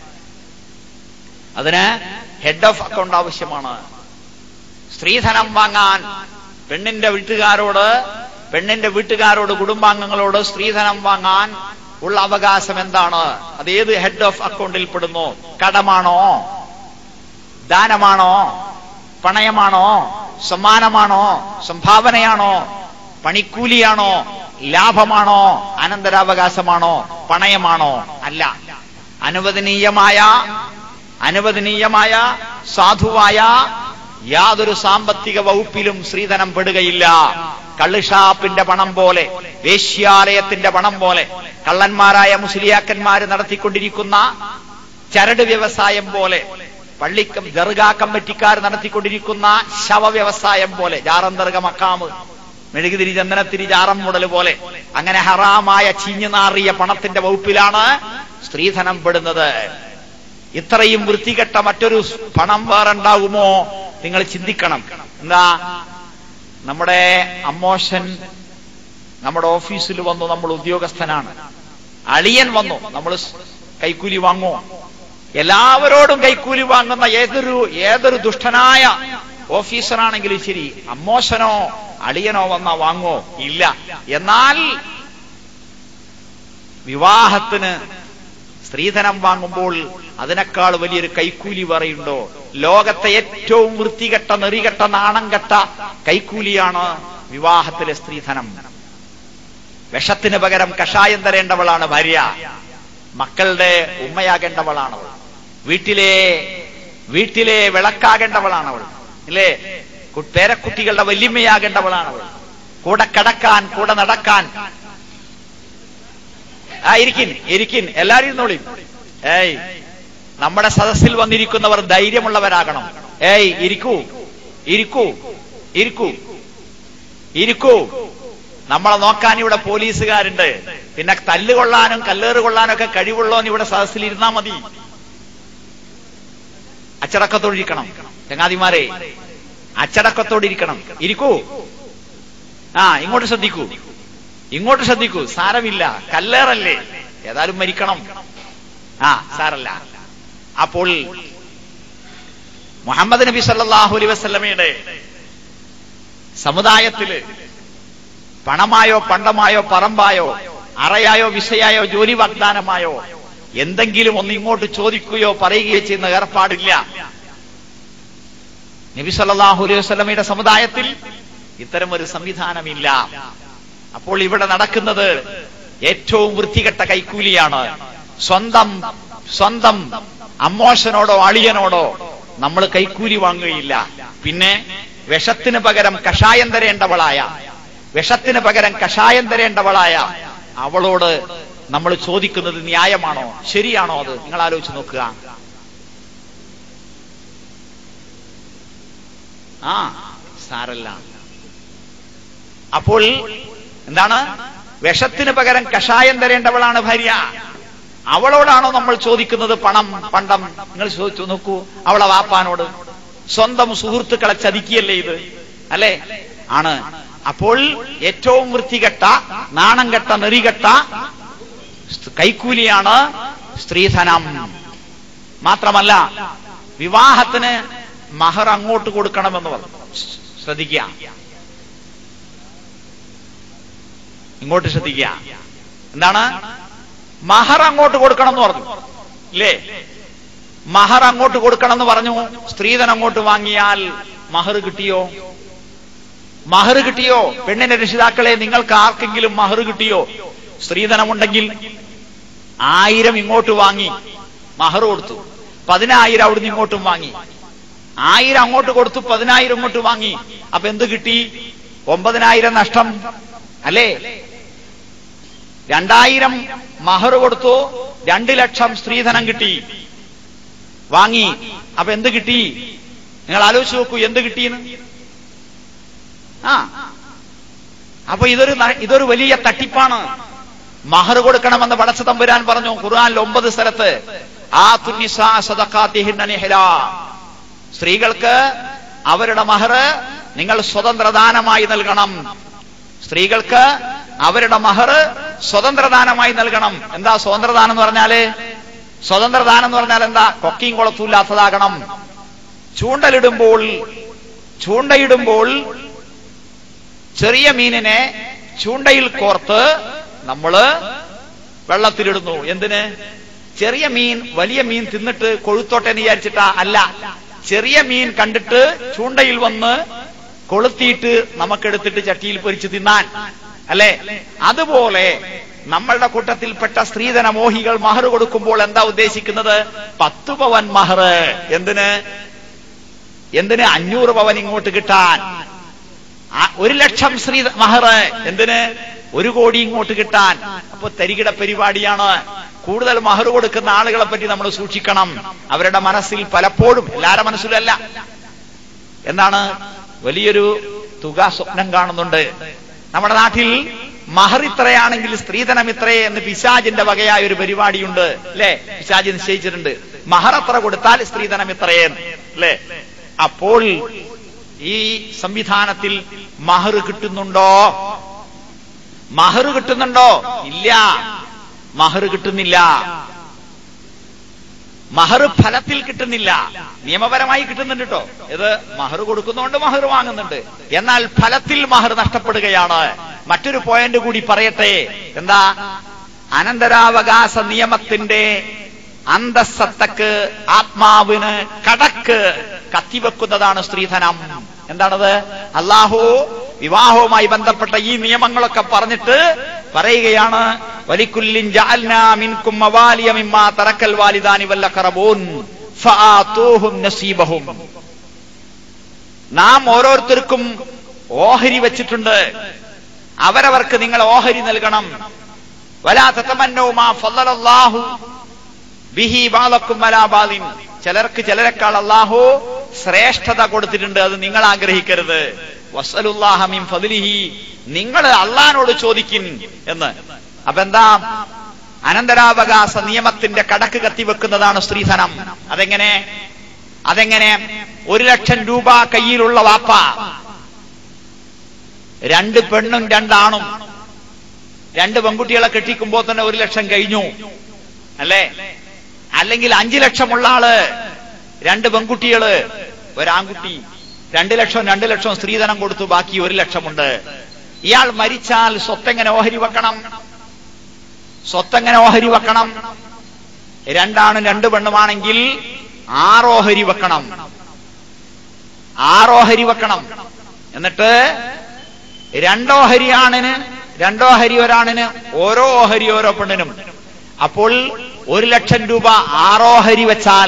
അതിന് ഹെഡ് ഓഫ് അക്കൗണ്ട് ആവശ്യമാണ് സ്ത്രീധനം വാങ്ങാൻ പെണ്ണിന്റെ വീട്ടുകാരോട് പെണ്ണിന്റെ വീട്ടുകാരോട് കുടുംബാംഗങ്ങളോട് സ്ത്രീധനം വാങ്ങാൻ ഉള്ള അവകാശം എന്താണ് അത് ഏത് ഹെഡ് ഓഫ് അക്കൗണ്ടിൽ പെടുന്നു കടമാണോ ദാനമാണോ പണയമാണോ സമ്മാനമാണോ സംഭാവനയാണോ പണിക്കൂലിയാണോ ലാഭമാണോ അനന്തരാവകാശമാണോ പണയമാണോ അല്ല അനുവദനീയമായ അനുവദനീയമായ സാധുവായ യാതൊരു സാമ്പത്തിക വകുപ്പിലും സ്ത്രീധനം പെടുകയില്ല കള്ളുഷാപ്പിന്റെ പണം പോലെ വേശ്യാലയത്തിന്റെ പണം പോലെ കള്ളന്മാരായ മുസ്ലിയാക്കന്മാര് നടത്തിക്കൊണ്ടിരിക്കുന്ന ചരട് വ്യവസായം പോലെ പള്ളിക്കം ദർഗാ കമ്മിറ്റിക്കാർ നടത്തിക്കൊണ്ടിരിക്കുന്ന ശവ വ്യവസായം പോലെ ജാറന്തർഗ മക്കാമ് മെഴുകുതിരി ചന്ദനത്തിരി ജാറം മുടൽ പോലെ അങ്ങനെ ഹറാമായ ചീഞ്ഞു നാറിയ പണത്തിന്റെ വകുപ്പിലാണ് സ്ത്രീധനം പെടുന്നത് ഇത്രയും വൃത്തികെട്ട മറ്റൊരു പണം വേറെ ഉണ്ടാകുമോ നിങ്ങൾ ചിന്തിക്കണം എന്താ നമ്മുടെ അമ്മോഷൻ നമ്മുടെ ഓഫീസിൽ വന്നു നമ്മൾ ഉദ്യോഗസ്ഥനാണ് അളിയൻ വന്നു നമ്മൾ കൈക്കൂലി വാങ്ങുമോ എല്ലാവരോടും കൈക്കൂലി വാങ്ങുന്ന ഏതൊരു ഏതൊരു ദുഷ്ടനായ ഓഫീസറാണെങ്കിലും ശരി അമ്മോശനോ അളിയനോ വന്ന വാങ്ങോ ഇല്ല എന്നാൽ വിവാഹത്തിന് സ്ത്രീധനം വാങ്ങുമ്പോൾ അതിനേക്കാൾ വലിയൊരു കൈക്കൂലി പറയുണ്ടോ ലോകത്തെ ഏറ്റവും വൃത്തികെട്ട നെറികെട്ട നാണം കെട്ട കൈക്കൂലിയാണ് വിവാഹത്തിലെ സ്ത്രീധനം വിഷത്തിന് പകരം കഷായം തരേണ്ടവളാണ് ഭാര്യ മക്കളുടെ ഉമ്മയാകേണ്ടവളാണവൾ വീട്ടിലെ വീട്ടിലെ വിളക്കാകേണ്ടവളാണവൾ ഇല്ലേ കു- പേരക്കുട്ടികളുടെ വല്യമ്മയാകേണ്ടവളാണവൾ കൂടെ കിടക്കാൻ കൂടെ നടക്കാൻ ആ ഇരിക്കിൻ ഇരിക്കിൻ എല്ലാരും ഇരുന്നോളി ഏയ് നമ്മുടെ സദസ്സിൽ വന്നിരിക്കുന്നവർ ധൈര്യമുള്ളവരാകണം ഏയ് ഇരിക്കൂ ഇരിക്കൂ ഇരിക്കൂ ഇരിക്കൂ നമ്മളെ നോക്കാൻ ഇവിടെ പോലീസുകാരുണ്ട് പിന്നെ തല്ലുകൊള്ളാനും കല്ലേറ് കൊള്ളാനും ഒക്കെ കഴിവുള്ളവൻ ഇവിടെ സദസ്സിൽ ഇരുന്നാ മതി അച്ചടക്കത്തോടിരിക്കണം ചങ്ങാതിമാരെ അച്ചടക്കത്തോടിരിക്കണം ഇരിക്കൂ ആ ഇങ്ങോട്ട് ശ്രദ്ധിക്കൂ ഇങ്ങോട്ട് ശ്രദ്ധിക്കൂ സാരമില്ല കല്ലേറല്ലേ ഏതായാലും മരിക്കണം ആ സാരല്ല അപ്പോൾ മുഹമ്മദ് നബി സല്ലല്ലാഹു അലൈഹി വസല്ലമയുടെ സമുദായത്തില് പണമായോ പണ്ടമായോ പറമ്പായോ അറയായോ വിസയായോ ജോലി വാഗ്ദാനമായോ എന്തെങ്കിലും ഒന്ന് ഇങ്ങോട്ട് ചോദിക്കുകയോ പറയുകയോ ചെയ്യുന്ന ഏർപ്പാടില്ല നബി സല്ലല്ലാഹു അലൈഹി വസല്ലമയുടെ സമുദായത്തിൽ ഇത്തരം ഒരു സംവിധാനമില്ല അപ്പോൾ ഇവിടെ നടക്കുന്നത് ഏറ്റവും വൃത്തികെട്ട കൈക്കൂലിയാണ് സ്വന്തം സ്വന്തം അമ്മോശനോടോ അളിയനോടോ നമ്മൾ കൈക്കൂലി വാങ്ങുകയില്ല പിന്നെ വിഷത്തിന് പകരം കഷായം തരേണ്ടവളായ വിഷത്തിന് പകരം കഷായം തരേണ്ടവളായ അവളോട് നമ്മൾ ചോദിക്കുന്നത് ന്യായമാണോ ശരിയാണോ അത് നിങ്ങൾ ആലോചിച്ച് നോക്കുക ആ സാരല്ല അപ്പോൾ എന്താണ് വിഷത്തിന് പകരം കഷായം തരേണ്ടവളാണ് ഭാര്യ അവളോടാണോ നമ്മൾ ചോദിക്കുന്നത് പണം പണ്ടം നിങ്ങൾ ചോദിച്ചു നോക്കൂ അവളെ വാപ്പാനോട് സ്വന്തം സുഹൃത്തുക്കളെ ചതിക്കുകയല്ലേ ഇത് അല്ലെ ആണ് അപ്പോൾ ഏറ്റവും വൃത്തികെട്ട നാണം കെട്ട നെറികെട്ട കൈക്കൂലിയാണ് സ്ത്രീധനം മാത്രമല്ല വിവാഹത്തിന് മഹർ അങ്ങോട്ട് കൊടുക്കണമെന്ന് പറഞ്ഞു ശ്രദ്ധിക്കുക ഇങ്ങോട്ട് ശ്രദ്ധിക്കുക എന്താണ് മഹർ അങ്ങോട്ട് കൊടുക്കണം എന്ന് പറഞ്ഞു ഇല്ലേ മഹർ അങ്ങോട്ട് കൊടുക്കണം എന്ന് പറഞ്ഞു സ്ത്രീധനം അങ്ങോട്ട് വാങ്ങിയാൽ മഹർ കിട്ടിയോ മഹർ കിട്ടിയോ പെണ്ണിന്റെ രക്ഷിതാക്കളെ നിങ്ങൾക്ക് ആർക്കെങ്കിലും മഹർ കിട്ടിയോ സ്ത്രീധനമുണ്ടെങ്കിൽ ആയിരം ഇങ്ങോട്ട് വാങ്ങി മഹർ കൊടുത്തു പതിനായിരം അവിടുന്ന് ഇങ്ങോട്ടും വാങ്ങി ആയിരം അങ്ങോട്ട് കൊടുത്തു പതിനായിരം ഇങ്ങോട്ട് വാങ്ങി അപ്പൊ എന്ത് കിട്ടി ഒമ്പതിനായിരം നഷ്ടം അല്ലേ രണ്ടായിരം മഹർ കൊടുത്തു രണ്ട് ലക്ഷം സ്ത്രീധനം കിട്ടി വാങ്ങി അപ്പൊ എന്ത് കിട്ടി നിങ്ങൾ ആലോചിച്ച് നോക്കൂ എന്ത് കിട്ടിയെന്ന് ആ അപ്പൊ ഇതൊരു ന- ഇതൊരു വലിയ തട്ടിപ്പാണ് മഹർ കൊടുക്കണമെന്ന് പടച്ച തമ്പുരാൻ പറഞ്ഞു ഖുർആനിൽ ഒമ്പത് സ്ഥലത്ത് ആ തുന്നിസാ സദഖാത്തിഹിന്ന നിഹ്ലാ. സ്ത്രീകൾക്ക് അവരുടെ മഹർ നിങ്ങൾ സ്വതന്ത്രദാനമായി നൽകണം സ്ത്രീകൾക്ക് അവരുടെ മഹർ സ്വതന്ത്രദാനമായി നൽകണം എന്താ സ്വതന്ത്രദാനം എന്ന് പറഞ്ഞാല് സ്വതന്ത്രദാനം എന്ന് പറഞ്ഞാൽ എന്താ കൊക്കിയും കുളത്തൂല്ലാത്തതാകണം ചൂണ്ടലിടുമ്പോൾ ചൂണ്ടയിടുമ്പോൾ ചെറിയ മീനിനെ ചൂണ്ടയിൽ കോർത്ത് നമ്മള് വെള്ളത്തിലിടുന്നു എന്തിന് ചെറിയ മീൻ വലിയ മീൻ തിന്നിട്ട് കൊഴുത്തോട്ടെ എന്ന് വിചാരിച്ചിട്ടാ അല്ല ചെറിയ മീൻ കണ്ടിട്ട് ചൂണ്ടയിൽ വന്ന് കൊളുത്തിയിട്ട് നമുക്കെടുത്തിട്ട് ചട്ടിയിൽ പൊരിച്ച് തിന്നാൻ അല്ലെ അതുപോലെ നമ്മളുടെ കൂട്ടത്തിൽപ്പെട്ട സ്ത്രീധന മോഹികൾ മഹർ കൊടുക്കുമ്പോൾ എന്താ ഉദ്ദേശിക്കുന്നത് പത്ത് പവൻ മഹർ എന്തിന് എന്തിന് അഞ്ഞൂറ് പവൻ ഇങ്ങോട്ട് കിട്ടാൻ ആ ഒരു ലക്ഷം ശ്രീ മഹർ എന്തിന് ഒരു കോടി ഇങ്ങോട്ട് കിട്ടാൻ അപ്പൊ തരികിട പരിപാടിയാണ് കൂടുതൽ മഹർ കൊടുക്കുന്ന ആളുകളെ പറ്റി നമ്മൾ സൂക്ഷിക്കണം അവരുടെ മനസ്സിൽ പലപ്പോഴും എല്ലാവരുടെ മനസ്സിലല്ല എന്താണ് വലിയൊരു തുക സ്വപ്നം കാണുന്നുണ്ട് നമ്മുടെ നാട്ടിൽ മഹർ ഇത്രയാണെങ്കിൽ സ്ത്രീധനം ഇത്രേ എന്ന് പിശാജിന്റെ വകയായ ഒരു പരിപാടിയുണ്ട് അല്ലെ പിശാജ് നിശ്ചയിച്ചിട്ടുണ്ട് മഹർ അത്ര കൊടുത്താൽ സ്ത്രീധനം ഇത്രയേന്ന് അല്ലെ അപ്പോൾ ഈ സംവിധാനത്തിൽ മഹർ കിട്ടുന്നുണ്ടോ മഹർ കിട്ടുന്നുണ്ടോ ഇല്ല മഹർ കിട്ടുന്നില്ല മഹർ ഫലത്തിൽ കിട്ടുന്നില്ല നിയമപരമായി കിട്ടുന്നുണ്ട് കേട്ടോ ഇത് മഹർ കൊടുക്കുന്നതുകൊണ്ട് മഹർ വാങ്ങുന്നുണ്ട് എന്നാൽ ഫലത്തിൽ മഹർ നഷ്ടപ്പെടുകയാണ് മറ്റൊരു പോയിന്റ് കൂടി പറയട്ടെ എന്താ അനന്തരാവകാശ നിയമത്തിന്റെ അന്തസ്സത്തക്ക് ആത്മാവിന് കടക്ക് കത്തിവെക്കുന്നതാണ് സ്ത്രീധനം എന്താണത് അള്ളാഹു വിവാഹവുമായി ബന്ധപ്പെട്ട ഈ നിയമങ്ങളൊക്കെ പറഞ്ഞിട്ട് പറയുകയാണ് വലിക്കുല്ലിൻ ജഅൽനാ മിൻകും മവാലിയ മിമ്മാ തറക്കൽ വാലിദാനി വല്ലഖറബൂൻ ഫആതൂഹും നസീബഹും നാം ഓരോരുത്തർക്കും ഓഹരി വെച്ചിട്ടുണ്ട് അവരവർക്ക് നിങ്ങൾ ഓഹരി നൽകണം വലാ തതമന്നൗ മാ ഫളലല്ലാഹു ബിഹി ബാലക്കും വലാ ബാലിൻ ചിലർക്ക് ചിലരെക്കാൾ അള്ളാഹു ശ്രേഷ്ഠത കൊടുത്തിട്ടുണ്ട് അത് നിങ്ങൾ ആഗ്രഹിക്കരുത് വസലുല്ലാഹ മിൻ ഫദ്ലിഹി നിങ്ങൾ അള്ളഹാനോട് ചോദിക്കിൻ എന്ന് അപ്പൊ എന്താ അനന്തരാവകാശ നിയമത്തിന്റെ കടക്ക് കത്തിവെക്കുന്നതാണ് സ്ത്രീധനം അതെങ്ങനെ അതെങ്ങനെ ഒരു ലക്ഷം രൂപ കയ്യിലുള്ള വാപ്പ രണ്ട് പെണ്ണും രണ്ടാണും രണ്ട് പെൺകുട്ടികളെ കെട്ടിക്കുമ്പോ തന്നെ ഒരു ലക്ഷം കഴിഞ്ഞു അല്ലേ അല്ലെങ്കിൽ അഞ്ചു ലക്ഷമുള്ള ആള് രണ്ട് പെൺകുട്ടികള് ഒരാൺകുട്ടി രണ്ട് ലക്ഷം രണ്ട് ലക്ഷം സ്ത്രീധനം കൊടുത്തു ബാക്കി ഒരു ലക്ഷമുണ്ട് ഇയാൾ മരിച്ചാൽ സ്വത്തെങ്ങനെ ഓഹരി വെക്കണം സ്വത്തെങ്ങനെ ഓഹരി വെക്കണം രണ്ടാണും രണ്ട് പെണ്ണുമാണെങ്കിൽ ആറോഹരി വെക്കണം ആറോഹരി വെക്കണം എന്നിട്ട് രണ്ടോഹരി ആണിന് രണ്ടോഹരി ഒരാണിന് ഓരോ ഓഹരി ഓരോ പെണ്ണിനും അപ്പോൾ ഒരു ലക്ഷം രൂപ ആറോഹരി വെച്ചാൽ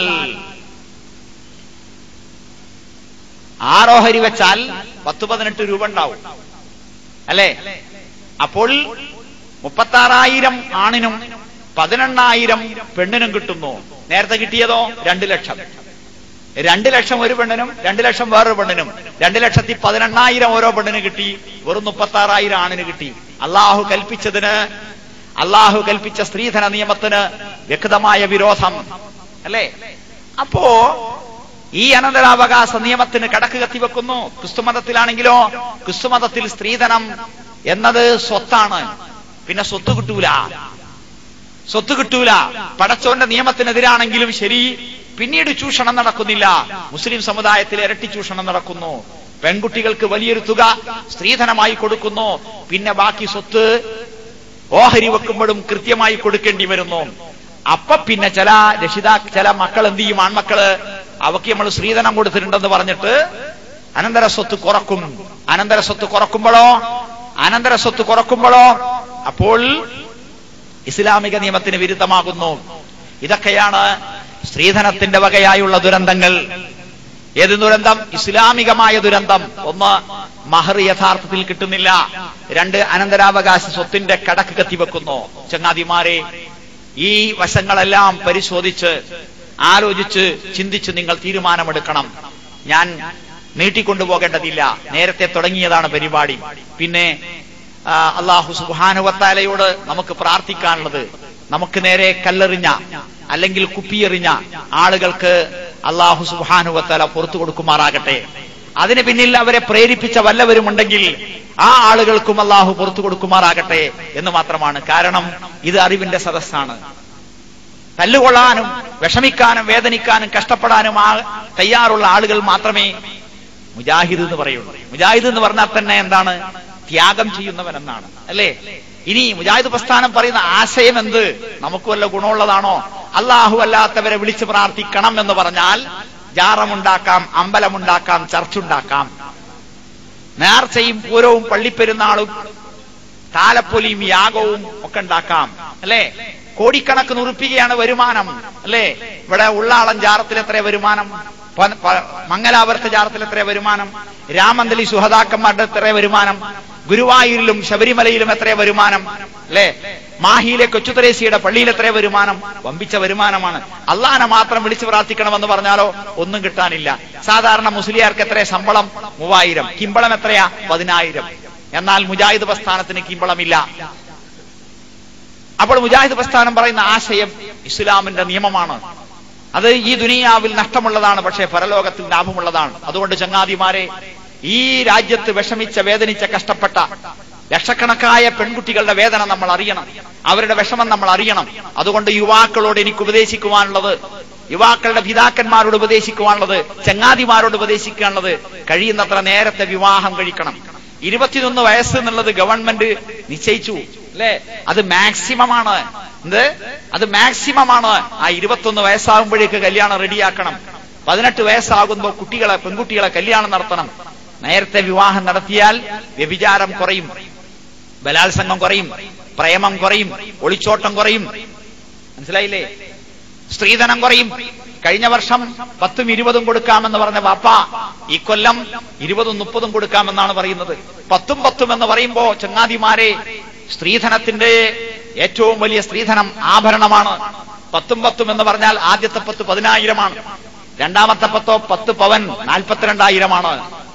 ആറോഹരി വെച്ചാൽ പത്ത് പതിനെട്ട് രൂപ ഉണ്ടാവും അല്ലേ അപ്പോൾ മുപ്പത്താറായിരം ആണിനും പതിനെണ്ണായിരം പെണ്ണിനും കിട്ടുന്നു നേരത്തെ കിട്ടിയതോ രണ്ട് ലക്ഷം രണ്ട് ലക്ഷം ഒരു പെണ്ണിനും രണ്ട് ലക്ഷം വേറൊരു പെണ്ണിനും രണ്ട് ലക്ഷത്തി പതിനെണ്ണായിരം ഓരോ പെണ്ണിന് കിട്ടി വെറും മുപ്പത്താറായിരം ആണിന് കിട്ടി അള്ളാഹു കൽപ്പിച്ചതിന് അള്ളാഹു കൽപ്പിച്ച സ്ത്രീധന നിയമത്തിന് വ്യക്തമായ വിരോധം അല്ലേ അപ്പോ ഈ അനന്തരാവകാശ നിയമത്തിന് കടക്ക് കത്തിവെക്കുന്നു ക്രിസ്തുമതത്തിലാണെങ്കിലോ ക്രിസ്തുമതത്തിൽ സ്ത്രീധനം എന്നത് സ്വത്താണ് പിന്നെ സ്വത്ത് കിട്ടൂല സ്വത്ത് കിട്ടൂല പടച്ചോന്റെ നിയമത്തിനെതിരാണെങ്കിലും ശരി പിന്നീട് ചൂഷണം നടക്കുന്നില്ല മുസ്ലിം സമുദായത്തിൽ ഇരട്ടി ചൂഷണം നടക്കുന്നു പെൺകുട്ടികൾക്ക് വലിയൊരു തുക സ്ത്രീധനമായി കൊടുക്കുന്നു പിന്നെ ബാക്കി സ്വത്ത് ഓഹരി വെക്കുമ്പോഴും കൃത്യമായി കൊടുക്കേണ്ടി വരുന്നു അപ്പൊ പിന്നെ ചില രക്ഷിതാ ചില മക്കൾ എന്ത് ചെയ്യും ആൺമക്കള് അവക്ക് നമ്മൾ സ്ത്രീധനം കൊടുത്തിട്ടുണ്ടെന്ന് പറഞ്ഞിട്ട് അനന്തര സ്വത്ത് കുറക്കും അനന്തര സ്വത്ത് കുറക്കുമ്പോഴോ അനന്തര സ്വത്ത് കുറക്കുമ്പോഴോ അപ്പോൾ ഇസ്ലാമിക നിയമത്തിന് വിരുദ്ധമാകുന്നു ഇതൊക്കെയാണ് സ്ത്രീധനത്തിന്റെ വകയായുള്ള ദുരന്തങ്ങൾ ഏത് ദുരന്തം ഇസ്ലാമികമായ ദുരന്തം ഒന്ന് മഹർ യഥാർത്ഥത്തിൽ കിട്ടുന്നില്ല രണ്ട് അനന്തരാവകാശ സ്വത്തിന്റെ കടക്ക് കത്തിവെക്കുന്നു ചങ്ങാതിമാരെ ഈ വശങ്ങളെല്ലാം പരിശോധിച്ച് ആലോചിച്ച് ചിന്തിച്ച് നിങ്ങൾ തീരുമാനമെടുക്കണം ഞാൻ നീട്ടിക്കൊണ്ടുപോകേണ്ടതില്ല നേരത്തെ തുടങ്ങിയതാണ് പരിപാടി പിന്നെ ആ, അള്ളാഹു സുബാനുവത്താലയോട് നമുക്ക് പ്രാർത്ഥിക്കാനുള്ളത് നമുക്ക് നേരെ കല്ലെറിഞ്ഞ അല്ലെങ്കിൽ കുപ്പിയെറിഞ്ഞ ആളുകൾക്ക് അള്ളാഹു സുബാനുവത്താല പുറത്തു കൊടുക്കുമാറാകട്ടെ അതിന് പിന്നിൽ അവരെ പ്രേരിപ്പിച്ച വല്ലവരുമുണ്ടെങ്കിൽ ആ ആളുകൾക്കും അള്ളാഹു പുറത്തു കൊടുക്കുമാറാകട്ടെ എന്ന് മാത്രമാണ് കാരണം ഇത് അറിവിന്റെ സദസ്സാണ് തല്ലുകൊള്ളാനും വിഷമിക്കാനും വേദനിക്കാനും കഷ്ടപ്പെടാനും ആ തയ്യാറുള്ള ആളുകൾ മാത്രമേ മുജാഹിദ് എന്ന് പറയുള്ളൂ മുജാഹിദ് എന്ന് പറഞ്ഞാൽ തന്നെ എന്താണ് ത്യാഗം ചെയ്യുന്നവൻ എന്നാണ് അല്ലേ ഇനി മുജാഹിദ് പ്രസ്ഥാനം പറയുന്ന ആശയം എന്ത് നമുക്ക് വല്ല ഗുണമുള്ളതാണോ അള്ളാഹു അല്ലാത്തവരെ വിളിച്ച് പ്രാർത്ഥിക്കണം എന്ന് പറഞ്ഞാൽ ജാറമുണ്ടാക്കാം അമ്പലമുണ്ടാക്കാം ചർച്ചുണ്ടാക്കാം നേർച്ചയും പൂരവും പള്ളിപ്പെരുന്നാളും താലപ്പൊലിയും യാഗവും ഒക്കെ ഉണ്ടാക്കാം അല്ലേ കോടിക്കണക്കിന് ഉറുപ്പികയാണ് വരുമാനം അല്ലേ ഇവിടെ ഉള്ളാളം ജാറത്തിൽ എത്ര വരുമാനം പ- പ- മംഗലാപുരത്തെ ജാറത്തിൽ എത്ര വരുമാനം രാമന്തലി സുഹതാക്കന്മാരുടെ എത്ര വരുമാനം ഗുരുവായൂരിലും ശബരിമലയിലും എത്ര വരുമാനം അല്ലേ മാഹിയിലെ കൊച്ചുതരേശിയുടെ പള്ളിയിൽ എത്ര വരുമാനം വമ്പിച്ച വരുമാനമാണ് അള്ളാനെ മാത്രം വിളിച്ചു പ്രാർത്ഥിക്കണമെന്ന് പറഞ്ഞാലോ ഒന്നും കിട്ടാനില്ല സാധാരണ മുസ്ലിയാർക്ക് എത്ര ശമ്പളം മൂവായിരം കിമ്പളം എത്രയാ പതിനായിരം എന്നാൽ മുജാഹിദ് പ്രസ്ഥാനത്തിന് കിമ്പളമില്ല അപ്പോൾ മുജാഹിദ് പ്രസ്ഥാനം പറയുന്ന ആശയം ഇസ്ലാമിന്റെ നിയമമാണ് അത് ഈ ദുനിയാവിൽ നഷ്ടമുള്ളതാണ് പക്ഷേ പരലോകത്തിൽ ലാഭമുള്ളതാണ് അതുകൊണ്ട് ചങ്ങാതിമാരെ ഈ രാജ്യത്ത് വിഷമിച്ച വേദനിച്ച കഷ്ടപ്പെട്ട ലക്ഷക്കണക്കായ പെൺകുട്ടികളുടെ വേദന നമ്മൾ അറിയണം അവരുടെ വിഷമം നമ്മൾ അറിയണം അതുകൊണ്ട് യുവാക്കളോട് എനിക്ക് ഉപദേശിക്കുവാനുള്ളത് യുവാക്കളുടെ പിതാക്കന്മാരോട് ഉപദേശിക്കുവാനുള്ളത് ചങ്ങാതിമാരോട് ഉപദേശിക്കാനുള്ളത് കഴിയുന്നത്ര നേരത്തെ വിവാഹം കഴിക്കണം ഇരുപത്തിയൊന്ന് വയസ്സ് എന്നുള്ളത് ഗവൺമെന്റ് നിശ്ചയിച്ചു അല്ലേ അത് മാക്സിമം ആണ് എന്ത് അത് മാക്സിമം ആണ് ആ ഇരുപത്തൊന്ന് വയസ്സാകുമ്പോഴേക്ക് കല്യാണം റെഡിയാക്കണം പതിനെട്ട് വയസ്സാകുമ്പോൾ കുട്ടികളെ പെൺകുട്ടികളെ കല്യാണം നടത്തണം നേരത്തെ വിവാഹം നടത്തിയാൽ വ്യഭിചാരം കുറയും ബലാത്സംഗം കുറയും പ്രേമം കുറയും ഒളിച്ചോട്ടം കുറയും മനസ്സിലായില്ലേ സ്ത്രീധനം കുറയും കഴിഞ്ഞ വർഷം പത്തും ഇരുപതും കൊടുക്കാമെന്ന് പറഞ്ഞ വാപ്പ ഈ കൊല്ലം ഇരുപതും മുപ്പതും കൊടുക്കാമെന്നാണ് പറയുന്നത് പത്തും പത്തും എന്ന് പറയുമ്പോ ചങ്ങാതിമാരെ സ്ത്രീധനത്തിന്റെ ഏറ്റവും വലിയ സ്ത്രീധനം ആഭരണമാണ് പത്തും പത്തും എന്ന് പറഞ്ഞാൽ ആദ്യത്തെ പത്ത് പതിനായിരമാണ് രണ്ടാമത്തെ പത്തോ പത്ത് പവൻ നാൽപ്പത്തിരണ്ടായിരമാണ്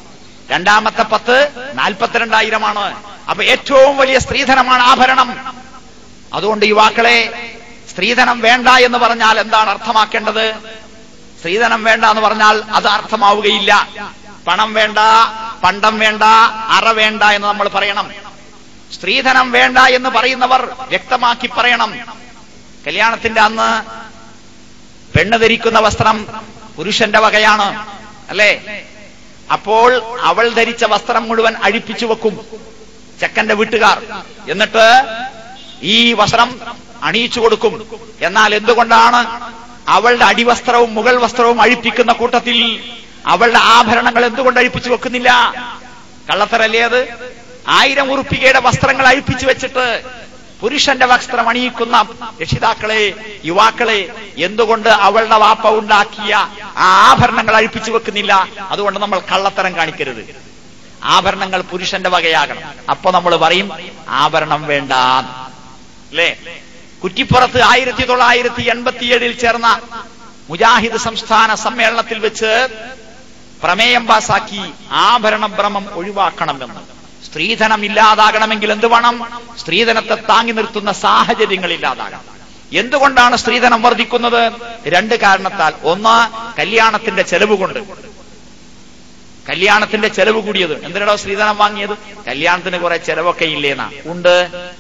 രണ്ടാമത്തെ പത്ത് നാൽപ്പത്തിരണ്ടായിരമാണ് അപ്പൊ ഏറ്റവും വലിയ സ്ത്രീധനമാണ് ആഭരണം അതുകൊണ്ട് യുവാക്കളെ സ്ത്രീധനം വേണ്ട എന്ന് പറഞ്ഞാൽ എന്താണ് അർത്ഥമാക്കേണ്ടത് സ്ത്രീധനം വേണ്ട എന്ന് പറഞ്ഞാൽ അത് അർത്ഥമാവുകയില്ല പണം വേണ്ട പണ്ടം വേണ്ട അറ വേണ്ട എന്ന് നമ്മൾ പറയണം സ്ത്രീധനം വേണ്ട എന്ന് പറയുന്നവർ വ്യക്തമാക്കി പറയണം കല്യാണത്തിന്റെ അന്ന് പെണ്ണ് ധരിക്കുന്ന വസ്ത്രം പുരുഷന്റെ വകയാണ് അല്ലേ അപ്പോൾ അവൾ ധരിച്ച വസ്ത്രം മുഴുവൻ അഴിപ്പിച്ചു വെക്കും ചെക്കന്റെ വീട്ടുകാർ എന്നിട്ട് ഈ വസ്ത്രം അണിയിച്ചു കൊടുക്കും എന്നാൽ എന്തുകൊണ്ടാണ് അവളുടെ അടിവസ്ത്രവും മുകൾ വസ്ത്രവും അഴിപ്പിക്കുന്ന കൂട്ടത്തിൽ അവളുടെ ആഭരണങ്ങൾ എന്തുകൊണ്ട് അഴിപ്പിച്ചു വെക്കുന്നില്ല കള്ളത്തരല്ലേ അത് ആയിരം ഉറുപ്പികയുടെ വസ്ത്രങ്ങൾ അഴിപ്പിച്ചു വെച്ചിട്ട് പുരുഷന്റെ വസ്ത്രം അണിയിക്കുന്ന രക്ഷിതാക്കളെ യുവാക്കളെ എന്തുകൊണ്ട് അവളുടെ വാപ്പ ഉണ്ടാക്കിയ ആ ആഭരണങ്ങൾ അഴിപ്പിച്ചു വെക്കുന്നില്ല അതുകൊണ്ട് നമ്മൾ കള്ളത്തരം കാണിക്കരുത് ആഭരണങ്ങൾ പുരുഷന്റെ വകയാകണം അപ്പൊ നമ്മൾ പറയും ആഭരണം വേണ്ട അല്ലേ കുറ്റിപ്പുറത്ത് ആയിരത്തി തൊള്ളായിരത്തി എൺപത്തിയേഴിൽ ചേർന്ന മുജാഹിദ് സംസ്ഥാന സമ്മേളനത്തിൽ വെച്ച് പ്രമേയം പാസാക്കി ആഭരണ ഭ്രമം ഒഴിവാക്കണമെന്ന് സ്ത്രീധനം ഇല്ലാതാകണമെങ്കിൽ എന്ത് വേണം സ്ത്രീധനത്തെ താങ്ങി നിർത്തുന്ന സാഹചര്യങ്ങൾ ഇല്ലാതാകണം എന്തുകൊണ്ടാണ് സ്ത്രീധനം വർദ്ധിക്കുന്നത് രണ്ട് കാരണത്താൽ ഒന്ന് കല്യാണത്തിന്റെ ചെലവ് കൊണ്ട് കല്യാണത്തിന്റെ ചെലവ് കൂടിയത് എന്തിനാണോ സ്ത്രീധനം വാങ്ങിയത് കല്യാണത്തിന് കുറെ ചെലവൊക്കെ ഇല്ലേന്നാ ഉണ്ട്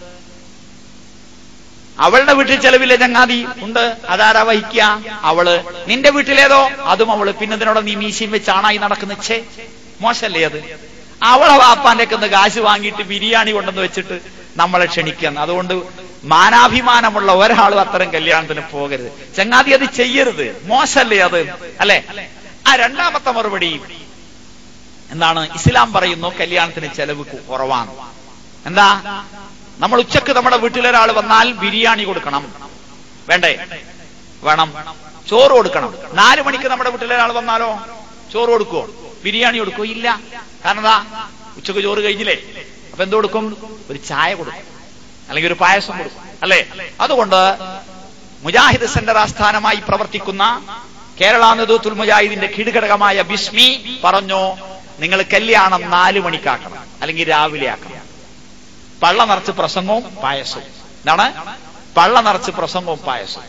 അവളുടെ വീട്ടിൽ ചെലവില്ലേ ചങ്ങാതി ഉണ്ട് അതാരാ വഹിക്കുക അവള് നിന്റെ വീട്ടിലേതോ അതും അവള് പിന്നെ ഇതിനോട് നീ മീശയും വെച്ച് ആണായി നടക്കുന്ന ഛേ മോശല്ലേ അത് അവളെ വാപ്പാന്റെ ഒന്ന് കാശ് വാങ്ങിയിട്ട് ബിരിയാണി കൊണ്ടെന്ന് വെച്ചിട്ട് നമ്മളെ ക്ഷണിക്കുക അതുകൊണ്ട് മാനാഭിമാനമുള്ള ഒരാളും അത്തരം കല്യാണത്തിന് പോകരുത് ചങ്ങാതി അത് ചെയ്യരുത് മോശല്ലേ അത് അല്ലെ ആ രണ്ടാമത്തെ മറുപടി എന്താണ് ഇസ്ലാം പറയുന്നു കല്യാണത്തിന് ചെലവ് കുറവാണ് എന്താ നമ്മൾ ഉച്ചക്ക് നമ്മുടെ വീട്ടിലൊരാൾ വന്നാൽ ബിരിയാണി കൊടുക്കണം വേണ്ടേ വേണം ചോറ് കൊടുക്കണം നാലു മണിക്ക് നമ്മുടെ വീട്ടിലൊരാൾ വന്നാലോ ചോറ് കൊടുക്കുവോ ബിരിയാണി കൊടുക്കുവോ ഇല്ല കാരണം എന്താ ഉച്ചക്ക് ചോറ് കഴിഞ്ഞില്ലേ അപ്പൊ എന്ത് കൊടുക്കും ഒരു ചായ കൊടുക്കും അല്ലെങ്കിൽ ഒരു പായസം കൊടുക്കും അല്ലേ അതുകൊണ്ട് മുജാഹിദ് സെന്റർ ആസ്ഥാനമായി പ്രവർത്തിക്കുന്ന കേരള നേതൃത്വ മുജാഹിദിന്റെ കീഴ്ഘടകമായ ബിസ്മി പറഞ്ഞു നിങ്ങൾ കല്യാണം നാലു മണിക്കാക്കണം അല്ലെങ്കിൽ രാവിലെ ആക്കണം പള്ള നിറച്ച് പ്രസംഗവും പായസവും എന്താണ് പള്ള നിറച്ച് പ്രസംഗവും പായസവും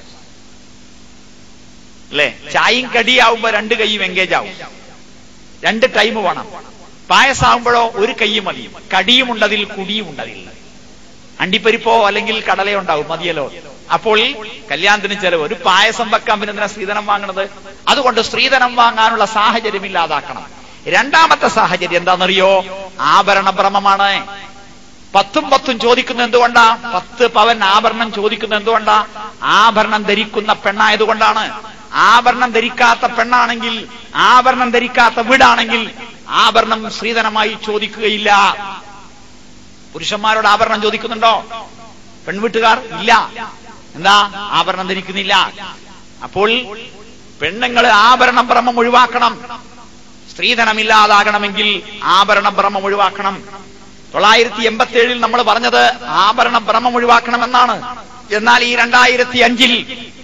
അല്ലേ ചായയും കടിയാവുമ്പോ രണ്ട് കൈയും എൻഗേജ് ആവും രണ്ട് ടൈം വേണം പായസാവുമ്പോഴോ ഒരു കൈ മതി കടിയും ഉണ്ടതിൽ കുടിയും ഉണ്ടതിൽ അണ്ടിപ്പരിപ്പോ അല്ലെങ്കിൽ കടലയോ ഉണ്ടാവും മതിയല്ലോ അപ്പോൾ കല്യാണത്തിന് ചെലവ് ഒരു പായസം വെക്കാൻ പിന്നെ എന്തിനാ സ്ത്രീധനം വാങ്ങണത് അതുകൊണ്ട് സ്ത്രീധനം വാങ്ങാനുള്ള സാഹചര്യം ഇല്ലാതാക്കണം രണ്ടാമത്തെ സാഹചര്യം എന്താണെന്നറിയോ ആഭരണ ഭ്രമമാണ് പത്തും പത്തും ചോദിക്കുന്ന എന്തുകൊണ്ടാ പത്ത് പവൻ ആഭരണം ചോദിക്കുന്ന എന്തുകൊണ്ടാ ആഭരണം ധരിക്കുന്ന പെണ്ണായതുകൊണ്ടാണ് ആഭരണം ധരിക്കാത്ത പെണ്ണാണെങ്കിൽ ആഭരണം ധരിക്കാത്ത വീടാണെങ്കിൽ ആഭരണം സ്ത്രീധനമായി ചോദിക്കുകയില്ല പുരുഷന്മാരോട് ആഭരണം ചോദിക്കുന്നുണ്ടോ പെൺവീട്ടുകാർ ഇല്ല എന്താ ആഭരണം ധരിക്കുന്നില്ല അപ്പോൾ പെണ്ണുങ്ങൾ ആഭരണം ഭ്രമം ഒഴിവാക്കണം സ്ത്രീധനമില്ലാതാകണമെങ്കിൽ ആഭരണ ഭ്രമം ഒഴിവാക്കണം തൊള്ളായിരത്തി എൺപത്തി ഏഴിൽ നമ്മൾ പറഞ്ഞത് ആഭരണ ഭ്രമം ഒഴിവാക്കണമെന്നാണ് എന്നാൽ ഈ രണ്ടായിരത്തി അഞ്ചിൽ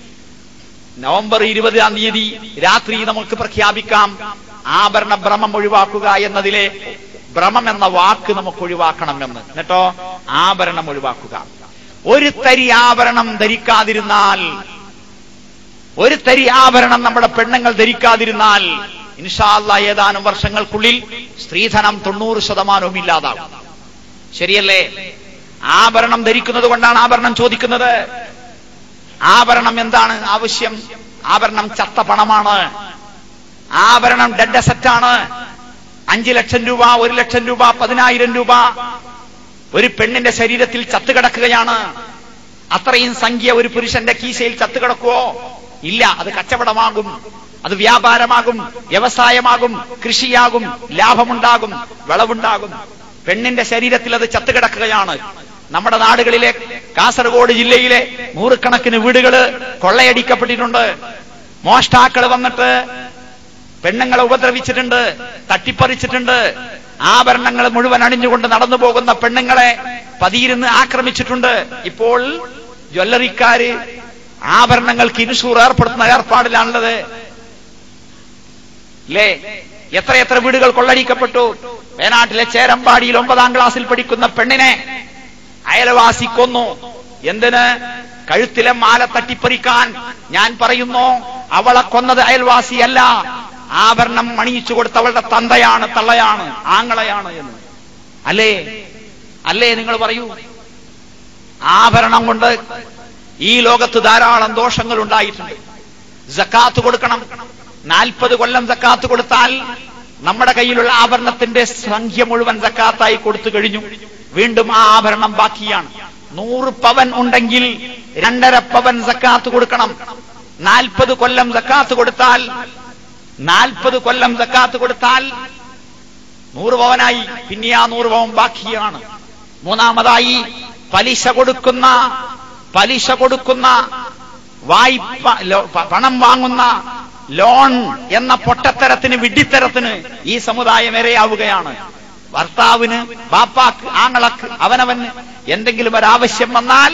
നവംബർ ഇരുപതാം തീയതി രാത്രി നമുക്ക് പ്രഖ്യാപിക്കാം ആഭരണ ഭ്രമം ഒഴിവാക്കുക എന്നതിലെ ഭ്രമം എന്ന വാക്ക് നമുക്ക് ഒഴിവാക്കണമെന്ന് എന്നിട്ടോ ആഭരണം ഒഴിവാക്കുക ഒരു തരി ആഭരണം ധരിക്കാതിരുന്നാൽ ഒരു തരി ആഭരണം നമ്മുടെ പെണ്ണുങ്ങൾ ധരിക്കാതിരുന്നാൽ ഇൻഷാല്ല ഏതാനും വർഷങ്ങൾക്കുള്ളിൽ സ്ത്രീധനം തൊണ്ണൂറ് ശതമാനവും ഇല്ലാതാകും ശരിയല്ലേ ആഭരണം ധരിക്കുന്നത് കൊണ്ടാണ് ആഭരണം ചോദിക്കുന്നത് ആഭരണം എന്താണ് ആവശ്യം ആഭരണം ചത്ത പണമാണ് ആഭരണം ഡെഡ് അസറ്റാണ് അഞ്ചു ലക്ഷം രൂപ ഒരു ലക്ഷം രൂപ പതിനായിരം രൂപ ഒരു പെണ്ണിന്റെ ശരീരത്തിൽ ചത്തുകിടക്കുകയാണ് അത്രയും സംഖ്യ ഒരു പുരുഷന്റെ കീശയിൽ ചത്തുകിടക്കുവോ ഇല്ല അത് കച്ചവടമാകും അത് വ്യാപാരമാകും വ്യവസായമാകും കൃഷിയാകും ലാഭമുണ്ടാകും വിളവുണ്ടാകും പെണ്ണിന്റെ ശരീരത്തിൽ അത് ചത്തുകിടക്കുകയാണ് നമ്മുടെ നാടുകളിലെ കാസർഗോഡ് ജില്ലയിലെ നൂറുകണക്കിന് വീടുകള് കൊള്ളയടിക്കപ്പെട്ടിട്ടുണ്ട് മോഷ്ടാക്കൾ വന്നിട്ട് പെണ്ണുങ്ങളെ ഉപദ്രവിച്ചിട്ടുണ്ട് തട്ടിപ്പറിച്ചിട്ടുണ്ട് ആഭരണങ്ങൾ മുഴുവൻ അണിഞ്ഞുകൊണ്ട് നടന്നു പോകുന്ന പെണ്ണുങ്ങളെ പതിയിരുന്ന് ആക്രമിച്ചിട്ടുണ്ട് ഇപ്പോൾ ജ്വല്ലറിക്കാര് ആഭരണങ്ങൾക്ക് ഇൻഷൂർ ഏർപ്പെടുത്തുന്ന ഏർപ്പാടിലാണുള്ളത് അല്ലേ എത്രയെത്ര വീടുകൾ കൊള്ളടിക്കപ്പെട്ടു വേനാട്ടിലെ ചേരമ്പാടിയിൽ ഒമ്പതാം ക്ലാസ്സിൽ പഠിക്കുന്ന പെണ്ണിനെ അയൽവാസി കൊന്നു എന്തിന് കഴുത്തിലെ മാല തട്ടിപ്പറിക്കാൻ ഞാൻ പറയുന്നു അവളെ കൊന്നത് അയൽവാസിയല്ല ആഭരണം മണിയിച്ചു കൊടുത്ത അവളുടെ തന്തയാണ് തള്ളയാണ് ആങ്ങളയാണ് എന്ന് അല്ലേ അല്ലേ നിങ്ങൾ പറയൂ ആഭരണം കൊണ്ട് ഈ ലോകത്ത് ധാരാളം ദോഷങ്ങൾ ഉണ്ടായിട്ടുണ്ട് ജക്കാത്ത് കൊടുക്കണം നാൽപ്പത് കൊല്ലം ജക്കാത്ത് കൊടുത്താൽ നമ്മുടെ കയ്യിലുള്ള ആഭരണത്തിന്റെ സംഖ്യ മുഴുവൻ ജക്കാത്തായി കൊടുത്തു കഴിഞ്ഞു വീണ്ടും ആ ആഭരണം ബാക്കിയാണ് നൂറ് പവൻ ഉണ്ടെങ്കിൽ രണ്ടര പവൻ ജക്കാത്ത് കൊടുക്കണം നാൽപ്പത് കൊല്ലം ജക്കാത്ത് കൊടുത്താൽ നാൽപ്പത് കൊല്ലം ജക്കാത്ത് കൊടുത്താൽ നൂറ് പവനായി പിന്നെ ആ നൂറ് പവൻ ബാക്കിയാണ് മൂന്നാമതായി പലിശ കൊടുക്കുന്ന പലിശ കൊടുക്കുന്ന വായ്പ ലോ- പ- പണം വാങ്ങുന്ന ലോൺ എന്ന പൊട്ടത്തരത്തിന് വിഡ്ഢിത്തരത്തിന് ഈ സമുദായം ഇരയാവുകയാണ് ഭർത്താവിന് ബാപ്പാക്ക് ആങ്ങളക്ക് അവനവന് എന്തെങ്കിലും ഒരാവശ്യം വന്നാൽ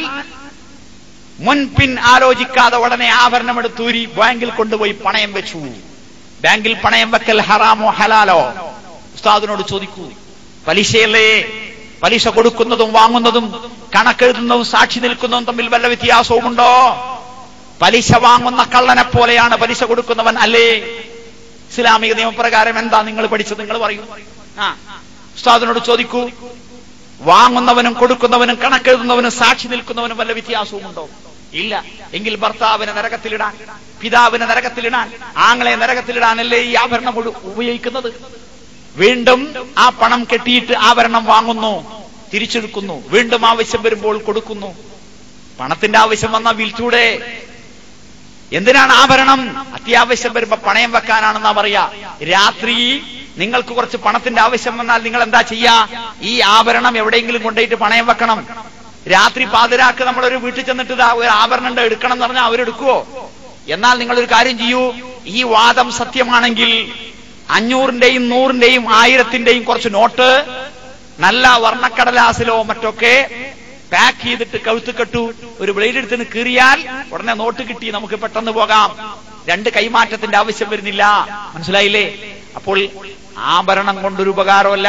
മുൻപിൻ ആലോചിക്കാതെ ഉടനെ ആഭരണം എടുത്തൂരി ബാങ്കിൽ കൊണ്ടുപോയി പണയം വെച്ചു ബാങ്കിൽ പണയം വെക്കൽ ഹറാമോ ഹലാലോ ഉസ്താദിനോട് ചോദിക്കൂ പലിശയല്ലേ പലിശ കൊടുക്കുന്നതും വാങ്ങുന്നതും കണക്കെഴുതുന്നതും സാക്ഷി നിൽക്കുന്നതും തമ്മിൽ വല്ല വ്യത്യാസവുമുണ്ടോ പലിശ വാങ്ങുന്ന കള്ളനെ പോലെയാണ് പലിശ കൊടുക്കുന്നവൻ അല്ലേ ഇസ്ലാമിക നിയമപ്രകാരം എന്താ നിങ്ങൾ പഠിച്ചത് നിങ്ങൾ പറയൂ ആ ഉസ്താദിനോട് ചോദിക്കൂ വാങ്ങുന്നവനും കൊടുക്കുന്നവനും കണക്കെഴുതുന്നവനും സാക്ഷി നിൽക്കുന്നവനും വല്ല വ്യത്യാസവുമുണ്ടോ ഇല്ല എങ്കിൽ ഭർത്താവിനെ നരകത്തിലിടാൻ പിതാവിനെ നരകത്തിലിടാൻ ആങ്ങളെ നരകത്തിലിടാനല്ലേ ഈ ആഭരണം ഉപ- ഉപയോഗിക്കുന്നത് വീണ്ടും ആ പണം കെട്ടിയിട്ട് ആഭരണം വാങ്ങുന്നു തിരിച്ചെടുക്കുന്നു വീണ്ടും ആവശ്യം വരുമ്പോൾ കൊടുക്കുന്നു പണത്തിന്റെ ആവശ്യം വന്നാൽ വിൽച്ചൂടെ എന്തിനാണ് ആഭരണം അത്യാവശ്യം വരുമ്പോ പണയം വെക്കാനാണെന്നാ പറയാ രാത്രി നിങ്ങൾക്ക് കുറച്ച് പണത്തിന്റെ ആവശ്യം വന്നാൽ നിങ്ങൾ എന്താ ചെയ്യാ ഈ ആഭരണം എവിടെയെങ്കിലും കൊണ്ടുപോയിട്ട് പണയം വെക്കണം രാത്രി പാതിരാക്ക് നമ്മളൊരു വീട്ടിൽ ചെന്നിട്ട് ഇതാ ഒരു ആഭരണം ഉണ്ട് എടുക്കണം എന്ന് പറഞ്ഞാൽ അവരെടുക്കുവോ എന്നാൽ നിങ്ങളൊരു കാര്യം ചെയ്യൂ ഈ വാദം സത്യമാണെങ്കിൽ അഞ്ഞൂറിന്റെയും നൂറിന്റെയും ആയിരത്തിന്റെയും കുറച്ച് നോട്ട് നല്ല വർണ്ണക്കടലാസിലോ മറ്റൊക്കെ പാക്ക് ചെയ്തിട്ട് കഴുത്ത് കെട്ടു ഒരു ബ്ലേഡ് എടുത്തിന് കീറിയാൽ ഉടനെ നോട്ട് കിട്ടി നമുക്ക് പെട്ടെന്ന് പോകാം രണ്ട് കൈമാറ്റത്തിന്റെ ആവശ്യം വരുന്നില്ല മനസ്സിലായില്ലേ അപ്പോൾ ആഭരണം കൊണ്ടൊരു ഉപകാരമല്ല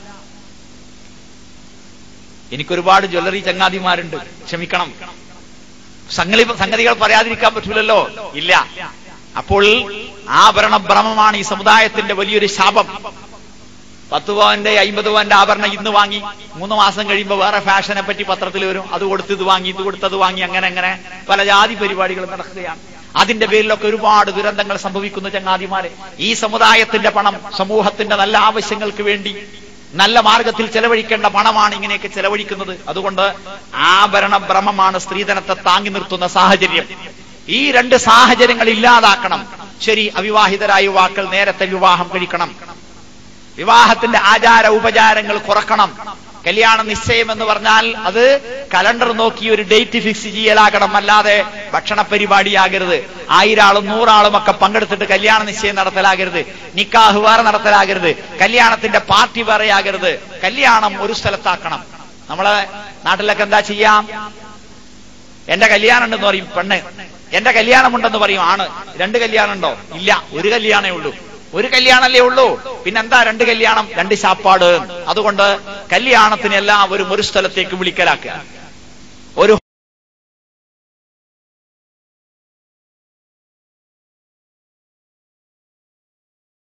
എനിക്കൊരുപാട് ജ്വല്ലറി ചങ്ങാതിമാരുണ്ട് ക്ഷമിക്കണം സംഗതി സംഗതികൾ പറയാതിരിക്കാൻ പറ്റൂലല്ലോ ഇല്ല അപ്പോൾ ആഭരണ ഭ്രമമാണ് ഈ സമുദായത്തിന്റെ വലിയൊരു ശാപം പത്ത് പവന്റെ അമ്പത് പവന്റെ ആഭരണം ഇന്ന് വാങ്ങി മൂന്ന് മാസം കഴിയുമ്പോൾ വേറെ ഫാഷനെ പറ്റി പത്രത്തിൽ വരും അത് കൊടുത്ത് ഇത് വാങ്ങി ഇത് കൊടുത്തത് വാങ്ങി അങ്ങനെ അങ്ങനെ പല ജാതി പരിപാടികൾ നടക്കുകയാണ് അതിന്റെ പേരിലൊക്കെ ഒരുപാട് ദുരന്തങ്ങൾ സംഭവിക്കുന്ന ചങ്ങാതിമാരെ ഈ സമുദായത്തിന്റെ പണം സമൂഹത്തിന്റെ നല്ല ആവശ്യങ്ങൾക്ക് വേണ്ടി നല്ല മാർഗത്തിൽ ചെലവഴിക്കേണ്ട പണമാണ് ഇങ്ങനെയൊക്കെ ചെലവഴിക്കുന്നത് അതുകൊണ്ട് ആഭരണ ഭ്രമമാണ് സ്ത്രീധനത്തെ താങ്ങി നിർത്തുന്ന സാഹചര്യം ഈ രണ്ട് സാഹചര്യങ്ങൾ ഇല്ലാതാക്കണം ശരി അവിവാഹിതരായ യുവാക്കൾ നേരത്തെ വിവാഹം കഴിക്കണം വിവാഹത്തിന്റെ ആചാര ഉപചാരങ്ങൾ കുറക്കണം കല്യാണ നിശ്ചയം എന്ന് പറഞ്ഞാൽ അത് കലണ്ടർ നോക്കി ഒരു ഡേറ്റ് ഫിക്സ് ചെയ്യലാകണം അല്ലാതെ ഭക്ഷണ പരിപാടിയാകരുത് ആയിരാളും നൂറാളും ഒക്കെ പങ്കെടുത്തിട്ട് കല്യാണ നിശ്ചയം നടത്തലാകരുത് നിക്കാഹ് വേറെ നടത്തലാകരുത് കല്യാണത്തിന്റെ പാർട്ടി വേറെ ആകരുത് കല്യാണം ഒരു സ്ഥലത്താക്കണം നമ്മളെ നാട്ടിലൊക്കെ എന്താ ചെയ്യാം എന്റെ കല്യാണം ഉണ്ടെന്ന് പറയും പെണ്ണ് എന്റെ കല്യാണമുണ്ടെന്ന് പറയും ആണ് രണ്ട് കല്യാണം ഉണ്ടോ ഇല്ല ഒരു കല്യാണേ ഉള്ളൂ ഒരു കല്യാണല്ലേ ഉള്ളൂ പിന്നെന്താ രണ്ട് കല്യാണം രണ്ട് ശാപ്പാട് അതുകൊണ്ട് കല്യാണത്തിന് എല്ലാവരും ഒരു സ്ഥലത്തേക്ക് വിളിക്കലാക്കുക ഒരു